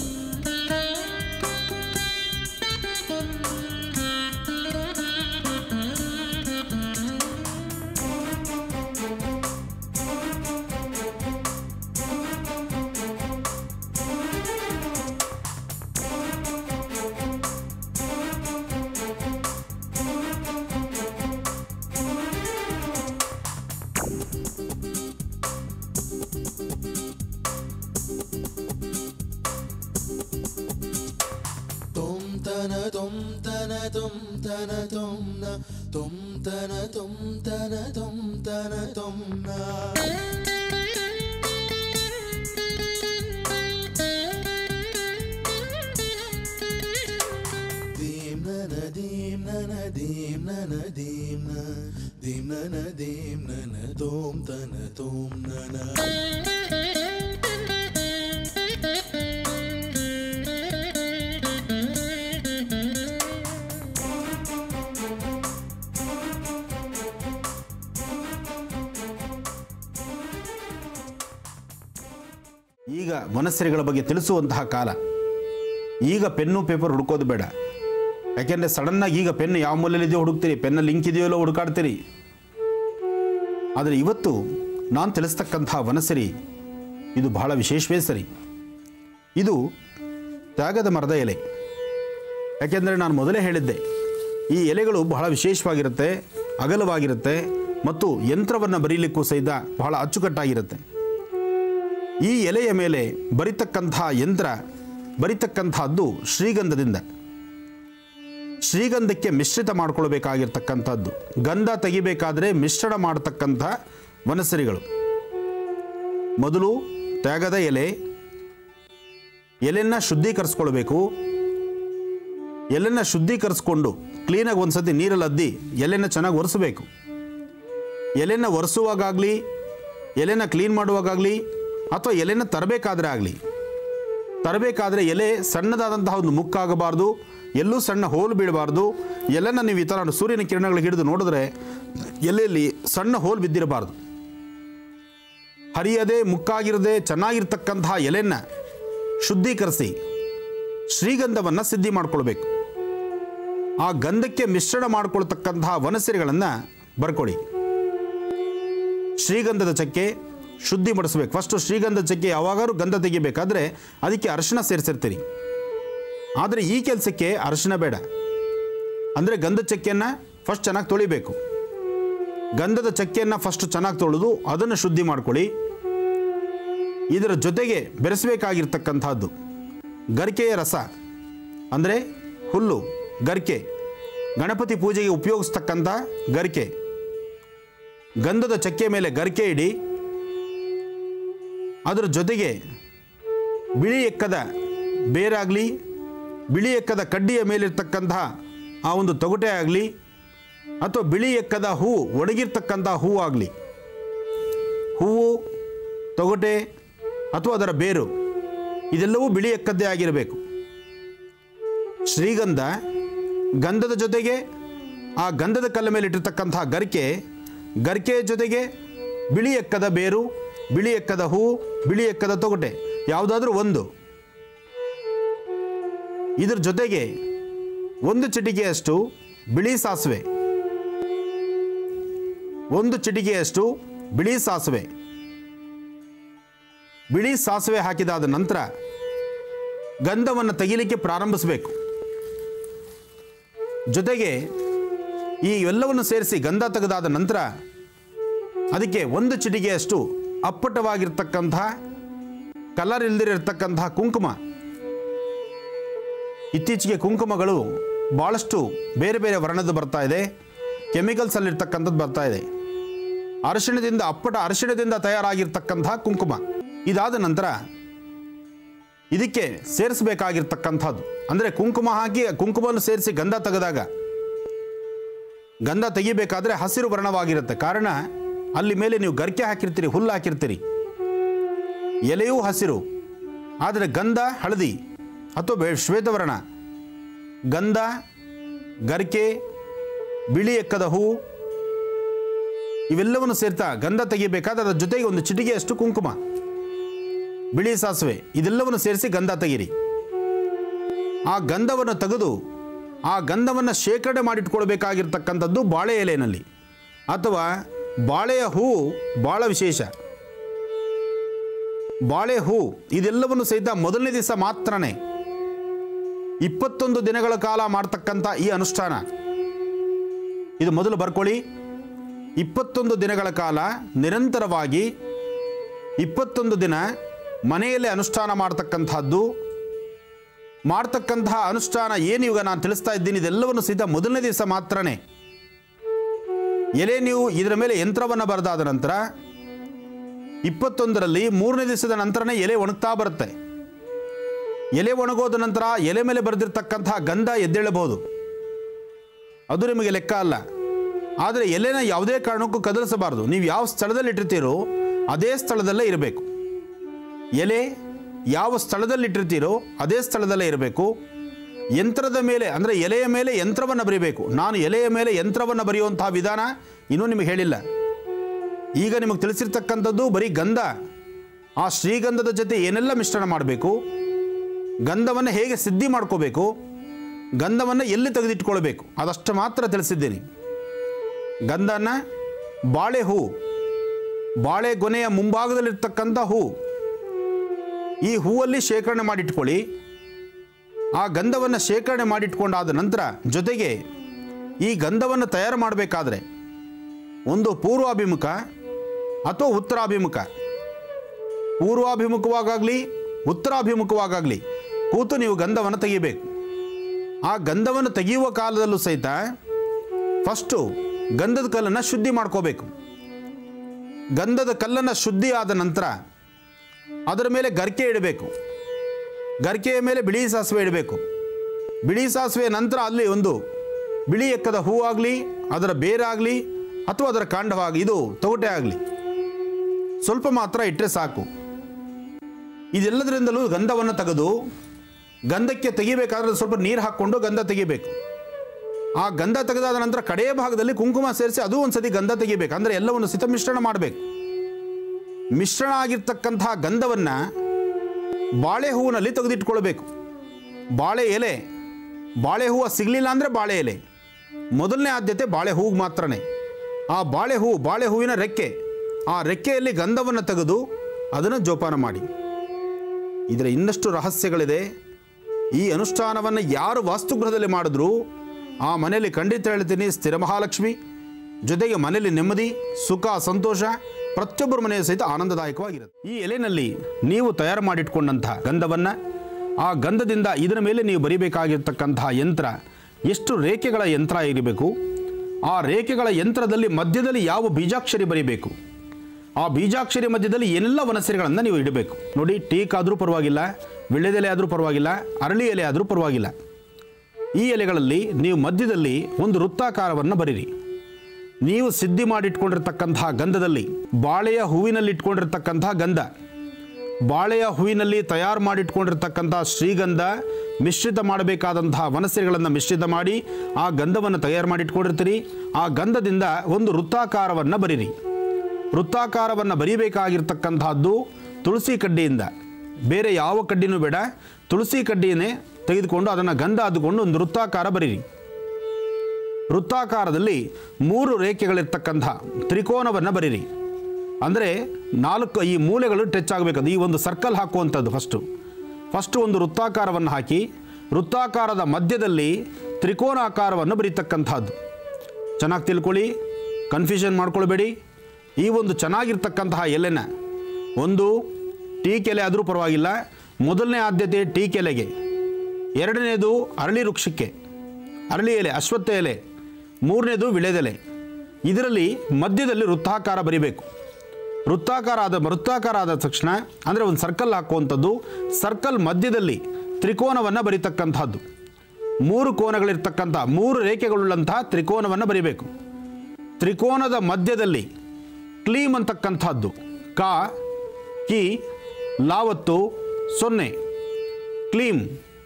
ತುಂ ತನ ತುಂ ತನ ತುಂ ತನ ತುಂ ನ ತುಂ ತನ ತುಂ ತನ ತುಂ ತನ ತುಂ ನ ನನ ದೀಂ ನನ ದೀಂ ನ ದೀಂ ನನ ದೀಂ ನನ ತೋಂ ತನ ತೋಂ ನನ ಈಗ ಮನಸ್ಸರಿಗಳ ಬಗ್ಗೆ ತಿಳಿಸುವಂತಹ ಕಾಲ ಈಗ ಪೆನ್ನು ಪೇಪರ್ ಹುಡುಕೋದು ಬೇಡ ಯಾಕೆಂದರೆ ಸಡನ್ನಾಗಿ ಈಗ ಪೆನ್ ಯಾವ ಮೂಲೆಯಲ್ಲಿದೆಯೋ ಹುಡುಕ್ತೀರಿ ಪೆನ್ನ ಲಿಂಕ್ ಇದೆಯೋ ಇಲ್ಲೋ ಹುಡುಕಾಡ್ತೀರಿ ಆದರೆ ಇವತ್ತು ನಾನು ತಿಳಿಸ್ತಕ್ಕಂತಹ ವನಸರಿ ಇದು ಬಹಳ ವಿಶೇಷವೇ ಸರಿ ಇದು ತ್ಯಾಗದ ಮರದ ಎಲೆ ಯಾಕೆಂದರೆ ನಾನು ಮೊದಲೇ ಹೇಳಿದ್ದೆ ಈ ಎಲೆಗಳು ಬಹಳ ವಿಶೇಷವಾಗಿರುತ್ತೆ ಅಗಲವಾಗಿರುತ್ತೆ ಮತ್ತು ಯಂತ್ರವನ್ನು ಬರೀಲಿಕ್ಕೂ ಸಹಿತ ಬಹಳ ಅಚ್ಚುಕಟ್ಟಾಗಿರುತ್ತೆ ಈ ಎಲೆಯ ಮೇಲೆ ಬರಿತಕ್ಕಂತಹ ಯಂತ್ರ ಬರಿತಕ್ಕಂತಹದ್ದು ಶ್ರೀಗಂಧದಿಂದ ಶ್ರೀಗಂಧಕ್ಕೆ ಮಿಶ್ರಿತ ಮಾಡಿಕೊಳ್ಬೇಕಾಗಿರ್ತಕ್ಕಂಥದ್ದು ಗಂಧ ತೆಗಿಬೇಕಾದ್ರೆ ಮಿಶ್ರಣ ಮಾಡತಕ್ಕಂಥ ವನಸರಿಗಳು ಮೊದಲು ತ್ಯಾಗದ ಎಲೆ ಎಲೆಯನ್ನು ಶುದ್ಧೀಕರಿಸ್ಕೊಳ್ಬೇಕು ಎಲೆನ ಶುದ್ಧೀಕರಿಸ್ಕೊಂಡು ಕ್ಲೀನಾಗಿ ಒಂದು ಸತಿ ನೀರಲ್ಲಿ ಅದ್ದಿ ಎಲೆನ ಚೆನ್ನಾಗಿ ಒರೆಸಬೇಕು ಎಲೆನ ಒರೆಸುವಾಗಲಿ ಎಲೆನ ಕ್ಲೀನ್ ಮಾಡುವಾಗಲಿ ಅಥವಾ ಎಲೆನ ತರಬೇಕಾದ್ರೆ ಆಗಲಿ ತರಬೇಕಾದ್ರೆ ಎಲೆ ಸಣ್ಣದಾದಂತಹ ಒಂದು ಮುಕ್ಕಾಗಬಾರ್ದು ಎಲ್ಲೂ ಸಣ್ಣ ಹೋಲು ಬೀಳಬಾರ್ದು ಎಲೆನ ನೀವು ಈ ಥರ ಸೂರ್ಯನ ಕಿರಣಗಳಿಗೆ ಹಿಡಿದು ನೋಡಿದ್ರೆ ಎಲೆಯಲ್ಲಿ ಸಣ್ಣ ಹೋಲು ಬಿದ್ದಿರಬಾರ್ದು ಹರಿಯದೆ ಮುಕ್ಕಾಗಿರದೆ ಚೆನ್ನಾಗಿರ್ತಕ್ಕಂತಹ ಎಲೆನ ಶುದ್ಧೀಕರಿಸಿ ಶ್ರೀಗಂಧವನ್ನು ಸಿದ್ಧಿ ಮಾಡ್ಕೊಳ್ಬೇಕು ಆ ಗಂಧಕ್ಕೆ ಮಿಶ್ರಣ ಮಾಡ್ಕೊಳ್ತಕ್ಕಂತಹ ವನಸರಿಗಳನ್ನು ಬರ್ಕೊಳ್ಳಿ ಶ್ರೀಗಂಧದ ಚಕ್ಕೆ ಶುದ್ಧಿ ಮಾಡಿಸ್ಬೇಕು ಫಸ್ಟು ಶ್ರೀಗಂಧದ ಚಕ್ಕೆ ಯಾವಾಗಾದ್ರೂ ಗಂಧ ತೆಗಿಬೇಕಾದ್ರೆ ಅದಕ್ಕೆ ಅರಿಶಿಣ ಸೇರಿಸಿರ್ತೀರಿ ಆದರೆ ಈ ಕೆಲಸಕ್ಕೆ ಅರಿಶಿಣ ಬೇಡ ಅಂದರೆ ಗಂಧದ ಚಕ್ಕೆಯನ್ನು ಫಸ್ಟ್ ಚೆನ್ನಾಗಿ ತೊಳಿಬೇಕು ಗಂಧದ ಚಕ್ಕೆಯನ್ನು ಫಸ್ಟ್ ಚೆನ್ನಾಗಿ ತೊಳೆದು ಅದನ್ನು ಶುದ್ಧಿ ಮಾಡ್ಕೊಳ್ಳಿ ಇದರ ಜೊತೆಗೆ ಬೆರೆಸಬೇಕಾಗಿರ್ತಕ್ಕಂಥದ್ದು ಗರಿಕೆಯ ರಸ ಅಂದರೆ ಹುಲ್ಲು ಗರಿಕೆ ಗಣಪತಿ ಪೂಜೆಗೆ ಉಪಯೋಗಿಸ್ತಕ್ಕಂಥ ಗರಿಕೆ ಗಂಧದ ಚಕ್ಕೆ ಮೇಲೆ ಗರಿಕೆ ಇಡಿ ಅದರ ಜೊತೆಗೆ ಬಿಳಿ ಎಕ್ಕದ ಬೇರಾಗಲಿ ಬಿಳಿ ಎಕ್ಕದ ಕಡ್ಡಿಯ ಮೇಲಿರ್ತಕ್ಕಂತಹ ಆ ಒಂದು ತೊಗಟೆ ಆಗಲಿ ಅಥವಾ ಬಿಳಿ ಎಕ್ಕದ ಹೂವು ಒಣಗಿರ್ತಕ್ಕಂಥ ಹೂವು ಆಗಲಿ ಹೂವು ತೊಗಟೆ ಅಥವಾ ಅದರ ಬೇರು ಇದೆಲ್ಲವೂ ಬಿಳಿ ಎಕ್ಕದ್ದೇ ಆಗಿರಬೇಕು ಶ್ರೀಗಂಧ ಗಂಧದ ಜೊತೆಗೆ ಆ ಗಂಧದ ಕಲ್ಲ ಮೇಲೆ ಇಟ್ಟಿರ್ತಕ್ಕಂತಹ ಗರಿಕೆ ಗರಿಕೆಯ ಜೊತೆಗೆ ಬಿಳಿ ಎಕ್ಕದ ಬೇರು ಬಿಳಿ ಎಕ್ಕದ ಹೂವು ಬಿಳಿ ಎಕ್ಕದ ತೊಗಟೆ ಯಾವುದಾದ್ರೂ ಒಂದು ಇದರ ಜೊತೆಗೆ ಒಂದು ಚಿಟಿಕೆಯಷ್ಟು ಬಿಳಿ ಸಾಸಿವೆ ಒಂದು ಚಿಟಿಕೆಯಷ್ಟು ಬಿಳಿ ಸಾಸಿವೆ ಬಿಳಿ ಸಾಸಿವೆ ಹಾಕಿದಾದ ನಂತರ ಗಂಧವನ್ನು ತೆಗಿಲಿಕ್ಕೆ ಪ್ರಾರಂಭಿಸಬೇಕು ಜೊತೆಗೆ ಈ ಎಲ್ಲವನ್ನು ಸೇರಿಸಿ ಗಂಧ ತೆಗೆದಾದ ನಂತರ ಅದಕ್ಕೆ ಒಂದು ಚಿಟಿಕೆಯಷ್ಟು ಅಪ್ಪಟವಾಗಿರ್ತಕ್ಕಂತಹ ಕಲರ್ ಇಲ್ದಿರತಕ್ಕಂತಹ ಕುಂಕುಮ ಇತ್ತೀಚೆಗೆ ಕುಂಕುಮಗಳು ಭಾಳಷ್ಟು ಬೇರೆ ಬೇರೆ ವರ್ಣದ ಬರ್ತಾ ಇದೆ ಕೆಮಿಕಲ್ಸ್ ಅಲ್ಲಿರ್ತಕ್ಕಂಥದ್ದು ಬರ್ತಾ ಇದೆ ಅರಿಶಿಣದಿಂದ ಅಪ್ಪಟ ಅರಿಶಿಣದಿಂದ ತಯಾರಾಗಿರ್ತಕ್ಕಂತಹ ಕುಂಕುಮ ಇದಾದ ನಂತರ ಇದಕ್ಕೆ ಸೇರಿಸಬೇಕಾಗಿರ್ತಕ್ಕಂಥದ್ದು ಅಂದರೆ ಕುಂಕುಮ ಹಾಕಿ ಕುಂಕುಮವನ್ನು ಸೇರಿಸಿ ಗಂಧ ತೆಗೆದಾಗ ಗಂಧ ತೆಗಿಬೇಕಾದ್ರೆ ಹಸಿರು ವರ್ಣವಾಗಿರುತ್ತೆ ಕಾರಣ ಅಲ್ಲಿ ಮೇಲೆ ನೀವು ಗರಿಕೆ ಹಾಕಿರ್ತೀರಿ ಹುಲ್ಲು ಹಾಕಿರ್ತೀರಿ ಎಲೆಯೂ ಹಸಿರು ಆದರೆ ಗಂಧ ಹಳದಿ ಅಥವಾ ಬೆ- ಶ್ವೇತವರ್ಣ ಗಂಧ ಗರಿಕೆ ಬಿಳಿ ಎಕ್ಕದ ಹೂ ಇವೆಲ್ಲವನ್ನು ಸೇರ್ತಾ ಗಂಧ ತೆಗಿಬೇಕಾದ್ರೆ ಅದರ ಜೊತೆಗೆ ಒಂದು ಚಿಟಿಗೆಯಷ್ಟು ಕುಂಕುಮ ಬಿಳಿ ಸಾಸಿವೆ ಇದೆಲ್ಲವನ್ನು ಸೇರಿಸಿ ಗಂಧ ತೆಗೀರಿ ಆ ಗಂಧವನ್ನು ತೆಗೆದು ಆ ಗಂಧವನ್ನು ಶೇಖರಣೆ ಮಾಡಿಟ್ಕೊಳ್ಬೇಕಾಗಿರ್ತಕ್ಕಂಥದ್ದು ಬಾಳೆ ಎಲೆಯಲ್ಲಿ ಅಥವಾ ಬಾಳೆಯ ಹೂವು ಭಾಳ ವಿಶೇಷ ಬಾಳೆ ಹೂ ಇದೆಲ್ಲವನ್ನು ಸಹಿತ ಮೊದಲನೇ ದಿವಸ ಮಾತ್ರನೇ ಇಪ್ಪತ್ತೊಂದು ದಿನಗಳ ಕಾಲ ಮಾಡ್ತಕ್ಕಂಥ ಈ ಅನುಷ್ಠಾನ ಇದು ಮೊದಲು ಬರ್ಕೊಳ್ಳಿ ಇಪ್ಪತ್ತೊಂದು ದಿನಗಳ ಕಾಲ ನಿರಂತರವಾಗಿ ಇಪ್ಪತ್ತೊಂದು ದಿನ ಮನೆಯಲ್ಲೇ ಅನುಷ್ಠಾನ ಮಾಡ್ತಕ್ಕಂಥದ್ದು ಮಾಡ್ತಕ್ಕಂತಹ ಅನುಷ್ಠಾನ ಏನು ಇವಾಗ ನಾನು ತಿಳಿಸ್ತಾ ಇದ್ದೀನಿ ಇದೆಲ್ಲವನ್ನು ಸಹಿತ ಮೊದಲನೇ ದಿವಸ ಮಾತ್ರನೇ ಎಲೆ ನೀವು ಇದರ ಮೇಲೆ ಯಂತ್ರವನ್ನು ಬರೆದಾದ ನಂತರ ಇಪ್ಪತ್ತೊಂದರಲ್ಲಿ ಮೂರನೇ ದಿವಸದ ನಂತರನೇ ಎಲೆ ಒಣಗ್ತಾ ಬರುತ್ತೆ ಎಲೆ ಒಣಗೋದ ನಂತರ ಎಲೆ ಮೇಲೆ ಬರೆದಿರ್ತಕ್ಕಂತಹ ಗಂಧ ಎದ್ದೇಳಬಹುದು ಅದು ನಿಮಗೆ ಲೆಕ್ಕ ಅಲ್ಲ ಆದರೆ ಎಲೆನ ಯಾವುದೇ ಕಾರಣಕ್ಕೂ ಕದಲಿಸಬಾರ್ದು ನೀವು ಯಾವ ಸ್ಥಳದಲ್ಲಿ ಇಟ್ಟಿರ್ತೀರೋ ಅದೇ ಸ್ಥಳದಲ್ಲೇ ಇರಬೇಕು ಎಲೆ ಯಾವ ಸ್ಥಳದಲ್ಲಿ ಇಟ್ಟಿರ್ತೀರೋ ಅದೇ ಸ್ಥಳದಲ್ಲೇ ಇರಬೇಕು ಯಂತ್ರದ ಮೇಲೆ ಅಂದರೆ ಎಲೆಯ ಮೇಲೆ ಯಂತ್ರವನ್ನು ಬರೀಬೇಕು ನಾನು ಎಲೆಯ ಮೇಲೆ ಯಂತ್ರವನ್ನು ಬರೆಯುವಂತಹ ವಿಧಾನ ಇನ್ನೂ ನಿಮಗೆ ಹೇಳಿಲ್ಲ ಈಗ ನಿಮಗೆ ತಿಳಿಸಿರ್ತಕ್ಕಂಥದ್ದು ಬರೀ ಗಂಧ ಆ ಶ್ರೀಗಂಧದ ಜೊತೆ ಏನೆಲ್ಲ ಮಿಶ್ರಣ ಮಾಡಬೇಕು ಗಂಧವನ್ನು ಹೇಗೆ ಸಿದ್ಧಿ ಮಾಡ್ಕೋಬೇಕು ಗಂಧವನ್ನು ಎಲ್ಲಿ ತೆಗೆದಿಟ್ಕೊಳ್ಬೇಕು ಅದಷ್ಟು ಮಾತ್ರ ತಿಳಿಸಿದ್ದೀನಿ ಗಂಧನ ಬಾಳೆ ಹೂ ಬಾಳೆ ಗೊನೆಯ ಮುಂಭಾಗದಲ್ಲಿರ್ತಕ್ಕಂಥ ಹೂ ಈ ಹೂವಲ್ಲಿ ಶೇಖರಣೆ ಮಾಡಿಟ್ಕೊಳ್ಳಿ ಆ ಗಂಧವನ್ನು ಶೇಖರಣೆ ಮಾಡಿಟ್ಕೊಂಡಾದ ನಂತರ ಜೊತೆಗೆ ಈ ಗಂಧವನ್ನು ತಯಾರು ಮಾಡಬೇಕಾದ್ರೆ ಒಂದು ಪೂರ್ವಾಭಿಮುಖ ಅಥವಾ ಉತ್ತರಾಭಿಮುಖ ಪೂರ್ವಾಭಿಮುಖವಾಗಲಿ ಉತ್ತರಾಭಿಮುಖವಾಗಲಿ ಕೂತು ನೀವು ಗಂಧವನ್ನು ತೆಗಿಬೇಕು ಆ ಗಂಧವನ್ನು ತೆಗೆಯುವ ಕಾಲದಲ್ಲೂ ಸಹಿತ ಫಸ್ಟು ಗಂಧದ ಕಲ್ಲನ್ನು ಶುದ್ಧಿ ಮಾಡ್ಕೋಬೇಕು ಗಂಧದ ಕಲ್ಲನ್ನು ಶುದ್ಧಿ ಆದ ನಂತರ ಅದರ ಮೇಲೆ ಗರಿಕೆ ಇಡಬೇಕು ಗರಿಕೆಯ ಮೇಲೆ ಬಿಳಿ ಸಾಸಿವೆ ಇಡಬೇಕು ಬಿಳಿ ಸಾಸಿವೆ ನಂತರ ಅಲ್ಲಿ ಒಂದು ಬಿಳಿ ಎಕ್ಕದ ಹೂವಾಗಲಿ ಅದರ ಬೇರಾಗಲಿ ಅಥವಾ ಅದರ ಕಾಂಡವಾಗಿ ಇದು ತೊಗಟೆ ಆಗಲಿ ಸ್ವಲ್ಪ ಮಾತ್ರ ಇಟ್ಟರೆ ಸಾಕು ಇದೆಲ್ಲದರಿಂದಲೂ ಗಂಧವನ್ನು ತೆಗೆದು ಗಂಧಕ್ಕೆ ತೆಗಿಬೇಕಾದ್ರೆ ಸ್ವಲ್ಪ ನೀರು ಹಾಕ್ಕೊಂಡು ಗಂಧ ತೆಗಿಬೇಕು ಆ ಗಂಧ ತೆಗೆದಾದ ನಂತರ ಕಡೆಯ ಭಾಗದಲ್ಲಿ ಕುಂಕುಮ ಸೇರಿಸಿ ಅದು ಒಂದು ಸತಿ ಗಂಧ ತೆಗಿಬೇಕು ಅಂದರೆ ಎಲ್ಲವನ್ನು ಸಿತ ಮಿಶ್ರಣ ಮಾಡಬೇಕು ಮಿಶ್ರಣ ಆಗಿರ್ತಕ್ಕಂತಹ ಗಂಧವನ್ನು ಬಾಳೆ ಹೂವಿನಲ್ಲಿ ತೆಗೆದಿಟ್ಕೊಳ್ಬೇಕು ಬಾಳೆ ಎಲೆ ಬಾಳೆ ಹೂವು ಸಿಗಲಿಲ್ಲ ಅಂದರೆ ಬಾಳೆ ಎಲೆ ಮೊದಲನೇ ಆದ್ಯತೆ ಬಾಳೆ ಹೂವು ಮಾತ್ರನೇ ಆ ಬಾಳೆ ಹೂವು ಬಾಳೆ ಹೂವಿನ ರೆಕ್ಕೆ ಆ ರೆಕ್ಕೆಯಲ್ಲಿ ಗಂಧವನ್ನು ತೆಗೆದು ಅದನ್ನು ಜೋಪಾನ ಮಾಡಿ ಇದರ ಇನ್ನಷ್ಟು ರಹಸ್ಯಗಳಿದೆ ಈ ಅನುಷ್ಠಾನವನ್ನು ಯಾರು ವಾಸ್ತುಗೃಹದಲ್ಲಿ ಮಾಡಿದ್ರು ಆ ಮನೆಯಲ್ಲಿ ಖಂಡಿತ ಹೇಳ್ತೀನಿ ಸ್ಥಿರ ಮಹಾಲಕ್ಷ್ಮಿ ಜೊತೆಗೆ ಮನೆಯಲ್ಲಿ ನೆಮ್ಮದಿ ಸುಖ ಸಂತೋಷ ಪ್ರತಿಯೊಬ್ಬರ ಮನೆಯ ಸಹಿತ ಆನಂದದಾಯಕವಾಗಿರುತ್ತೆ ಈ ಎಲೆನಲ್ಲಿ ನೀವು ತಯಾರು ಮಾಡಿಟ್ಕೊಂಡಂತಹ ಗಂಧವನ್ನು ಆ ಗಂಧದಿಂದ ಇದರ ಮೇಲೆ ನೀವು ಬರಿಬೇಕಾಗಿರ್ತಕ್ಕಂತಹ ಯಂತ್ರ ಎಷ್ಟು ರೇಖೆಗಳ ಯಂತ್ರ ಇರಬೇಕು ಆ ರೇಖೆಗಳ ಯಂತ್ರದಲ್ಲಿ ಮಧ್ಯದಲ್ಲಿ ಯಾವ ಬೀಜಾಕ್ಷರಿ ಬರಿಬೇಕು ಆ ಬೀಜಾಕ್ಷರಿ ಮಧ್ಯದಲ್ಲಿ ಏನೆಲ್ಲ ವನಸರಿಗಳನ್ನು ನೀವು ಇಡಬೇಕು ನೋಡಿ ಟೀಕ್ ಆದರೂ ಪರವಾಗಿಲ್ಲ ವಿಳ್ಳೆದೆಲೆ ಆದರೂ ಪರವಾಗಿಲ್ಲ ಅರಳಿ ಎಲೆ ಆದರೂ ಪರವಾಗಿಲ್ಲ ಈ ಎಲೆಗಳಲ್ಲಿ ನೀವು ಮಧ್ಯದಲ್ಲಿ ಒಂದು ವೃತ್ತಾಕಾರವನ್ನು ಬರೀರಿ ನೀವು ಸಿದ್ಧಿ ಮಾಡಿಟ್ಕೊಂಡಿರ್ತಕ್ಕಂತಹ ಗಂಧದಲ್ಲಿ ಬಾಳೆಯ ಹೂವಿನಲ್ಲಿ ಇಟ್ಕೊಂಡಿರ್ತಕ್ಕಂತಹ ಗಂಧ ಬಾಳೆಯ ಹೂವಿನಲ್ಲಿ ತಯಾರು ಮಾಡಿಟ್ಕೊಂಡಿರ್ತಕ್ಕಂತಹ ಶ್ರೀಗಂಧ ಮಿಶ್ರಿತ ಮಾಡಬೇಕಾದಂತಹ ವನಸರಿಗಳನ್ನು ಮಿಶ್ರಿತ ಮಾಡಿ ಆ ಗಂಧವನ್ನು ತಯಾರು ಮಾಡಿಟ್ಕೊಂಡಿರ್ತೀರಿ ಆ ಗಂಧದಿಂದ ಒಂದು ವೃತ್ತಾಕಾರವನ್ನು ಬರೀರಿ ವೃತ್ತಾಕಾರವನ್ನು ಬರೀಬೇಕಾಗಿರ್ತಕ್ಕಂತಹದ್ದು ತುಳಸಿ ಕಡ್ಡಿಯಿಂದ ಬೇರೆ ಯಾವ ಕಡ್ಡಿನೂ ಬೇಡ ತುಳಸಿ ಕಡ್ಡಿಯನ್ನೇ ತೆಗೆದುಕೊಂಡು ಅದನ್ನು ಗಂಧ ಅದ್ದುಕೊಂಡು ಒಂದು ವೃತ್ತಾಕಾರ ಬರೀರಿ ವೃತ್ತಾಕಾರದಲ್ಲಿ ಮೂರು ರೇಖೆಗಳಿರ್ತಕ್ಕಂಥ ತ್ರಿಕೋನವನ್ನು ಬರೀರಿ ಅಂದರೆ ನಾಲ್ಕು ಈ ಮೂಲೆಗಳು ಟಚ್ ಆಗಬೇಕದು ಈ ಒಂದು ಸರ್ಕಲ್ ಹಾಕುವಂಥದ್ದು ಫಸ್ಟು ಫಸ್ಟು ಒಂದು ವೃತ್ತಾಕಾರವನ್ನು ಹಾಕಿ ವೃತ್ತಾಕಾರದ ಮಧ್ಯದಲ್ಲಿ ತ್ರಿಕೋನಾಕಾರವನ್ನು ಬರೀತಕ್ಕಂಥದ್ದು ಚೆನ್ನಾಗಿ ತಿಳ್ಕೊಳ್ಳಿ ಕನ್ಫ್ಯೂಷನ್ ಮಾಡ್ಕೊಳ್ಬೇಡಿ ಈ ಒಂದು ಚೆನ್ನಾಗಿರ್ತಕ್ಕಂತಹ ಎಲೆನ ಒಂದು ಟೀಕ್ ಎಲೆ ಆದರೂ ಪರವಾಗಿಲ್ಲ ಮೊದಲನೇ ಆದ್ಯತೆ ಟೀಕ್ ಎಲೆಗೆ ಎರಡನೇದು ಅರಳಿ ವೃಕ್ಷಕ್ಕೆ ಅರಳಿ ಎಲೆ ಅಶ್ವತ್ಥ ಎಲೆ ಮೂರನೇದು ವಿಳೆದೆಲೆ ಇದರಲ್ಲಿ ಮಧ್ಯದಲ್ಲಿ ವೃತ್ತಾಕಾರ ಬರಿಬೇಕು ವೃತ್ತಾಕಾರ ಆದ ವೃತ್ತಾಕಾರ ಆದ ತಕ್ಷಣ ಅಂದರೆ ಒಂದು ಸರ್ಕಲ್ ಹಾಕುವಂಥದ್ದು ಸರ್ಕಲ್ ಮಧ್ಯದಲ್ಲಿ ತ್ರಿಕೋನವನ್ನು ಬರೀತಕ್ಕಂಥದ್ದು ಮೂರು ಕೋನಗಳಿರ್ತಕ್ಕಂಥ ಮೂರು ರೇಖೆಗಳುಳ್ಳಂತಹ ತ್ರಿಕೋನವನ್ನು ಬರಿಬೇಕು ತ್ರಿಕೋನದ ಮಧ್ಯದಲ್ಲಿ ಕ್ಲೀಮ್ ಅಂತಕ್ಕಂಥದ್ದು ಕಾ ಕಿ ಲಾವತ್ತು ಸೊನ್ನೆ ಕ್ಲೀಮ್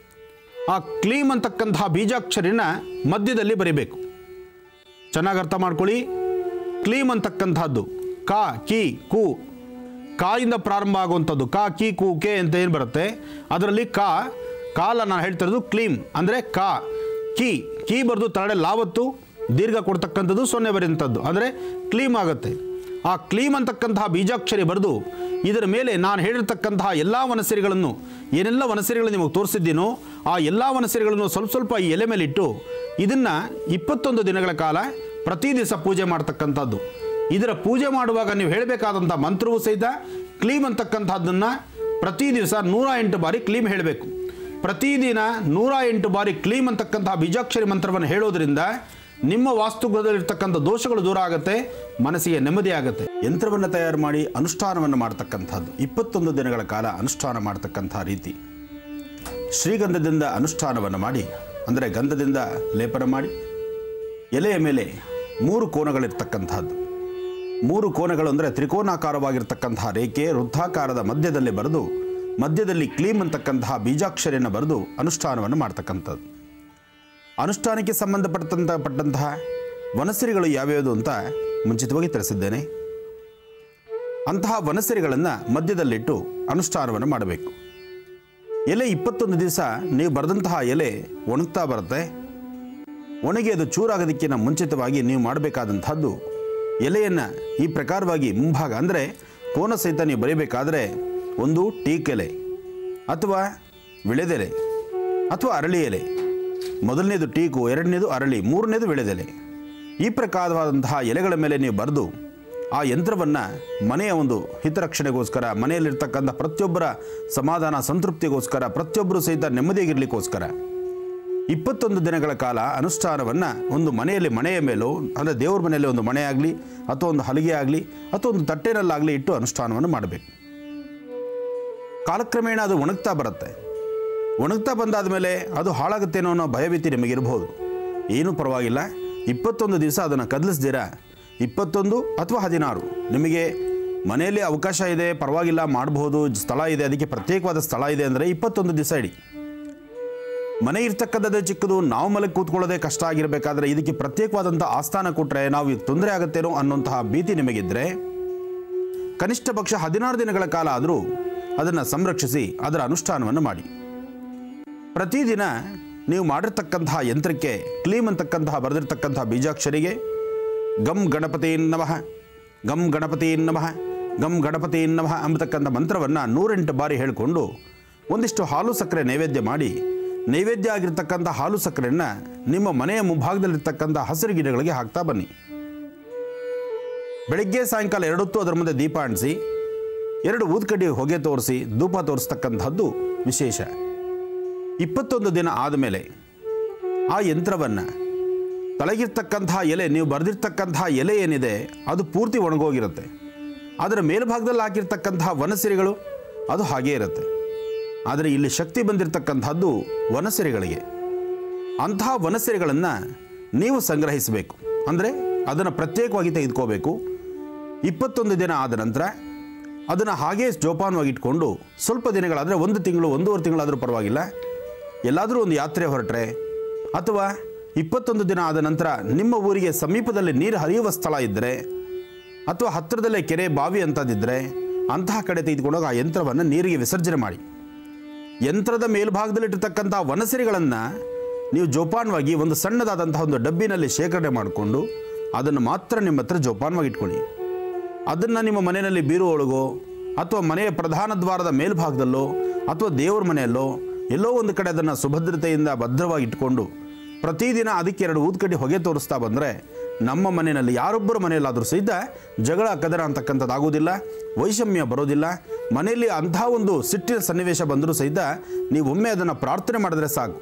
ಆ ಕ್ಲೀಮ್ ಅಂತಕ್ಕಂತಹ ಬೀಜಾಕ್ಷರಿನ ಮಧ್ಯದಲ್ಲಿ ಬರೀಬೇಕು ಚೆನ್ನಾಗಿ ಅರ್ಥ ಮಾಡ್ಕೊಳ್ಳಿ ಕ್ಲೀಮ್ ಅಂತಕ್ಕಂಥದ್ದು ಕಾ ಕಿ ಕು ಕಾಯಿಂದ ಪ್ರಾರಂಭ ಆಗುವಂಥದ್ದು ಕಾ ಕಿ ಕು ಕೆ ಅಂತ ಏನು ಬರುತ್ತೆ ಅದರಲ್ಲಿ ಕಾ ಕಾಲ ನಾನು ಹೇಳ್ತಿರೋದು ಕ್ಲೀಮ್ ಅಂದರೆ ಕಾ ಕಿ ಕೀ ಬರೆದು ತರಡೆ ಲಾವತ್ತು ದೀರ್ಘ ಕೊಡ್ತಕ್ಕಂಥದ್ದು ಸೊನ್ನೆ ಬರೆಯುವಂಥದ್ದು ಅಂದರೆ ಕ್ಲೀಮ್ ಆಗುತ್ತೆ ಆ ಕ್ಲೀಮ್ ಅಂತಕ್ಕಂತಹ ಬೀಜಾಕ್ಷರಿ ಬರೆದು ಇದರ ಮೇಲೆ ನಾನು ಹೇಳಿರ್ತಕ್ಕಂತಹ ಎಲ್ಲ ವನಸರಿಗಳನ್ನು ಏನೆಲ್ಲ ವನಸರಿಗಳು ನಿಮಗೆ ತೋರಿಸಿದ್ದೀನೋ ಆ ಎಲ್ಲ ವನಸರಿಗಳನ್ನು ಸ್ವಲ್ಪ ಸ್ವಲ್ಪ ಈ ಎಲೆ ಮೇಲೆ ಇಟ್ಟು ಇದನ್ನು ಇಪ್ಪತ್ತೊಂದು ದಿನಗಳ ಕಾಲ ಪ್ರತಿ ದಿವಸ ಪೂಜೆ ಮಾಡ್ತಕ್ಕಂಥದ್ದು ಇದರ ಪೂಜೆ ಮಾಡುವಾಗ ನೀವು ಹೇಳಬೇಕಾದಂಥ ಮಂತ್ರವೂ ಸಹಿತ ಕ್ಲೀಮ್ ಅಂತಕ್ಕಂಥದ್ದನ್ನು ಪ್ರತಿ ದಿವಸ ನೂರ ಎಂಟು ಬಾರಿ ಕ್ಲೀಮ್ ಹೇಳಬೇಕು ಪ್ರತಿದಿನ ನೂರ ಎಂಟು ಬಾರಿ ಕ್ಲೀಮ್ ಅಂತಕ್ಕಂತಹ ಬೀಜಾಕ್ಷರಿ ಮಂತ್ರವನ್ನು ಹೇಳೋದ್ರಿಂದ ನಿಮ್ಮ ವಾಸ್ತುಗೃಹದಲ್ಲಿರ್ತಕ್ಕಂಥ ದೋಷಗಳು ದೂರ ಆಗುತ್ತೆ ಮನಸ್ಸಿಗೆ ನೆಮ್ಮದಿ ಆಗುತ್ತೆ ಯಂತ್ರವನ್ನು ತಯಾರು ಮಾಡಿ ಅನುಷ್ಠಾನವನ್ನು ಮಾಡ್ತಕ್ಕಂಥದ್ದು ಇಪ್ಪತ್ತೊಂದು ದಿನಗಳ ಕಾಲ ಅನುಷ್ಠಾನ ಮಾಡ್ತಕ್ಕಂಥ ರೀತಿ ಶ್ರೀಗಂಧದಿಂದ ಅನುಷ್ಠಾನವನ್ನು ಮಾಡಿ ಅಂದರೆ ಗಂಧದಿಂದ ಲೇಪನ ಮಾಡಿ ಎಲೆಯ ಮೇಲೆ ಮೂರು ಕೋನಗಳಿರ್ತಕ್ಕಂಥದ್ದು ಮೂರು ಕೋನಗಳು ಅಂದರೆ ತ್ರಿಕೋನಾಕಾರವಾಗಿರ್ತಕ್ಕಂತಹ ರೇಖೆ ವೃತ್ತಾಕಾರದ ಮಧ್ಯದಲ್ಲಿ ಬರೆದು ಮಧ್ಯದಲ್ಲಿ ಕ್ಲೀಮ್ ಅಂತಕ್ಕಂತಹ ಬೀಜಾಕ್ಷರಿಯನ್ನು ಬರೆದು ಅನುಷ್ಠಾನವನ್ನು ಮಾಡ್ತಕ್ಕಂಥದ್ದು ಅನುಷ್ಠಾನಕ್ಕೆ ಸಂಬಂಧಪಟ್ಟಂಥ ಪಟ್ಟಂತಹ ವನಸಿರಿಗಳು ಯಾವ್ಯಾವುದು ಅಂತ ಮುಂಚಿತವಾಗಿ ತಿಳಿಸಿದ್ದೇನೆ ಅಂತಹ ವನಸಿರಿಗಳನ್ನು ಮಧ್ಯದಲ್ಲಿಟ್ಟು ಅನುಷ್ಠಾನವನ್ನು ಮಾಡಬೇಕು ಎಲೆ ಇಪ್ಪತ್ತೊಂದು ದಿವಸ ನೀವು ಬರೆದಂತಹ ಎಲೆ ಒಣಗ್ತಾ ಬರುತ್ತೆ ಒಣಗಿ ಅದು ಚೂರಾಗೋದಕ್ಕಿಂತ ಮುಂಚಿತವಾಗಿ ನೀವು ಮಾಡಬೇಕಾದಂಥದ್ದು ಎಲೆಯನ್ನು ಈ ಪ್ರಕಾರವಾಗಿ ಮುಂಭಾಗ ಅಂದರೆ ಕೋನ ಸಹಿತ ನೀವು ಬರೀಬೇಕಾದ್ರೆ ಒಂದು ಟೀಕ್ ಎಲೆ ಅಥವಾ ವಿಳೆದೆಲೆ ಅಥವಾ ಅರಳಿ ಎಲೆ ಮೊದಲನೇದು ಟೀಕು ಎರಡನೇದು ಅರಳಿ ಮೂರನೇದು ವಿಳೆದೆಲೆ ಈ ಪ್ರಕಾರವಾದಂತಹ ಎಲೆಗಳ ಮೇಲೆ ನೀವು ಬರೆದು ಆ ಯಂತ್ರವನ್ನು ಮನೆಯ ಒಂದು ಹಿತರಕ್ಷಣೆಗೋಸ್ಕರ ಮನೆಯಲ್ಲಿರ್ತಕ್ಕಂಥ ಪ್ರತಿಯೊಬ್ಬರ ಸಮಾಧಾನ ಸಂತೃಪ್ತಿಗೋಸ್ಕರ ಪ್ರತಿಯೊಬ್ಬರು ಸಹಿತ ನೆಮ್ಮದಿಯಾಗಿರ್ಲಿಕ್ಕೋಸ್ಕರ ಇಪ್ಪತ್ತೊಂದು ದಿನಗಳ ಕಾಲ ಅನುಷ್ಠಾನವನ್ನು ಒಂದು ಮನೆಯಲ್ಲಿ ಮನೆಯ ಮೇಲೋ ಅಂದರೆ ದೇವ್ರ ಮನೆಯಲ್ಲಿ ಒಂದು ಮನೆ ಆಗಲಿ ಅಥವಾ ಒಂದು ಹಲಿಗೆ ಆಗಲಿ ಅಥವಾ ಒಂದು ತಟ್ಟೆನಲ್ಲಾಗಲಿ ಇಟ್ಟು ಅನುಷ್ಠಾನವನ್ನು ಮಾಡಬೇಕು ಕಾಲಕ್ರಮೇಣ ಅದು ಒಣಗ್ತಾ ಬರುತ್ತೆ ಒಣಗ್ತಾ ಬಂದಾದ ಮೇಲೆ ಅದು ಹಾಳಾಗುತ್ತೇನೋ ಅನ್ನೋ ಭಯಭೀತಿ ನಿಮಗಿರ್ಬೋದು ಏನೂ ಪರವಾಗಿಲ್ಲ ಇಪ್ಪತ್ತೊಂದು ದಿವಸ ಅದನ್ನು ಕದಲಿಸ್ದಿರ ಇಪ್ಪತ್ತೊಂದು ಅಥವಾ ಹದಿನಾರು ನಿಮಗೆ ಮನೆಯಲ್ಲಿ ಅವಕಾಶ ಇದೆ ಪರವಾಗಿಲ್ಲ ಮಾಡಬಹುದು ಸ್ಥಳ ಇದೆ ಅದಕ್ಕೆ ಪ್ರತ್ಯೇಕವಾದ ಸ್ಥಳ ಇದೆ ಅಂದರೆ ಇಪ್ಪತ್ತೊಂದು ದಿವಸ ಇಡಿ ಮನೆ ಇರ್ತಕ್ಕಂಥದ್ದೇ ಚಿಕ್ಕದು ನಾವು ಮಲಗಿ ಕೂತ್ಕೊಳ್ಳೋದೇ ಕಷ್ಟ ಆಗಿರಬೇಕಾದ್ರೆ ಇದಕ್ಕೆ ಪ್ರತ್ಯೇಕವಾದಂಥ ಆಸ್ಥಾನ ಕೊಟ್ಟರೆ ನಾವು ಇದು ತೊಂದರೆ ಆಗುತ್ತೇನೋ ಅನ್ನುವಂತಹ ಭೀತಿ ನಿಮಗಿದ್ದರೆ ಕನಿಷ್ಠ ಪಕ್ಷ ಹದಿನಾರು ದಿನಗಳ ಕಾಲ ಆದರೂ ಅದನ್ನು ಸಂರಕ್ಷಿಸಿ ಅದರ ಅನುಷ್ಠಾನವನ್ನು ಮಾಡಿ ಪ್ರತಿದಿನ ನೀವು ಮಾಡಿರ್ತಕ್ಕಂತಹ ಯಂತ್ರಕ್ಕೆ ಕ್ಲೀಮ್ ಅಂತಕ್ಕಂತಹ ಬರೆದಿರ್ತಕ್ಕಂತಹ ಬೀಜಾಕ್ಷರಿಗೆ ಗಮ್ ಗಣಪತಿ ನಮಃ ಗಮ್ ಗಣಪತಿ ನಮಃ ಗಮ್ ಗಣಪತಿ ನಮಃ ಅಂಬತಕ್ಕಂಥ ಮಂತ್ರವನ್ನು ನೂರೆಂಟು ಬಾರಿ ಹೇಳಿಕೊಂಡು ಒಂದಿಷ್ಟು ಹಾಲು ಸಕ್ಕರೆ ನೈವೇದ್ಯ ಮಾಡಿ ನೈವೇದ್ಯ ಆಗಿರ್ತಕ್ಕಂಥ ಹಾಲು ಸಕ್ಕರೆಯನ್ನು ನಿಮ್ಮ ಮನೆಯ ಮುಂಭಾಗದಲ್ಲಿರ್ತಕ್ಕಂಥ ಹಸಿರು ಗಿಡಗಳಿಗೆ ಹಾಕ್ತಾ ಬನ್ನಿ ಬೆಳಿಗ್ಗೆ ಸಾಯಂಕಾಲ ಎರಡೊತ್ತು ಅದರ ಮುಂದೆ ದೀಪ ಅಂಟಿಸಿ ಎರಡು ಊದ್ಕಡ್ಡಿ ಹೊಗೆ ತೋರಿಸಿ ಧೂಪ ತೋರಿಸ್ತಕ್ಕಂಥದ್ದು ವಿಶೇಷ ಇಪ್ಪತ್ತೊಂದು ದಿನ ಆದಮೇಲೆ ಆ ಯಂತ್ರವನ್ನು ತಳಗಿರ್ತಕ್ಕಂತಹ ಎಲೆ ನೀವು ಬರೆದಿರ್ತಕ್ಕಂತಹ ಎಲೆ ಏನಿದೆ ಅದು ಪೂರ್ತಿ ಒಣಗೋಗಿರುತ್ತೆ ಅದರ ಮೇಲ್ಭಾಗದಲ್ಲಿ ಹಾಕಿರ್ತಕ್ಕಂತಹ ವನಸಿರಿಗಳು ಅದು ಹಾಗೇ ಇರುತ್ತೆ ಆದರೆ ಇಲ್ಲಿ ಶಕ್ತಿ ಬಂದಿರತಕ್ಕಂಥದ್ದು ವನಸಿರಿಗಳಿಗೆ ಅಂತಹ ವನಸಿರಿಗಳನ್ನು ನೀವು ಸಂಗ್ರಹಿಸಬೇಕು ಅಂದರೆ ಅದನ್ನು ಪ್ರತ್ಯೇಕವಾಗಿ ತೆಗೆದುಕೋಬೇಕು ಇಪ್ಪತ್ತೊಂದು ದಿನ ಆದ ನಂತರ ಅದನ್ನು ಹಾಗೇ ಜೋಪಾನವಾಗಿ ಇಟ್ಕೊಂಡು ಸ್ವಲ್ಪ ದಿನಗಳಾದರೆ ಒಂದು ತಿಂಗಳು ಒಂದೂವರೆ ತಿಂಗಳಾದರೂ ಪರವಾಗಿಲ್ಲ ಎಲ್ಲಾದರೂ ಒಂದು ಯಾತ್ರೆ ಹೊರಟ್ರೆ ಅಥವಾ ಇಪ್ಪತ್ತೊಂದು ದಿನ ಆದ ನಂತರ ನಿಮ್ಮ ಊರಿಗೆ ಸಮೀಪದಲ್ಲಿ ನೀರು ಹರಿಯುವ ಸ್ಥಳ ಇದ್ದರೆ ಅಥವಾ ಹತ್ತಿರದಲ್ಲೇ ಕೆರೆ ಬಾವಿ ಅಂತದಿದ್ದರೆ ಅಂತಹ ಕಡೆ ತೆಗೆದುಕೊಂಡೋಗಿ ಆ ಯಂತ್ರವನ್ನು ನೀರಿಗೆ ವಿಸರ್ಜನೆ ಮಾಡಿ ಯಂತ್ರದ ಮೇಲ್ಭಾಗದಲ್ಲಿಟ್ಟಿರ್ತಕ್ಕಂಥ ವನಸಿರಿಗಳನ್ನು ನೀವು ಜೋಪಾನವಾಗಿ ಒಂದು ಸಣ್ಣದಾದಂತಹ ಒಂದು ಡಬ್ಬಿನಲ್ಲಿ ಶೇಖರಣೆ ಮಾಡಿಕೊಂಡು ಅದನ್ನು ಮಾತ್ರ ನಿಮ್ಮ ಹತ್ರ ಜೋಪಾನವಾಗಿ ಇಟ್ಕೊಳ್ಳಿ ಅದನ್ನು ನಿಮ್ಮ ಮನೆಯಲ್ಲಿ ಬೀರು ಒಳಗೋ ಅಥವಾ ಮನೆಯ ಪ್ರಧಾನ ದ್ವಾರದ ಮೇಲ್ಭಾಗದಲ್ಲೋ ಅಥವಾ ದೇವ್ರ ಮನೆಯಲ್ಲೋ ಎಲ್ಲೋ ಒಂದು ಕಡೆ ಅದನ್ನು ಸುಭದ್ರತೆಯಿಂದ ಭದ್ರವಾಗಿ ಇಟ್ಕೊಂಡು ಪ್ರತಿದಿನ ಅದಕ್ಕೆ ಎರಡು ಊದ್ಕಡ್ಡಿ ಹೊಗೆ ತೋರಿಸ್ತಾ ಬಂದರೆ ನಮ್ಮ ಮನೆಯಲ್ಲಿ ಯಾರೊಬ್ಬರ ಮನೆಯಲ್ಲಾದರೂ ಸಹಿತ ಜಗಳ ಕದರ ಅಂತಕ್ಕಂಥದ್ದು ಆಗೋದಿಲ್ಲ ವೈಷಮ್ಯ ಬರೋದಿಲ್ಲ ಮನೆಯಲ್ಲಿ ಅಂಥ ಒಂದು ಸಿಟ್ಟಿನ ಸನ್ನಿವೇಶ ಬಂದರೂ ಸಹಿತ ನೀವು ಒಮ್ಮೆ ಅದನ್ನು ಪ್ರಾರ್ಥನೆ ಮಾಡಿದ್ರೆ ಸಾಕು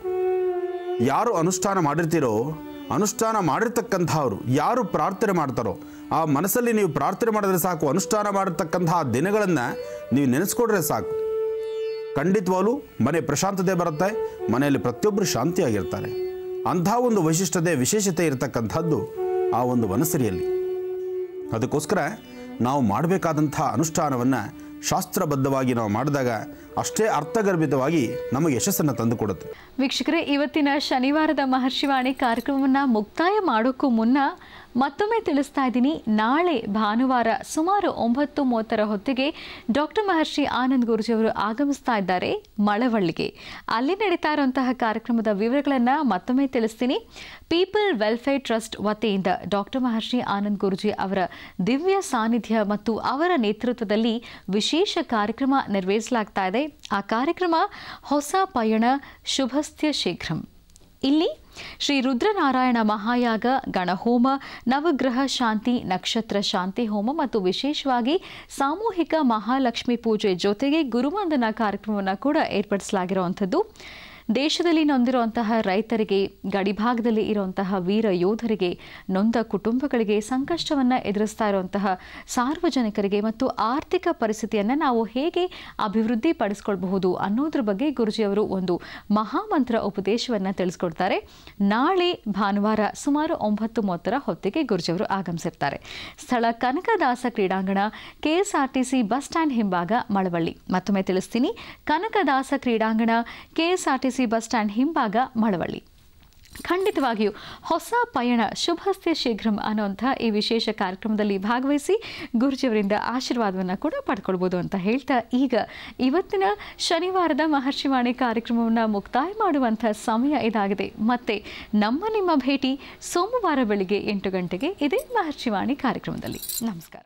ಯಾರು ಅನುಷ್ಠಾನ ಮಾಡಿರ್ತೀರೋ ಅನುಷ್ಠಾನ ಮಾಡಿರ್ತಕ್ಕಂಥವ್ರು ಯಾರು ಪ್ರಾರ್ಥನೆ ಮಾಡ್ತಾರೋ ಆ ಮನಸ್ಸಲ್ಲಿ ನೀವು ಪ್ರಾರ್ಥನೆ ಮಾಡಿದ್ರೆ ಸಾಕು ಅನುಷ್ಠಾನ ಮಾಡಿರ್ತಕ್ಕಂತಹ ದಿನಗಳನ್ನು ನೀವು ನೆನೆಸ್ಕೊಂಡ್ರೆ ಸಾಕು ಖಂಡಿತವಾಗ್ಲೂ ಮನೆ ಪ್ರಶಾಂತತೆ ಬರುತ್ತೆ ಮನೆಯಲ್ಲಿ ಪ್ರತಿಯೊಬ್ಬರು ಶಾಂತಿಯಾಗಿರ್ತಾರೆ ಅಂಥ ಒಂದು ವೈಶಿಷ್ಟ್ಯತೆ ವಿಶೇಷತೆ ಇರತಕ್ಕಂಥದ್ದು ಆ ಒಂದು ವನಸರಿಯಲ್ಲಿ ಅದಕ್ಕೋಸ್ಕರ ನಾವು ಮಾಡಬೇಕಾದಂಥ ಅನುಷ್ಠಾನವನ್ನು ಶಾಸ್ತ್ರಬದ್ಧವಾಗಿ ನಾವು ಮಾಡಿದಾಗ ಅಷ್ಟೇ ಅರ್ಥಗರ್ಭಿತವಾಗಿ ನಮಗೆ ಯಶಸ್ಸನ್ನು ತಂದುಕೊಡುತ್ತೆ ವೀಕ್ಷಕರೇ ಇವತ್ತಿನ ಶನಿವಾರದ ಮಹರ್ಷಿವಾಣಿ ಕಾರ್ಯಕ್ರಮವನ್ನು ಮುಕ್ತಾಯ ಮಾಡೋಕ್ಕೂ ಮುನ್ನ ಮತ್ತೊಮ್ಮೆ ತಿಳಿಸ್ತಾ ಇದ್ದೀನಿ ನಾಳೆ ಭಾನುವಾರ ಸುಮಾರು ಒಂಬತ್ತು ಮೂವತ್ತರ ಹೊತ್ತಿಗೆ ಡಾಕ್ಟರ್ ಮಹರ್ಷಿ ಆನಂದ್ ಗುರುಜಿಯವರು ಆಗಮಿಸ್ತಾ ಇದ್ದಾರೆ ಮಳವಳ್ಳಿಗೆ ಅಲ್ಲಿ ನಡೀತಾ ಇರುವಂತಹ ಕಾರ್ಯಕ್ರಮದ ವಿವರಗಳನ್ನು ಮತ್ತೊಮ್ಮೆ ತಿಳಿಸ್ತೀನಿ ಪೀಪಲ್ ವೆಲ್ಫೇರ್ ಟ್ರಸ್ಟ್ ವತಿಯಿಂದ ಡಾಕ್ಟರ್ ಮಹರ್ಷಿ ಆನಂದ್ ಗುರುಜಿ ಅವರ ದಿವ್ಯ ಸಾನ್ನಿಧ್ಯ ಮತ್ತು ಅವರ ನೇತೃತ್ವದಲ್ಲಿ ವಿಶೇಷ ಕಾರ್ಯಕ್ರಮ ನೆರವೇರಿಸಲಾಗ್ತಾ ಇದೆ ಆ ಕಾರ್ಯಕ್ರಮ ಹೊಸ ಪಯಣ ಶುಭಸ್ತ್ಯ ಶೀಘ್ರಂ ಇಲ್ಲಿ ಶ್ರೀ ರುದ್ರನಾರಾಯಣ ಮಹಾಯಾಗ ಗಣಹೋಮ ನವಗ್ರಹ ಶಾಂತಿ ನಕ್ಷತ್ರ ಶಾಂತಿ ಹೋಮ ಮತ್ತು ವಿಶೇಷವಾಗಿ ಸಾಮೂಹಿಕ ಮಹಾಲಕ್ಷ್ಮಿ ಪೂಜೆ ಜೊತೆಗೆ ಗುರುವಂದನಾ ಕಾರ್ಯಕ್ರಮವನ್ನು ಕೂಡ ಏರ್ಪಡಿಸಲಾಗಿರುವಂಥದ್ದು ದೇಶದಲ್ಲಿ ನೊಂದಿರುವಂತಹ ರೈತರಿಗೆ ಗಡಿಭಾಗದಲ್ಲಿ ಇರುವಂತಹ ವೀರ ಯೋಧರಿಗೆ ನೊಂದ ಕುಟುಂಬಗಳಿಗೆ ಸಂಕಷ್ಟವನ್ನು ಎದುರಿಸ್ತಾ ಇರುವಂತಹ ಸಾರ್ವಜನಿಕರಿಗೆ ಮತ್ತು ಆರ್ಥಿಕ ಪರಿಸ್ಥಿತಿಯನ್ನು ನಾವು ಹೇಗೆ ಅಭಿವೃದ್ಧಿ ಪಡಿಸ್ಕೊಳ್ಬಹುದು ಅನ್ನೋದ್ರ ಬಗ್ಗೆ ಗುರುಜಿಯವರು ಒಂದು ಮಹಾಮಂತ್ರ ಉಪದೇಶವನ್ನು ತಿಳಿಸ್ಕೊಡ್ತಾರೆ ನಾಳೆ ಭಾನುವಾರ ಸುಮಾರು ಒಂಬತ್ತು ಮೂವತ್ತರ ಹೊತ್ತಿಗೆ ಗುರುಜಿಯವರು ಆಗಮಿಸಿರ್ತಾರೆ ಸ್ಥಳ ಕನಕದಾಸ ಕ್ರೀಡಾಂಗಣ ಕೆಎಸ್ಆರ್ಟಿಸಿ ಬಸ್ ಸ್ಟ್ಯಾಂಡ್ ಹಿಂಭಾಗ ಮಳವಳ್ಳಿ ಮತ್ತೊಮ್ಮೆ ತಿಳಿಸ್ತೀನಿ ಕನಕದಾಸ ಕ್ರೀಡಾಂಗಣ ಕೆಎಸ್ಆರ್ಟಿಸಿ ಬಸ್ ಸ್ಟ್ಯಾಂಡ್ ಹಿಂಭಾಗ ಮಳವಳ್ಳಿ ಖಂಡಿತವಾಗಿಯೂ ಹೊಸ ಪಯಣ ಶುಭಸ್ತೆ ಶೀಘ್ರಂ ಅನ್ನುವಂಥ ಈ ವಿಶೇಷ ಕಾರ್ಯಕ್ರಮದಲ್ಲಿ ಭಾಗವಹಿಸಿ ಗುರುಜಿಯವರಿಂದ ಆಶೀರ್ವಾದವನ್ನು ಕೂಡ ಪಡ್ಕೊಳ್ಬೋದು ಅಂತ ಹೇಳ್ತಾ ಈಗ ಇವತ್ತಿನ ಶನಿವಾರದ ಮಹರ್ಷಿವಾಣಿ ಕಾರ್ಯಕ್ರಮವನ್ನು ಮುಕ್ತಾಯ ಮಾಡುವಂಥ ಸಮಯ ಇದಾಗಿದೆ ಮತ್ತೆ ನಮ್ಮ ನಿಮ್ಮ ಭೇಟಿ ಸೋಮವಾರ ಬೆಳಿಗ್ಗೆ ಎಂಟು ಗಂಟೆಗೆ ಇದೇ ಮಹರ್ಷಿವಾಣಿ ಕಾರ್ಯಕ್ರಮದಲ್ಲಿ ನಮಸ್ಕಾರ